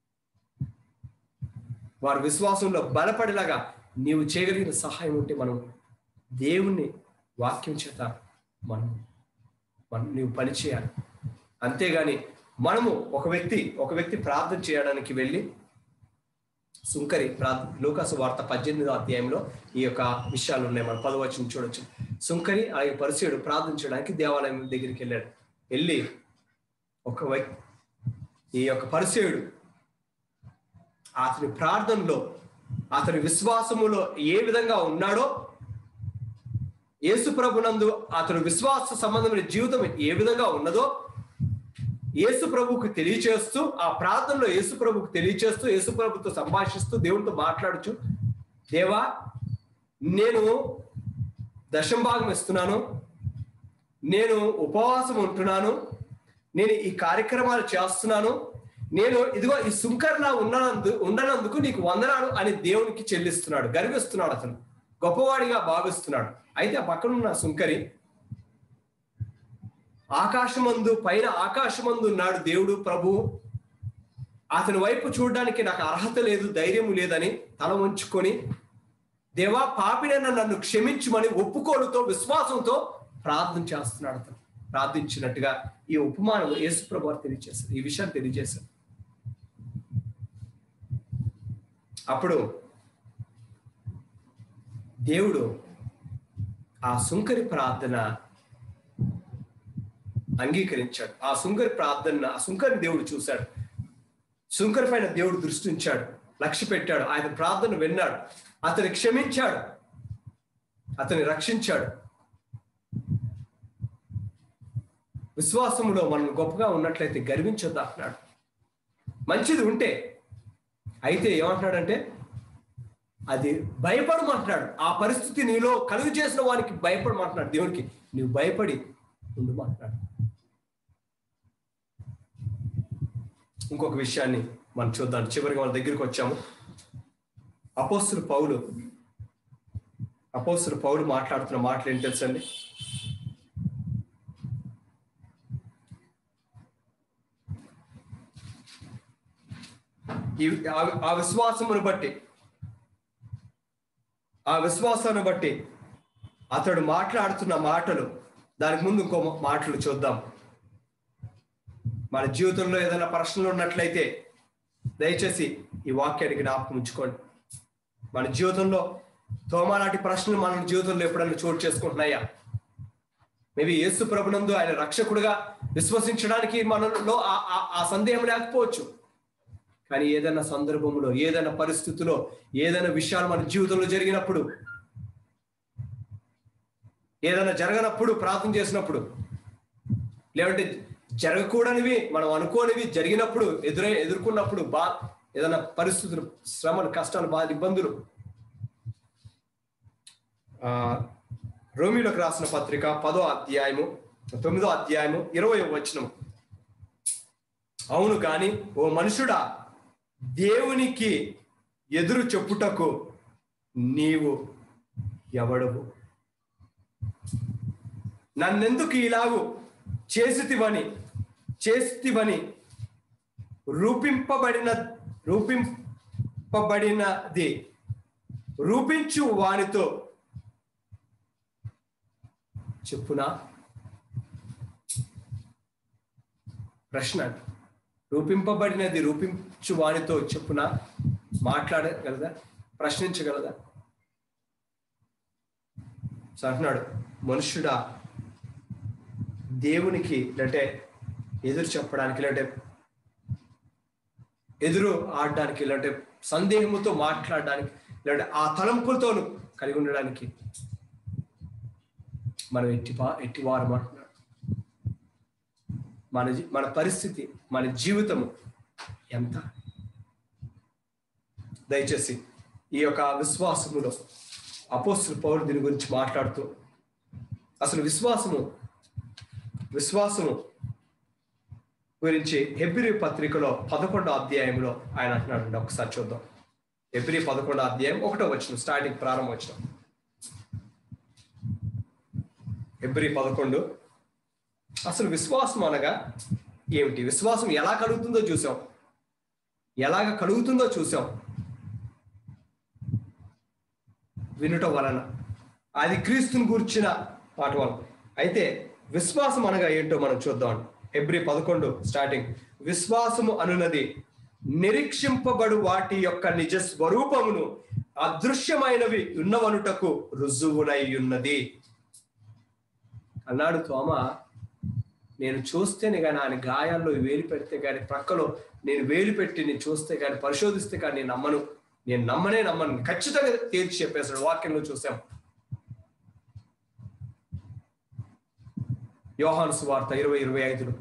Speaker 1: వారి విశ్వాసంలో బలపడేలాగా నీవు చేయగలిగిన సహాయం ఉంటే మనం దేవుణ్ణి వాక్యం చేత మనం మనం నీవు పని చేయాలి అంతేగాని మనము ఒక వ్యక్తి ఒక వ్యక్తి ప్రార్థన చేయడానికి వెళ్ళి సుంకరి ప్రార్థ లూకాసు వార్త పద్దెనిమిదో అధ్యాయంలో ఈ యొక్క విషయాలు ఉన్నాయి మనం పదవచనం చూడొచ్చు సుంకరి అలాగే పరిచయుడు ప్రార్థన చేయడానికి దేవాలయం దగ్గరికి వెళ్ళాడు వెళ్ళి ఒక వ్యక్తి ఈ యొక్క పరిచయుడు అతని ప్రార్థనలో అతని విశ్వాసములో ఏ విధంగా ఉన్నాడో యేసు ప్రభునందు అతను విశ్వాస సంబంధమైన జీవితం ఏ విధంగా ఉన్నదో యేసు ప్రభుకు తెలియచేస్తూ ఆ ప్రార్థనలో యేసు ప్రభుకు తెలియచేస్తూ యేసు ప్రభుతో సంభాషిస్తూ దేవునితో మాట్లాడుచు దేవా నేను దశం భాగం ఇస్తున్నాను నేను ఉపవాసం ఉంటున్నాను నేను ఈ కార్యక్రమాలు చేస్తున్నాను నేను ఇదిగో ఈ సుంకర్లా ఉన్ననందు ఉండనందుకు నీకు వందనాలు అని దేవునికి చెల్లిస్తున్నాడు గర్విస్తున్నాడు అతను గొప్పవాడిగా భావిస్తున్నాడు అయితే ఆ పక్కనున్న సుంకరి ఆకాశమందు పైన ఆకాశమందు ఉన్నాడు దేవుడు ప్రభు అతని వైపు చూడడానికి నాకు అర్హత లేదు ధైర్యం లేదని తల వంచుకొని దేవా పాపినైనా నన్ను క్షమించమని ఒప్పుకోలుతో విశ్వాసంతో ప్రార్థన చేస్తున్నాడు అతను ప్రార్థించినట్టుగా ఈ ఉపమానం యేసు ప్రభు వారు తెలియజేశారు ఈ విషయాన్ని తెలియజేశారు అప్పుడు దేవుడు ఆ సుంకరి ప్రార్థన అంగీకరించాడు ఆ సుంకరి ప్రార్థన ఆ సుంకరి దేవుడు చూశాడు సుంకరి పైన దేవుడు దృష్టి ఉంచాడు లక్ష్య పెట్టాడు ఆయన ప్రార్థన విన్నాడు అతని క్షమించాడు అతని రక్షించాడు విశ్వాసములో మనం గొప్పగా ఉన్నట్లయితే గర్వించొద్దు అంటున్నాడు మంచిది ఉంటే అయితే ఏమంటున్నాడంటే అది భయపడమంటున్నాడు ఆ పరిస్థితి నీలో కలుగు చేసిన వానికి భయపడమంటున్నాడు దేవునికి నువ్వు భయపడి ఉండమంటున్నాడు ఇంకొక విషయాన్ని మనం చూద్దాం చివరిగా మన దగ్గరికి వచ్చాము అపోస్తులు పౌలు అపోస్తులు పౌలు మాట్లాడుతున్న మాటలు ఏంటి తెలుసండి ఈ ఆ- ఆ విశ్వాసమును బట్టి ఆ విశ్వాసాన్ని బట్టి అతడు మాట్లాడుతున్న మాటలు దానికి ముందు ఇంకో మాటలు చూద్దాం మన జీవితంలో ఏదైనా ప్రశ్నలు ఉన్నట్లయితే దయచేసి ఈ వాక్యాన్ని జ్ఞాపకం ఉంచుకోండి మన జీవితంలో తోమాలాంటి ప్రశ్నలు మన జీవితంలో ఎప్పుడైనా చోటు చేసుకుంటున్నాయా మేబీ యేసు ప్రభునందు ఆయన రక్షకుడుగా విశ్వసించడానికి మనలో ఆ- ఆ- ఆ సందేహం లేకపోవచ్చు కానీ ఏదైనా సందర్భంలో ఏదైనా పరిస్థితిలో ఏదైనా విషయాలు మన జీవితంలో జరిగినప్పుడు ఏదైనా జరగనప్పుడు ప్రార్థన చేసినప్పుడు లేదంటే జరగకూడనివి మనం అనుకోనివి జరిగినప్పుడు ఎదురై ఎదుర్కొన్నప్పుడు బా ఏదైనా పరిస్థితులు శ్రమలు కష్టాలు బాధ ఇబ్బందులు ఆ రోమిలోకి రాసిన పత్రిక పదో అధ్యాయము తొమ్మిదో అధ్యాయము ఇరవై వచనం అవును కాని ఓ మనుషుడా దేవునికి ఎదురు చెప్పుటకు నీవు ఎవడవు నన్నెందుకు ఇలాగు చేసితివని చేసితివని రూపింపబడిన రూపింపబడినది రూపించు వానితో చెప్పునా ప్రశ్న రూపింపబడినది రూపించు వానితో చెప్పున మాట్లాడగలదా ప్రశ్నించగలదా సో అంటున్నాడు మనుష్యుడా దేవునికి లేదంటే ఎదురు చెప్పడానికి లేదంటే ఎదురు ఆడడానికి లేదంటే సందేహముతో మాట్లాడడానికి లేదంటే ఆ తలంపులతోను కలిగి ఉండడానికి మనం ఎట్టి ఎట్టి వారు అంటున్నాడు మన జీ- మన పరిస్థితి మన జీవితము ఎంత దయచేసి ఈ యొక్క విశ్వాసములో అపోస్తుల పౌరు దీని గురించి మాట్లాడుతూ అసలు విశ్వాసము విశ్వాసము గురించి హెబ్రి పత్రికలో పదకొండో అధ్యాయంలో ఆయన అంటున్నాడు ఒకసారి చూద్దాం హెబ్రి పదకొండో అధ్యాయం ఒకటో వచ్చిన స్టార్టింగ్ ప్రారంభం వచ్చిన హెబ్రి పదకొండు అసలు విశ్వాసం అనగా ఏమిటి విశ్వాసం ఎలా కలుగుతుందో చూసాం ఎలాగ కలుగుతుందో చూసాం వినుట వలన అది క్రీస్తుని గూర్చిన పాట వలన అయితే విశ్వాసం అనగా ఏంటో మనం చూద్దాం ఎబ్రి పదకొండు స్టార్టింగ్ విశ్వాసము అనున్నది నిరీక్షింపబడు వాటి యొక్క నిజ స్వరూపమును అదృశ్యమైనవి ఉన్నవనుటకు రుజువునై ఉన్నది అన్నాడు తోమ నేను చూస్తేనే కానీ ఆయన గాయాల్లో వేలు పెడితే కానీ ప్రక్కలో నేను వేలు పెట్టి నేను చూస్తే కానీ పరిశోధిస్తే కానీ నేను నమ్మను నేను నమ్మనే నమ్మను ఖచ్చితంగా తేల్చి చెప్పేశాడు వాక్యంలో చూసాం యోహాను సువార్త ఇరవై ఇరవై ఐదులో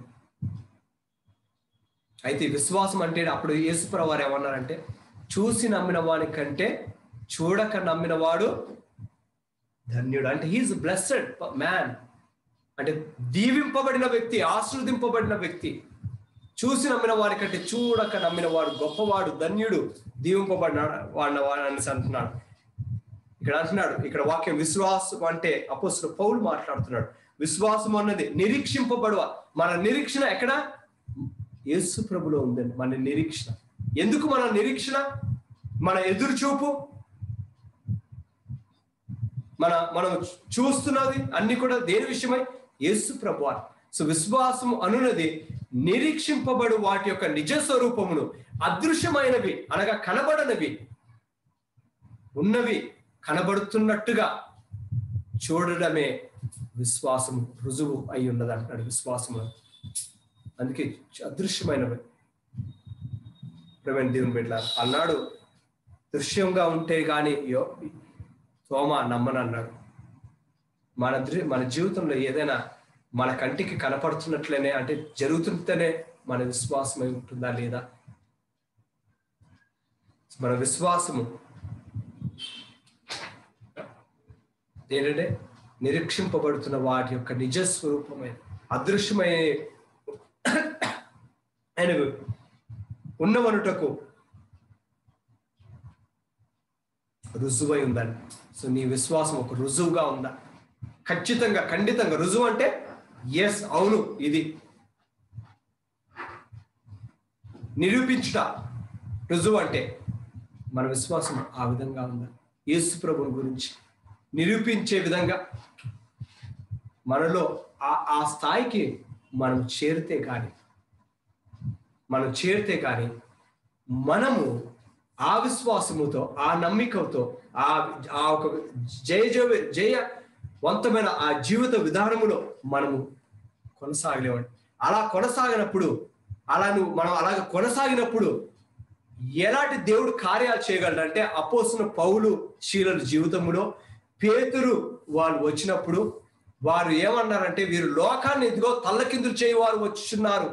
Speaker 1: అయితే ఈ విశ్వాసం అంటే అప్పుడు యేసుప్రభు వారు ఏమన్నారంటే చూసి నమ్మిన వాని కంటే చూడక నమ్మిన వాడు ధన్యుడు అంటే హీఈస్ బ్లెస్సెడ్ మ్యాన్ అంటే దీవింపబడిన వ్యక్తి ఆశ్రదింపబడిన వ్యక్తి చూసి నమ్మిన వారి కంటే చూడక నమ్మిన వాడు గొప్పవాడు ధన్యుడు దీవింపబడిన వాడిన వాడు అనేసి అంటున్నాడు ఇక్కడ అంటున్నాడు ఇక్కడ వాక్యం విశ్వాసం అంటే అపోస్తులు పౌలు మాట్లాడుతున్నాడు విశ్వాసం అన్నది నిరీక్షింపబడువ మన నిరీక్షణ ఎక్కడ యేసు ప్రభులో ఉందండి మన నిరీక్షణ ఎందుకు మన నిరీక్షణ మన ఎదురు చూపు మన మనం చూస్తున్నది అన్ని కూడా దేని విషయమై యేసు ప్రభు సో విశ్వాసం అనున్నది నిరీక్షింపబడు వాటి యొక్క నిజ స్వరూపమును అదృశ్యమైనవి అనగా కనబడనవి ఉన్నవి కనబడుతున్నట్టుగా చూడడమే విశ్వాసము రుజువు అయి ఉన్నది అంటున్నాడు విశ్వాసము అందుకే అదృశ్యమైనవి ప్రవీణ్ దేవుని బిడ్డ అన్నాడు దృశ్యంగా ఉంటే గాని యో తోమ నమ్మనన్నాడు మన దృ మన జీవితంలో ఏదైనా మన కంటికి కనపడుతున్నట్లనే అంటే జరుగుతుంటేనే మన విశ్వాసమై ఉంటుందా లేదా మన విశ్వాసము ఏంటంటే నిరీక్షింపబడుతున్న వాటి యొక్క నిజ స్వరూపమైన అదృశ్యమైన ఆయన ఉన్నవనుటకు రుజువై ఉందండి సో నీ విశ్వాసం ఒక రుజువుగా ఉందా ఖచ్చితంగా ఖండితంగా రుజువు అంటే ఎస్ అవును ఇది నిరూపించుట రుజువు అంటే మన విశ్వాసం ఆ విధంగా ఉందా యేసు ప్రభుని గురించి నిరూపించే విధంగా మనలో ఆ ఆ స్థాయికి మనం చేరితే కానీ మనం చేరితే కానీ మనము ఆ విశ్వాసముతో ఆ నమ్మికతో ఆ ఆ ఒక జయ జయ జయవంతమైన ఆ జీవిత విధానములో మనము కొనసాగలేమండి అలా కొనసాగినప్పుడు అలా నువ్వు మనం అలాగ కొనసాగినప్పుడు ఎలాంటి దేవుడు కార్యాలు చేయగలడు అంటే అపోసిన పౌలు శీలల జీవితంలో పేతురు వాళ్ళు వచ్చినప్పుడు వారు ఏమన్నారంటే వీరు లోకాన్ని ఇదిగో తల్లకిందులు చేయి వారు వచ్చున్నారు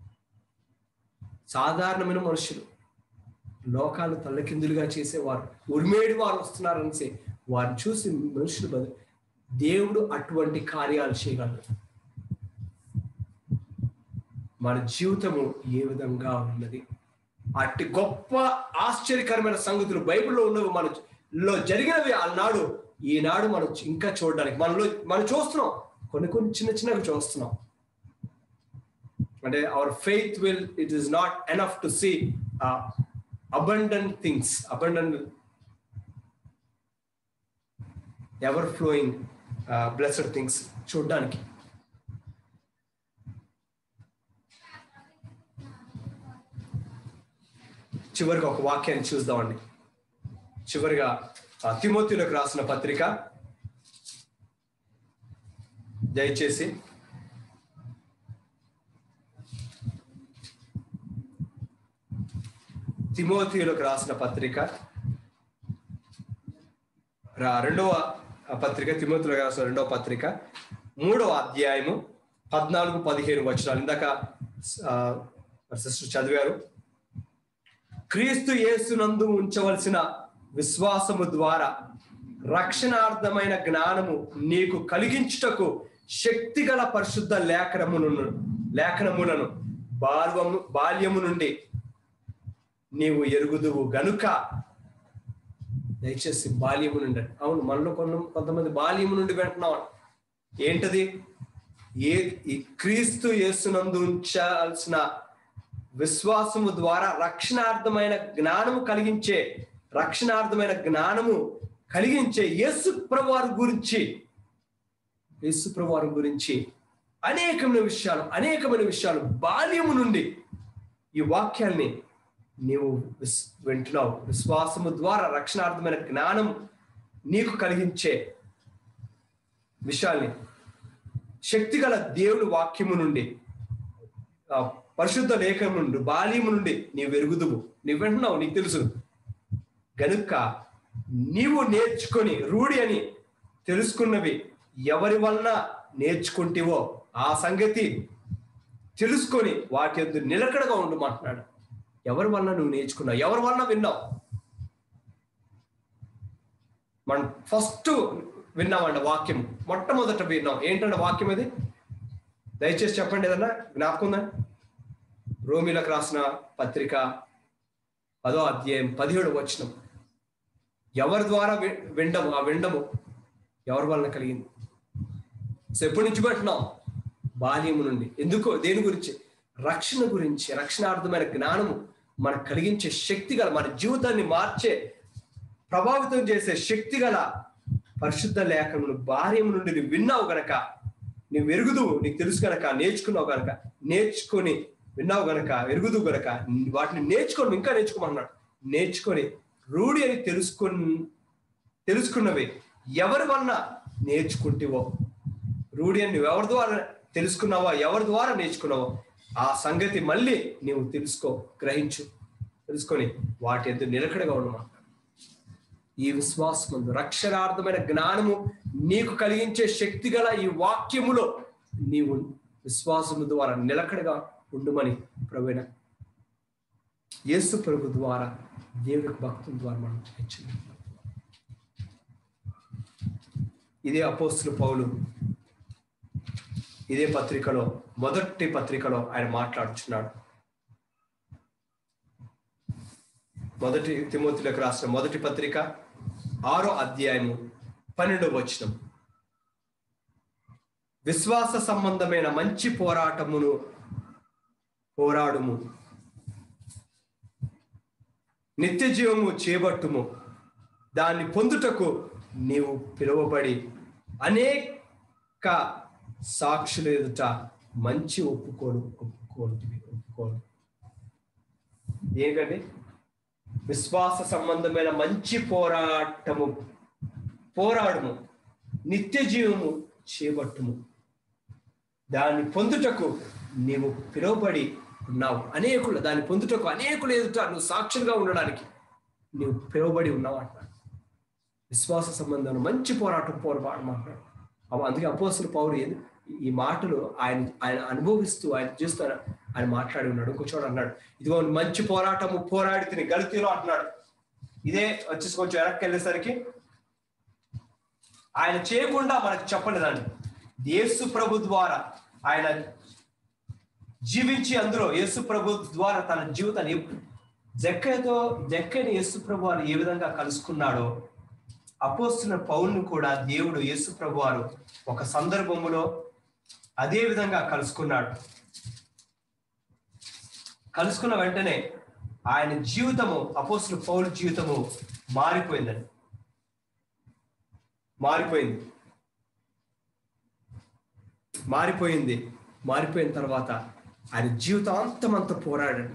Speaker 1: సాధారణమైన మనుషులు లోకాలు తల్లకిందులుగా చేసేవారు ఉరిమేడి వారు వస్తున్నారని వారిని చూసి మనుషులు బదు- దేవుడు అటువంటి కార్యాలు చేయగలరు మన జీవితము ఏ విధంగా ఉన్నది అట్టి గొప్ప ఆశ్చర్యకరమైన సంగతులు బైబిల్లో ఉన్నవి మన లో జరిగినవి ఆనాడు ఈనాడు మనం ఇంకా చూడడానికి మనలో మనం చూస్తున్నాం కొన్ని కొన్ని చిన్న చిన్నవి చూస్తున్నాం అంటే our faith will it is not enough to see abundant things abundant ever flowing blessed things చూడడానికి చివరిగా ఒక వాక్యాన్ని చూద్దామండి చివరిగా ఆ, తిమోతిలకు రాసిన పత్రిక దయచేసి తిమోతిలకు రాసిన పత్రిక రా- రెండవ పత్రిక తిమోతిలకు రాసిన రెండవ పత్రిక మూడవ అధ్యాయము పద్నాలుగు పదిహేను వచనాలు ఇందాక ఆ, సిస్టర్ చదివారు క్రీస్తు యేసునందు ఉంచవలసిన విశ్వాసము ద్వారా రక్షణార్థమైన జ్ఞానము నీకు కలిగించుటకు శక్తిగల పరిశుద్ధ లేఖనమును లేఖనములను బాల్యము బాల్యము నుండి నీవు ఎరుగుదువు గనుక దయచేసి బాల్యము నుండి అంట. అవును మనలో కొంత కొంతమంది బాల్యము నుండి వింటున్నాం ఏంటది ఏ ఈ క్రీస్తు యేసునందు ఉంచాల్సిన విశ్వాసము ద్వారా రక్షణార్థమైన జ్ఞానము కలిగించే రక్షణార్థమైన జ్ఞానము కలిగించే యేసు ప్రభువారి గురించి యేసు ప్రభువారి గురించి అనేకమైన విషయాలు అనేకమైన విషయాలు బాల్యము నుండి ఈ వాక్యాల్ని నీవు విస్ వింటున్నావు విశ్వాసము ద్వారా రక్షణార్థమైన జ్ఞానం నీకు కలిగించే విషయాల్ని శక్తిగల దేవుని వాక్యము నుండి ఆ పరిశుద్ధ లేఖనం నుండి బాల్యము నుండి నీవు వెరుగుదువు నీవు వింటున్నావు నీకు తెలుసు గనుక నీవు నేర్చుకొని రూఢి అని తెలుసుకున్నవి ఎవరి వలన నేర్చుకుంటేవో ఆ సంగతి తెలుసుకొని వాటి ఎందు నిలకడగా ఉండమంటున్నాడు ఎవరి వలన నువ్వు నేర్చుకున్నావు ఎవరి వలన విన్నావు మనం ఫస్ట్ విన్నామంట వాక్యం మొట్టమొదట విన్నాం ఏంటంటే వాక్యం అది దయచేసి చెప్పండి ఏదన్నా జ్ఞాపకం ఉందా రోమిలకు రాసిన పత్రిక పదో అధ్యాయం పదిహేడు వచనం ఎవరి ద్వారా వి- వినడము ఆ వినడము ఎవరి వలన కలిగింది సో ఎప్పటి నుంచి పెట్టినాం బాల్యము నుండి ఎందుకో దేని గురించి రక్షణ గురించి రక్షణార్థమైన జ్ఞానము మనకు కలిగించే శక్తి గల మన జీవితాన్ని మార్చే ప్రభావితం చేసే శక్తి గల పరిశుద్ధ లేఖనమును భార్యము నుండి నువ్వు విన్నావు గనక నువ్వు ఎరుగుదు నీకు తెలుసు గనక నేర్చుకున్నావు గనక నేర్చుకొని విన్నావు గనక ఎరుగుదు గనక వాటిని నేర్చుకొని ఇంకా నేర్చుకోమన్నాడు నేర్చుకొని రూఢి అని తెలుసుకొని తెలుసుకున్నవి ఎవరి వలన నేర్చుకుంటేవో రూఢి అని నువ్వు ఎవరి ద్వారా తెలుసుకున్నావా ఎవరి ద్వారా నేర్చుకున్నావో ఆ సంగతి మళ్ళీ నీవు తెలుసుకో గ్రహించు తెలుసుకొని వాటి ఎంత నిలకడగా ఉండమా ఈ విశ్వాసముందు రక్షణార్థమైన జ్ఞానము నీకు కలిగించే శక్తి గల ఈ వాక్యములో నీవు విశ్వాసము ద్వారా నిలకడగా ఉండుమని ప్రవీణ యేసు ప్రభు ద్వారా దేవునికి భక్తుల ద్వారా మనం హెచ్చింది ఇదే అపోస్తుల పౌలు ఇదే పత్రికలో మొదటి పత్రికలో ఆయన మాట్లాడుచున్నాడు మొదటి తిమోతిలకు రాసిన మొదటి పత్రిక ఆరో అధ్యాయము పన్నెండవ వచనం విశ్వాస సంబంధమైన మంచి పోరాటమును పోరాడుము నిత్య జీవము చేపట్టుము దాన్ని పొందుటకు నీవు పిలువబడి అనేక సాక్షుల ఎదుట మంచి ఒప్పుకోలు ఒప్పుకోలు ఒప్పుకోలు ఏంటండి విశ్వాస సంబంధమైన మంచి పోరాటము పోరాడుము నిత్య జీవము చేపట్టుము దాన్ని పొందుటకు నీవు పిలువబడి ఉన్నావు అనేకులు దాన్ని పొందుటకు అనేకులు ఎదుట నువ్వు సాక్షులుగా ఉండడానికి నువ్వు పిలువబడి ఉన్నావు అంటున్నాడు విశ్వాస సంబంధం మంచి పోరాటం పోరాడమంటున్నాడు అవ- అందుకే అపోస్తుల పౌరు ఏది- ఈ మాటలు ఆయన ఆయన అనుభవిస్తూ ఆయన చూస్తూ ఆయన మాట్లాడి ఉన్నాడు ఇంకో చోట అన్నాడు ఇదిగో మంచి పోరాటము పోరాడి తిని గలితీలో అంటున్నాడు ఇదే వచ్చేసి కొంచెం వెనక్కి వెళ్ళేసరికి ఆయన చేయకుండా మనకు చెప్పలేదండి యేసు ప్రభు ద్వారా ఆయన జీవించి అందులో యేసు ప్రభు ద్వారా తన జీవితాన్ని జక్కయ్యతో జక్కని యేసు ప్రభు వారు ఏ విధంగా కలుసుకున్నాడో అపోస్తున్న పౌల్ని కూడా దేవుడు యేసు ప్రభు వారు ఒక సందర్భములో అదే విధంగా కలుసుకున్నాడు కలుసుకున్న వెంటనే ఆయన జీవితము అపోస్తుల పౌలు జీవితము మారిపోయిందండి మారిపోయింది మారిపోయింది మారిపోయిన తర్వాత ఆయన జీవితాంతం అంతా పోరాడండి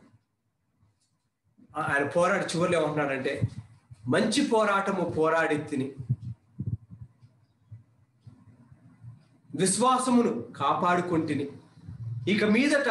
Speaker 1: ఆ- ఆయన పోరాడి చివరిలో ఏమంటున్నాడంటే మంచి పోరాటము పోరాడి తిని విశ్వాసమును కాపాడుకుంటుని ఇక మీదట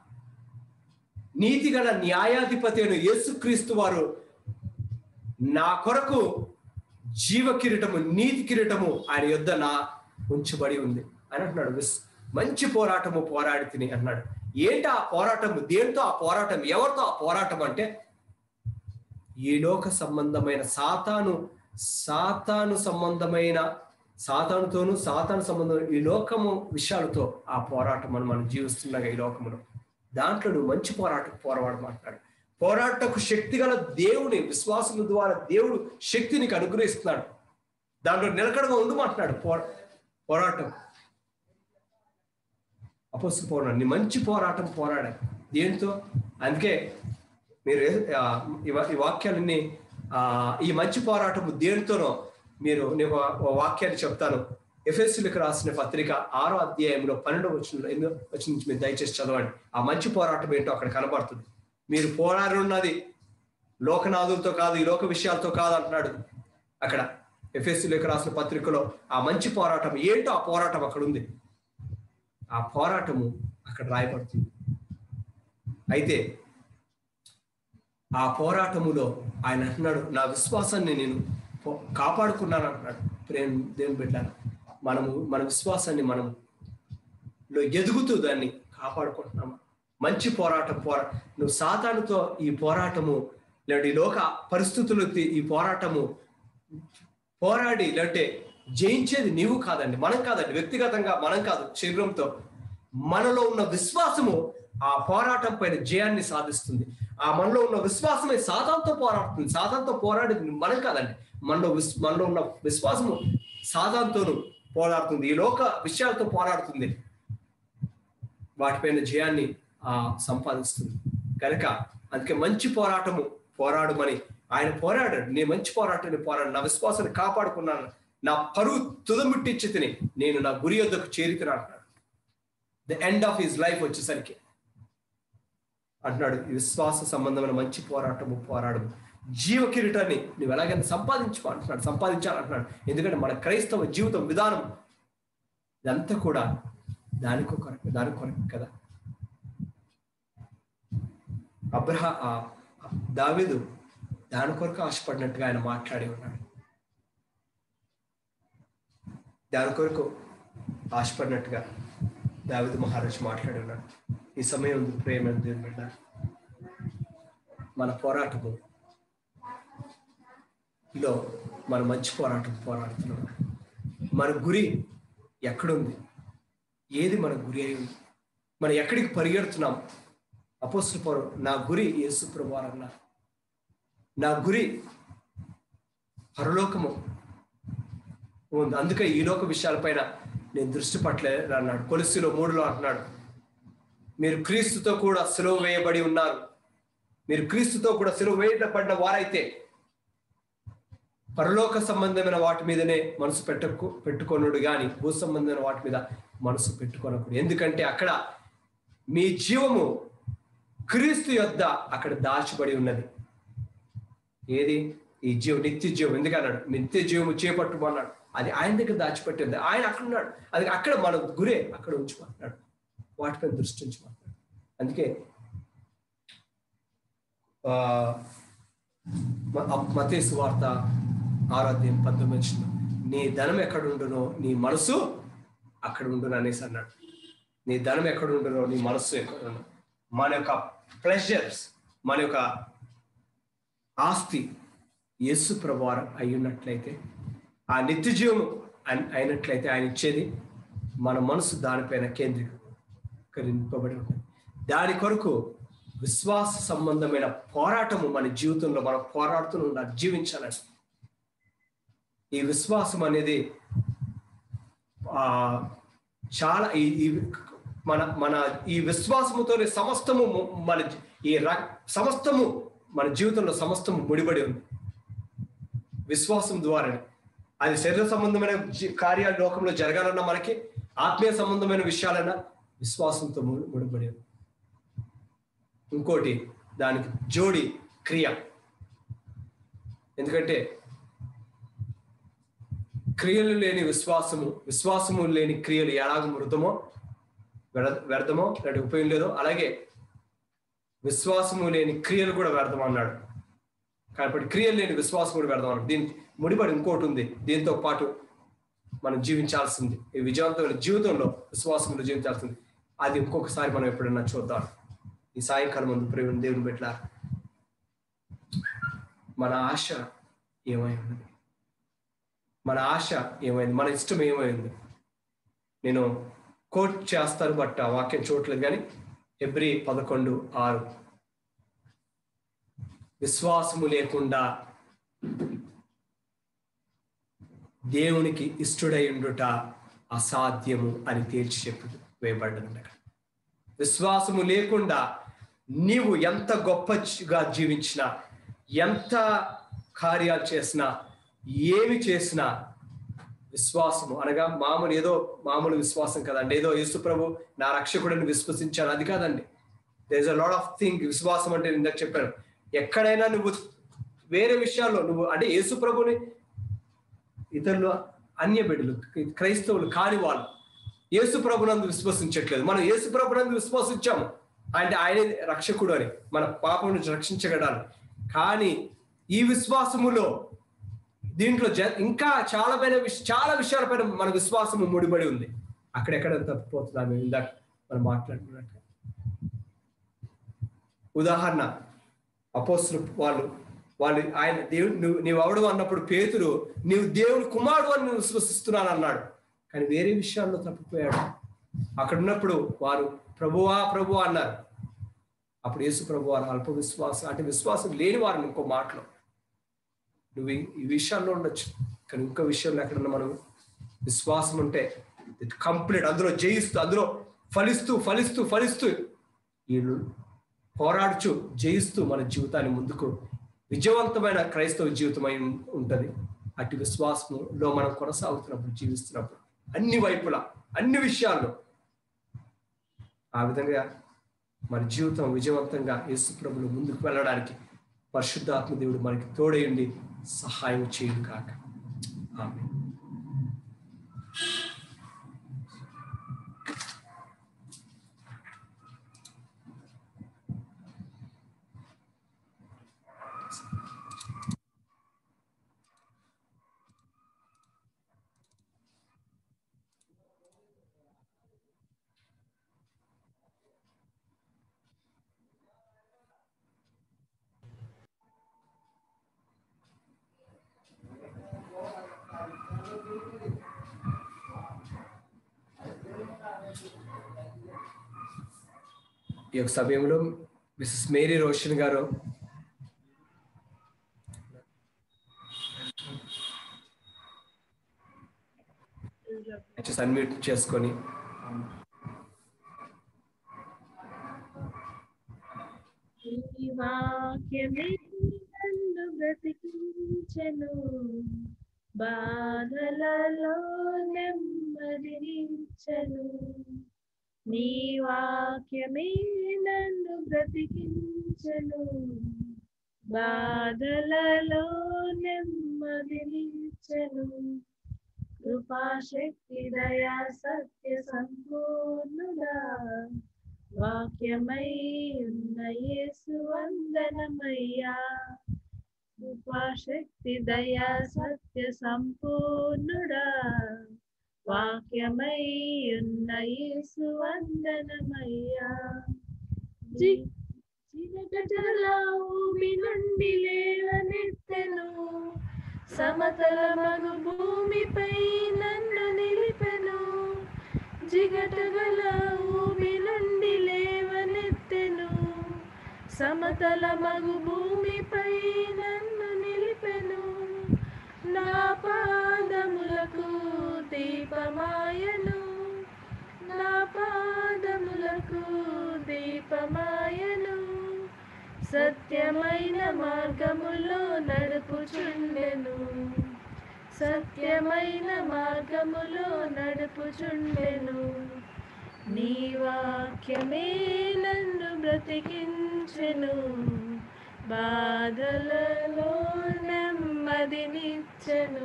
Speaker 1: నీతిగల న్యాయాధిపతి అయిన యేసుక్రీస్తు వారు నా కొరకు జీవ కిరీటము నీతి కిరీటము ఆయన యొద్ద నా ఉంచబడి ఉంది అని అంటున్నాడు విస్ మంచి పోరాటము పోరాడి తిని అన్నాడు ఏంటి ఆ పోరాటము దేంతో ఆ పోరాటం ఎవరితో ఆ పోరాటం అంటే ఈ లోక సంబంధమైన సాతాను సాతాను సంబంధమైన సాతానుతోనూ సాతాను సంబంధం ఈ లోకము విషయాలతో ఆ పోరాటం అని మనం జీవిస్తున్నాగా ఈ లోకములో దాంట్లో నువ్వు మంచి పోరాటం పోరాడమంటున్నాడు పోరాటకు శక్తి గల దేవుని విశ్వాసం ద్వారా దేవుడు శక్తి నీకు అనుగ్రహిస్తున్నాడు దాంట్లో నిలకడగా ఉండమంటున్నాడు పో పోరాటం అపోస్తల పోరాటం నీ మంచి పోరాటం పోరాడాలి దేంతో అందుకే మీరు ఆ, ఈ వా- ఈ వాక్యాలన్నీ ఆ, ఈ మంచి పోరాటం దేనితోనో మీరు నేను ఒక- ఒక వాక్యాన్ని చెప్తాను ఎఫ్ఎస్సీలకు రాసిన పత్రిక ఆరో అధ్యాయంలో పన్నెండో వచ్చిన ఎన్నో వచ్చిన నుంచి మీరు దయచేసి చదవండి ఆ మంచి పోరాటం ఏంటో అక్కడ కనబడుతుంది మీరు పోరాడి ఉన్నది లోకనాథులతో కాదు ఈ లోక విషయాలతో కాదు అంటున్నాడు అక్కడ ఎఫ్ఎస్సీలకు రాసిన పత్రికలో ఆ మంచి పోరాటం ఏంటో ఆ పోరాటం అక్కడ ఉంది ఆ పోరాటము అక్కడ రాయబడుతుంది అయితే ఆ పోరాటములో ఆయన అంటున్నాడు నా విశ్వాసాన్ని నేను పో- కాపాడుకున్నాను అంటున్నాడు ప్రేమ దేవుని బిడ్డాను మనము మన విశ్వాసాన్ని మనం లో ఎదుగుతూ దాన్ని కాపాడుకుంటున్నాము మంచి పోరాటం పోరా నువ్వు సాతానుతో ఈ పోరాటము లేదంటే ఈ లోక పరిస్థితులతో ఈ పోరాటము పోరాడి లేదంటే జయించేది నీవు కాదండి మనం కాదండి వ్యక్తిగతంగా మనం కాదు శరీరంతో మనలో ఉన్న విశ్వాసము ఆ పోరాటం పైన జయాన్ని సాధిస్తుంది ఆ మనలో ఉన్న విశ్వాసమే సాతాంతో పోరాడుతుంది సాతాంతో పోరాడేది మనం కాదండి మనలో విస్ మనలో ఉన్న విశ్వాసము సాతాంతోను పోరాడుతుంది ఈ లోక విషయాలతో పోరాడుతుంది వాటిపైన జయాన్ని ఆ సంపాదిస్తుంది కనుక అందుకే మంచి పోరాటము పోరాడమని ఆయన పోరాడాడు నేను మంచి పోరాటాన్ని పోరాడు నా విశ్వాసాన్ని కాపాడుకున్నాను నా పరువు తుదముట్టించి తిని నేను నా గురి యొద్దకు చేరితిరా అంటున్నాడు the end of his life వచ్చేసరికి అంటున్నాడు ఈ విశ్వాస సంబంధమైన మంచి పోరాటము పోరాడము జీవ కిరీటాన్ని నువ్వు ఎలాగైనా సంపాదించుకో అంటున్నాడు సంపాదించాలంటున్నాడు ఎందుకంటే మన క్రైస్తవ జీవితం విధానం ఇదంతా కూడా దానికో కొరకు దాని కొరకు కదా అబ్రహ ఆ దావీదు దాని కొరకు ఆశపడినట్టుగా ఆయన మాట్లాడి ఉన్నాడు దాని కొరకు ఆశపడినట్టుగా దావిదు మహారాజు మాట్లాడి ఉన్నాడు ఈ సమయం ఉంది ప్రేమ దేవుని బిడ్డ మన పోరాటము లో మన మంచి పోరాటం పోరాడుతున్నాం మన గురి ఎక్కడుంది ఏది మన గురి అయి ఉంది మనం ఎక్కడికి పరిగెడుతున్నాం అపోస్తుల పౌరు నా గురి యేసు ప్రభు అన్నారు నా గురి పరలోకము ఉంది అందుకే ఈ లోక విషయాలపైన నేను దృష్టి పట్టలేదు అన్నాడు కొలిసిలో మూడులో అంటున్నాడు మీరు క్రీస్తుతో కూడా సెలవు వేయబడి ఉన్నారు మీరు క్రీస్తుతో కూడా సెలవు వేయబడిన వారైతే పరలోక సంబంధమైన వాటి మీదనే మనసు పెట్టకు పెట్టుకొనుడు గాని భూ సంబంధమైన వాటి మీద మనసు పెట్టుకొనకూడదు ఎందుకంటే అక్కడ మీ జీవము క్రీస్తు యొద్ద అక్కడ దాచబడి ఉన్నది ఏది ఈ జీవం నిత్య జీవం ఎందుకన్నాడు నిత్య జీవము చేపట్టుమన్నాడు అది ఆయన దగ్గర దాచిపెట్టి ఉంది ఆయన అక్కడ ఉన్నాడు అది అక్కడ మన గురే అక్కడ ఉంచుమంటున్నాడు వాటిపైన దృష్టి ఉంచమంటున్నాడు అందుకే ఆ, మ- మతేసు వార్త ఆరాధ్యం పంతొమ్మిది వచ్చిన నీ ధనం ఎక్కడ ఉండునో నీ మనసు అక్కడ ఉండును అనేసి అన్నాడు నీ ధనం ఎక్కడ ఉండునో నీ మనస్సు ఎక్కడ ఉండును మన యొక్క ప్లెజర్స్ మన యొక్క ఆస్తి యేసు ప్రభువారు అయి ఉన్నట్లయితే ఆ నిత్య జీవం అయి- అయినట్లయితే ఆయన ఇచ్చేది మన మనసు దానిపైన కేంద్రీకరింపబడి ఉంటుంది దాని కొరకు విశ్వాస సంబంధమైన పోరాటము మన జీవితంలో మనం పోరాడుతూ ఉండాలి జీవించాలని ఈ విశ్వాసం అనేది ఆ చాలా ఈ ఈ మన మన ఈ విశ్వాసముతోనే సమస్తము ము- మన జీ- ఈ ర- సమస్తము మన జీవితంలో సమస్తము ముడిపడి ఉంది విశ్వాసం ద్వారా అది శరీర సంబంధమైన జీ- కార్యాలు లోకంలో జరగాలన్నా మనకి ఆత్మీయ సంబంధమైన విషయాలన్నా విశ్వాసంతో ము- ముడిపడి ఉంది ఇంకోటి దానికి జోడి క్రియ ఎందుకంటే క్రియలు లేని విశ్వాసము విశ్వాసము లేని క్రియలు ఎలాగ మృతమో వ్యర్థ వ్యర్థమో లేదంటే ఉపయోగం లేదో అలాగే విశ్వాసము లేని క్రియలు కూడా వ్యర్థం అన్నాడు కాబట్టి క్రియలు లేని విశ్వాసం కూడా వ్యర్థం అన్నాడు దీనికి ముడిపడి ఇంకోటి ఉంది దీంతో పాటు మనం జీవించాల్సింది ఈ విజయవంతమైన జీవితంలో విశ్వాసంలో జీవించాల్సింది అది ఇంకొకసారి మనం ఎప్పుడైనా చూద్దాం ఈ సాయంకాలం ముందు ప్రేమ దేవుని పెట్ల మన ఆశ ఏమై ఉన్నది మన ఆశ ఏమైంది మన ఇష్టం ఏమైంది నేను కోట్ చేస్తాను బట్ ఆ వాక్యం చూడట్లేదు కానీ ఎబ్రి పదకొండు ఆరు విశ్వాసము లేకుండా దేవునికి ఇష్టడై ఉండుట అసాధ్యము అని తేల్చి చెప్పి వేయబడ్డది అక్కడ విశ్వాసము లేకుండా నీవు ఎంత గొప్పగా జీవించినా ఎంత కార్యాలు చేసినా ఏమి చేసినా విశ్వాసము అనగా మామూలు ఏదో మామూలు విశ్వాసం కదండి ఏదో యేసు ప్రభు నా రక్షకుడిని విశ్వసించాను అది కాదండి there is a lot of thing విశ్వాసం అంటే ఇందాక చెప్పాను ఎక్కడైనా నువ్వు వేరే విషయాల్లో నువ్వు అంటే యేసు ప్రభుని ఇతరులు అన్య బిడ్డలు క్రైస్తవులు కాని వాళ్ళు యేసు ప్రభునందు విశ్వసించట్లేదు మనం యేసు ప్రభునందు విశ్వసించాము అంటే ఆయనే రక్షకుడు అని మన పాపం నుంచి రక్షించగడాలి కానీ ఈ విశ్వాసములో దీంట్లో జ- ఇంకా చాలా పైన విష- చాలా విషయాలపైన మన విశ్వాసము ముడిపడి ఉంది అక్కడెక్కడ తప్పిపోతుందా మేము ఇందాక మనం మాట్లాడుకున్నట్టు ఉదాహరణ అపోస్తులు వాళ్ళు వాళ్ళు ఆయన దేవుడు నువ్వు నీవు అవడు అన్నప్పుడు పేతురు నీవు దేవుని కుమారుడు అని నేను విశ్వసిస్తున్నాను అన్నాడు కానీ వేరే విషయాల్లో తప్పిపోయాడు అక్కడ ఉన్నప్పుడు వారు ప్రభువా ప్రభు అన్నారు అప్పుడు యేసు ప్రభు వారు అల్ప విశ్వాసం అంటే విశ్వాసం లేని వారిని ఇంకో మాటలో నువ్వు ఈ- ఈ విషయాల్లో ఉండొచ్చు కానీ ఇంకో విషయంలో ఎక్కడన్నా మనం విశ్వాసం ఉంటే కంప్లీట్ అందులో జయిస్తూ అందులో ఫలిస్తూ ఫలిస్తూ ఫలిస్తూ వీళ్ళు పోరాడుచు జయిస్తూ మన జీవితాన్ని ముందుకు విజయవంతమైన క్రైస్తవ జీవితం అయి ఉం- ఉంటది అటు విశ్వాసంలో మనం కొనసాగుతున్నప్పుడు జీవిస్తున్నప్పుడు అన్ని వైపులా అన్ని విషయాల్లో ఆ విధంగా మన జీవితం విజయవంతంగా యేసు ప్రభులు ముందుకు వెళ్ళడానికి పరిశుద్ధాత్మ దేవుడు మనకి తోడైండి సహాయం చేయడు కాక ఆమె ఈ యొక్క సమయంలో మిస్సెస్ మేరీ రోషన్ గారు అన్మ్యూట్ చేసుకొని
Speaker 7: నీ వాక్యమే నన్ను బ్రతికించెను బాధలలో నెమ్మదినించెను నీ వాక్యమే నన్ను బ్రతికించెను బాధలలో నెమ్మదినించెను కృపాశక్తి దయా సత్య సంపూర్ణుడా వాక్యమై ఉన్న యేసు వందనమయ్యా కృపాశక్తి దయా సత్య సంపూర్ణుడా వాక్యమై ఉన్న యేసు వందనమయ్యా జి చిరకటల ఊబి నుండి లేవనెత్తెను సమతల మగు భూమిపై నన్ను నిలిపెను జిగటగల ఊబి నుండి లేవనెత్తెను సమతల మగు భూమిపై నన్ను నిలిపెను నా పాదములకు దీపమాయను నా పాదములకు దీపమాయను సత్యమైన మార్గములో నడుపుచుండెను సత్యమైన మార్గములో నడుపుచుండెను నీ వాక్యమే నన్ను బ్రతికించెను బాధలలో నెమ్మదినిచ్చెను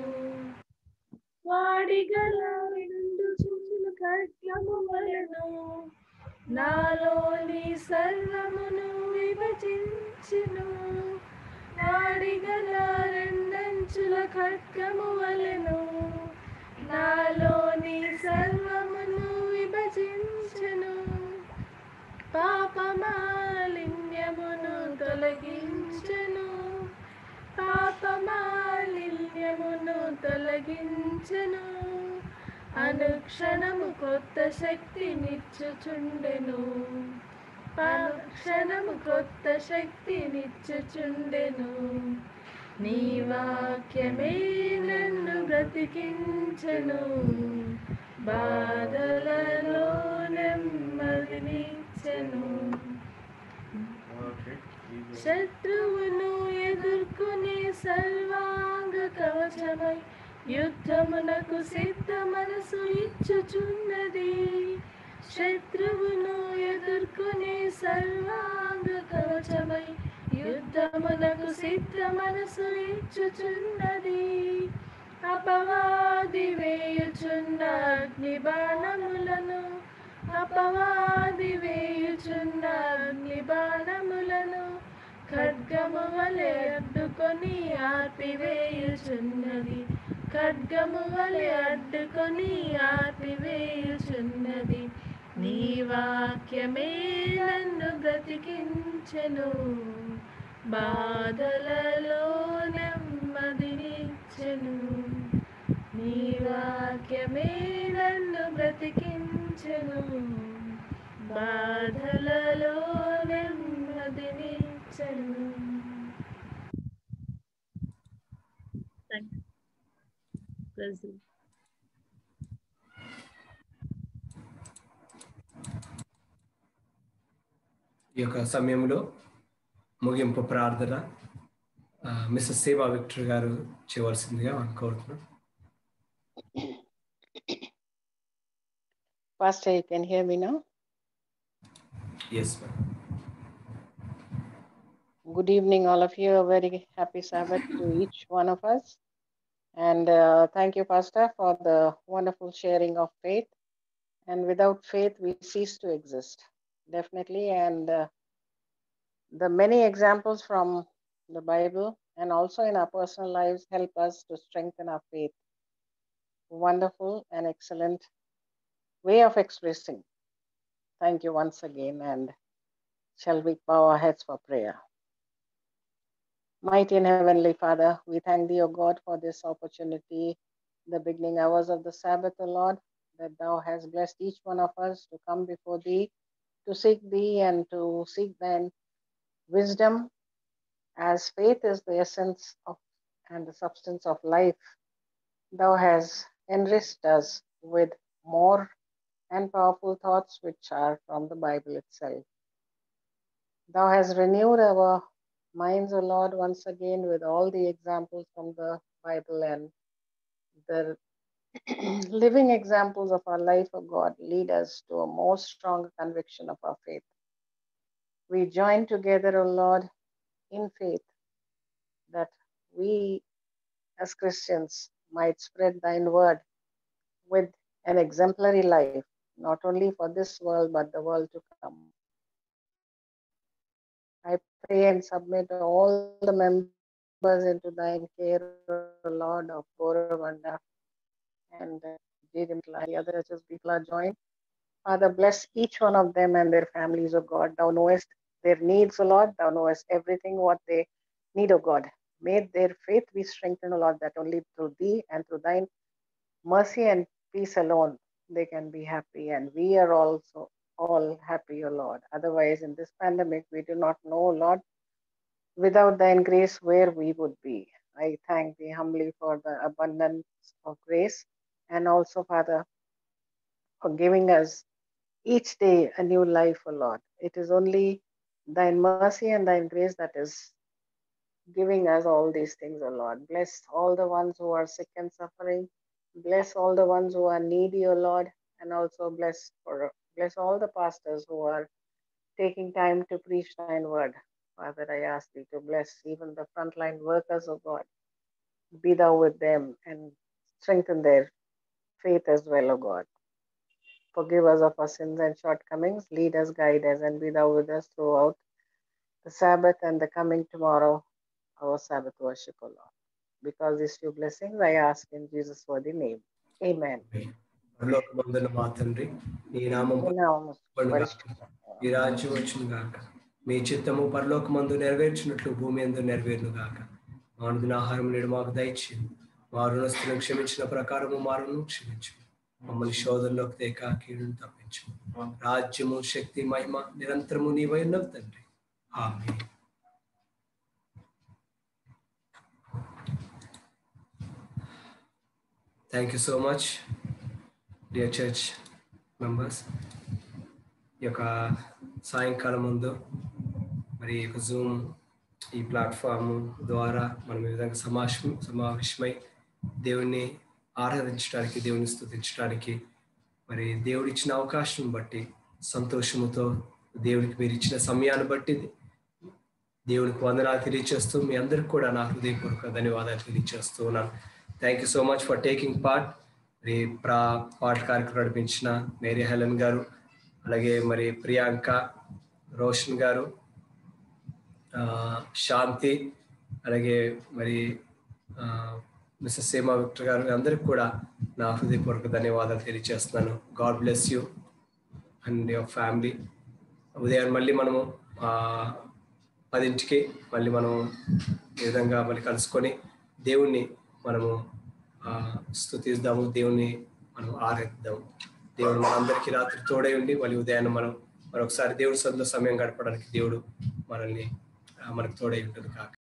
Speaker 7: వాడిగల రెండు చుంచులు ఖడ్గము వలెను నాలోని సర్వమును విభజించును వాడిగల రెండంచుల ఖడ్గము వలెను నాలోని సర్వమును విభజించును పాపమాలిన్యమును తొలగించును పాపమాలిన్యమును తొలగించును అనుక్షణము కొత్త శక్తి నిచ్చుచుండెను అనుక్షణము కొత్త శక్తి నిచ్చుచుండెను నీ వాక్యమే నన్ను బ్రతికించెను బాధలలో నెమ్మదినిచ్చెను శత్రువును ఎదుర్కొనే సర్వాంగ కవచమై యుద్ధమునకు సిద్ధ మనసు ఇచ్చుచున్నది శత్రువును ఎదుర్కొనే సర్వాంగ కవచమై యుద్ధమునకు సిద్ధ మనసు ఇచ్చుచున్నది అపవాది వేయుచున్న అగ్ని బాణములను అపవాది వేయుచున్న అగ్ని బాణములను ఖడ్గము వలె అడ్డుకొని ఆపివేయుచున్నది ఖడ్గము వలె అడ్డుకొని ఆపివేయుచున్నది నీ వాక్యమే నన్ను బ్రతికించెను బాధలలో నెమ్మదినిచ్చెను నీ వాక్యమే నన్ను బ్రతికించెను బాధలలో నెమ్మదినిచ్చెను Thank you. Praise the Lord.
Speaker 1: ఈ యొక్క సమయంలో ముగింపు ప్రార్థన ఆ, మిస్సెస్ సేవా విక్టర్ గారు చేయవలసిందిగా మనం కోరుతున్నాం
Speaker 8: Pastor, you can hear me now?
Speaker 1: Yes madam
Speaker 8: Good evening, all of you. A very happy Sabbath to each one of us. And uh, thank you, Pastor, for the wonderful sharing of faith. And without faith, we cease to exist, definitely. And uh, the many examples from the Bible and also in our personal lives help us to strengthen our faith. Wonderful and excellent way of expressing. Thank you once again. And shall we bow our heads for prayer? Mighty and Heavenly Father, we thank Thee, O God, for this opportunity, the beginning hours of the Sabbath, O Lord, that Thou hast blessed each one of us to come before Thee, to seek Thee and to seek Thine wisdom, as faith is the essence of and the substance of life. Thou hast enriched us with more and powerful thoughts which are from the Bible itself. Thou hast renewed our minds, O Lord, once again with all the examples from the Bible and the living examples of our life, O God, lead us to a more strong conviction of our faith. We join together, O Lord, in faith that we as Christians might spread thine word with an exemplary life, not only for this world, but the world to come. I pray and submit all the members into thine care, O Lord of Goravanda and uh, the other churches people are joined. Father, bless each one of them and their families, O God. Thou knowest their needs, O Lord. Thou knowest everything what they need, O God. May their faith be strengthened, O Lord, that only through thee and through thine mercy and peace alone they can be happy. And we are also all happy, O Lord. Otherwise, in this pandemic, we do not know, Lord, without thine grace where we would be. I thank thee humbly for the abundance of grace and also, Father, for giving us each day a new life, O Lord. It is only thine mercy and thine grace that is giving us all these things, O Lord. Bless all the ones who are sick and suffering. Bless all the ones who are needy, O Lord, and also bless for bless all the pastors who are taking time to preach thine word. Father, I ask thee to bless even the frontline workers of God. Be thou with them and strengthen their faith as well, O God. Forgive us of our sins and shortcomings. Lead us, guide us, and be thou with us throughout the Sabbath and the coming tomorrow, our Sabbath worship, O Lord. Because these few blessings I ask in Jesus' worthy name. Amen.
Speaker 1: పరలోకమందున మా తండ్రి నీ నామం
Speaker 8: నామము
Speaker 1: పరిశుద్ధపరచుగాక. ఈ రాజ్యం వచ్చును గాక మీ చిత్తము పరలోకమందు నెరవేర్చినట్లు భూమి ఎందు నెరవేరును గాక మా అనుదిన ఆహారం నేడు మాకు దయచేయండి మా రుణస్థులను క్షమించిన ప్రకారము మా రుణం క్షమించు మమ్మల్ని శోధనలోకి తేక కీడును తప్పించు రాజ్యము శక్తి మహిమ నిరంతరము నీవై ఉన్నవి తండ్రి ఆమె thank you so much dear church members ఈ యొక్క సాయంకాలం ముందు మరి ఈ యొక్క జూమ్ ఈ ప్లాట్ఫామ్ ద్వారా మనం ఈ విధంగా సమావేశం సమావేశమై దేవుణ్ణి ఆరాధించడానికి దేవుని స్థుతించడానికి మరి దేవుడు ఇచ్చిన అవకాశం బట్టి సంతోషముతో దేవునికి మీరు ఇచ్చిన సమయాన్ని బట్టి దేవునికి వందనాలు తెలియచేస్తూ మీ అందరికి కూడా నా హృదయపూర్వక ధన్యవాదాలు తెలియచేస్తూ ఉన్నాను thank you so much for taking part మరి ప్రా పాట కార్యక్రమం నడిపించిన మేరీ హెలెన్ గారు అలాగే మరి ప్రియాంక రోషన్ గారు ఆ, శాంతి అలాగే మరి మిస్సెస్ సీమా విక్టర్ గారు అందరికి కూడా నా హృదయపూర్వక ధన్యవాదాలు తెలియజేస్తున్నాను God bless you and your family ఉదయం మళ్ళీ మనము ఆ, పదింటికి మళ్ళీ మనం ఈ విధంగా మళ్ళీ కలుసుకొని దేవుణ్ణి మనము ఆ, స్తుతిద్దాము దేవుణ్ణి మనం ఆరాధిద్దాము దేవుడు మనందరికీ రాత్రి తోడై ఉండి మళ్ళీ ఉదయాన్నే మనం మరొకసారి దేవుడి సొంత సమయం గడపడానికి దేవుడు మనల్ని ఆ, మనకు తోడై ఉంటుంది కాక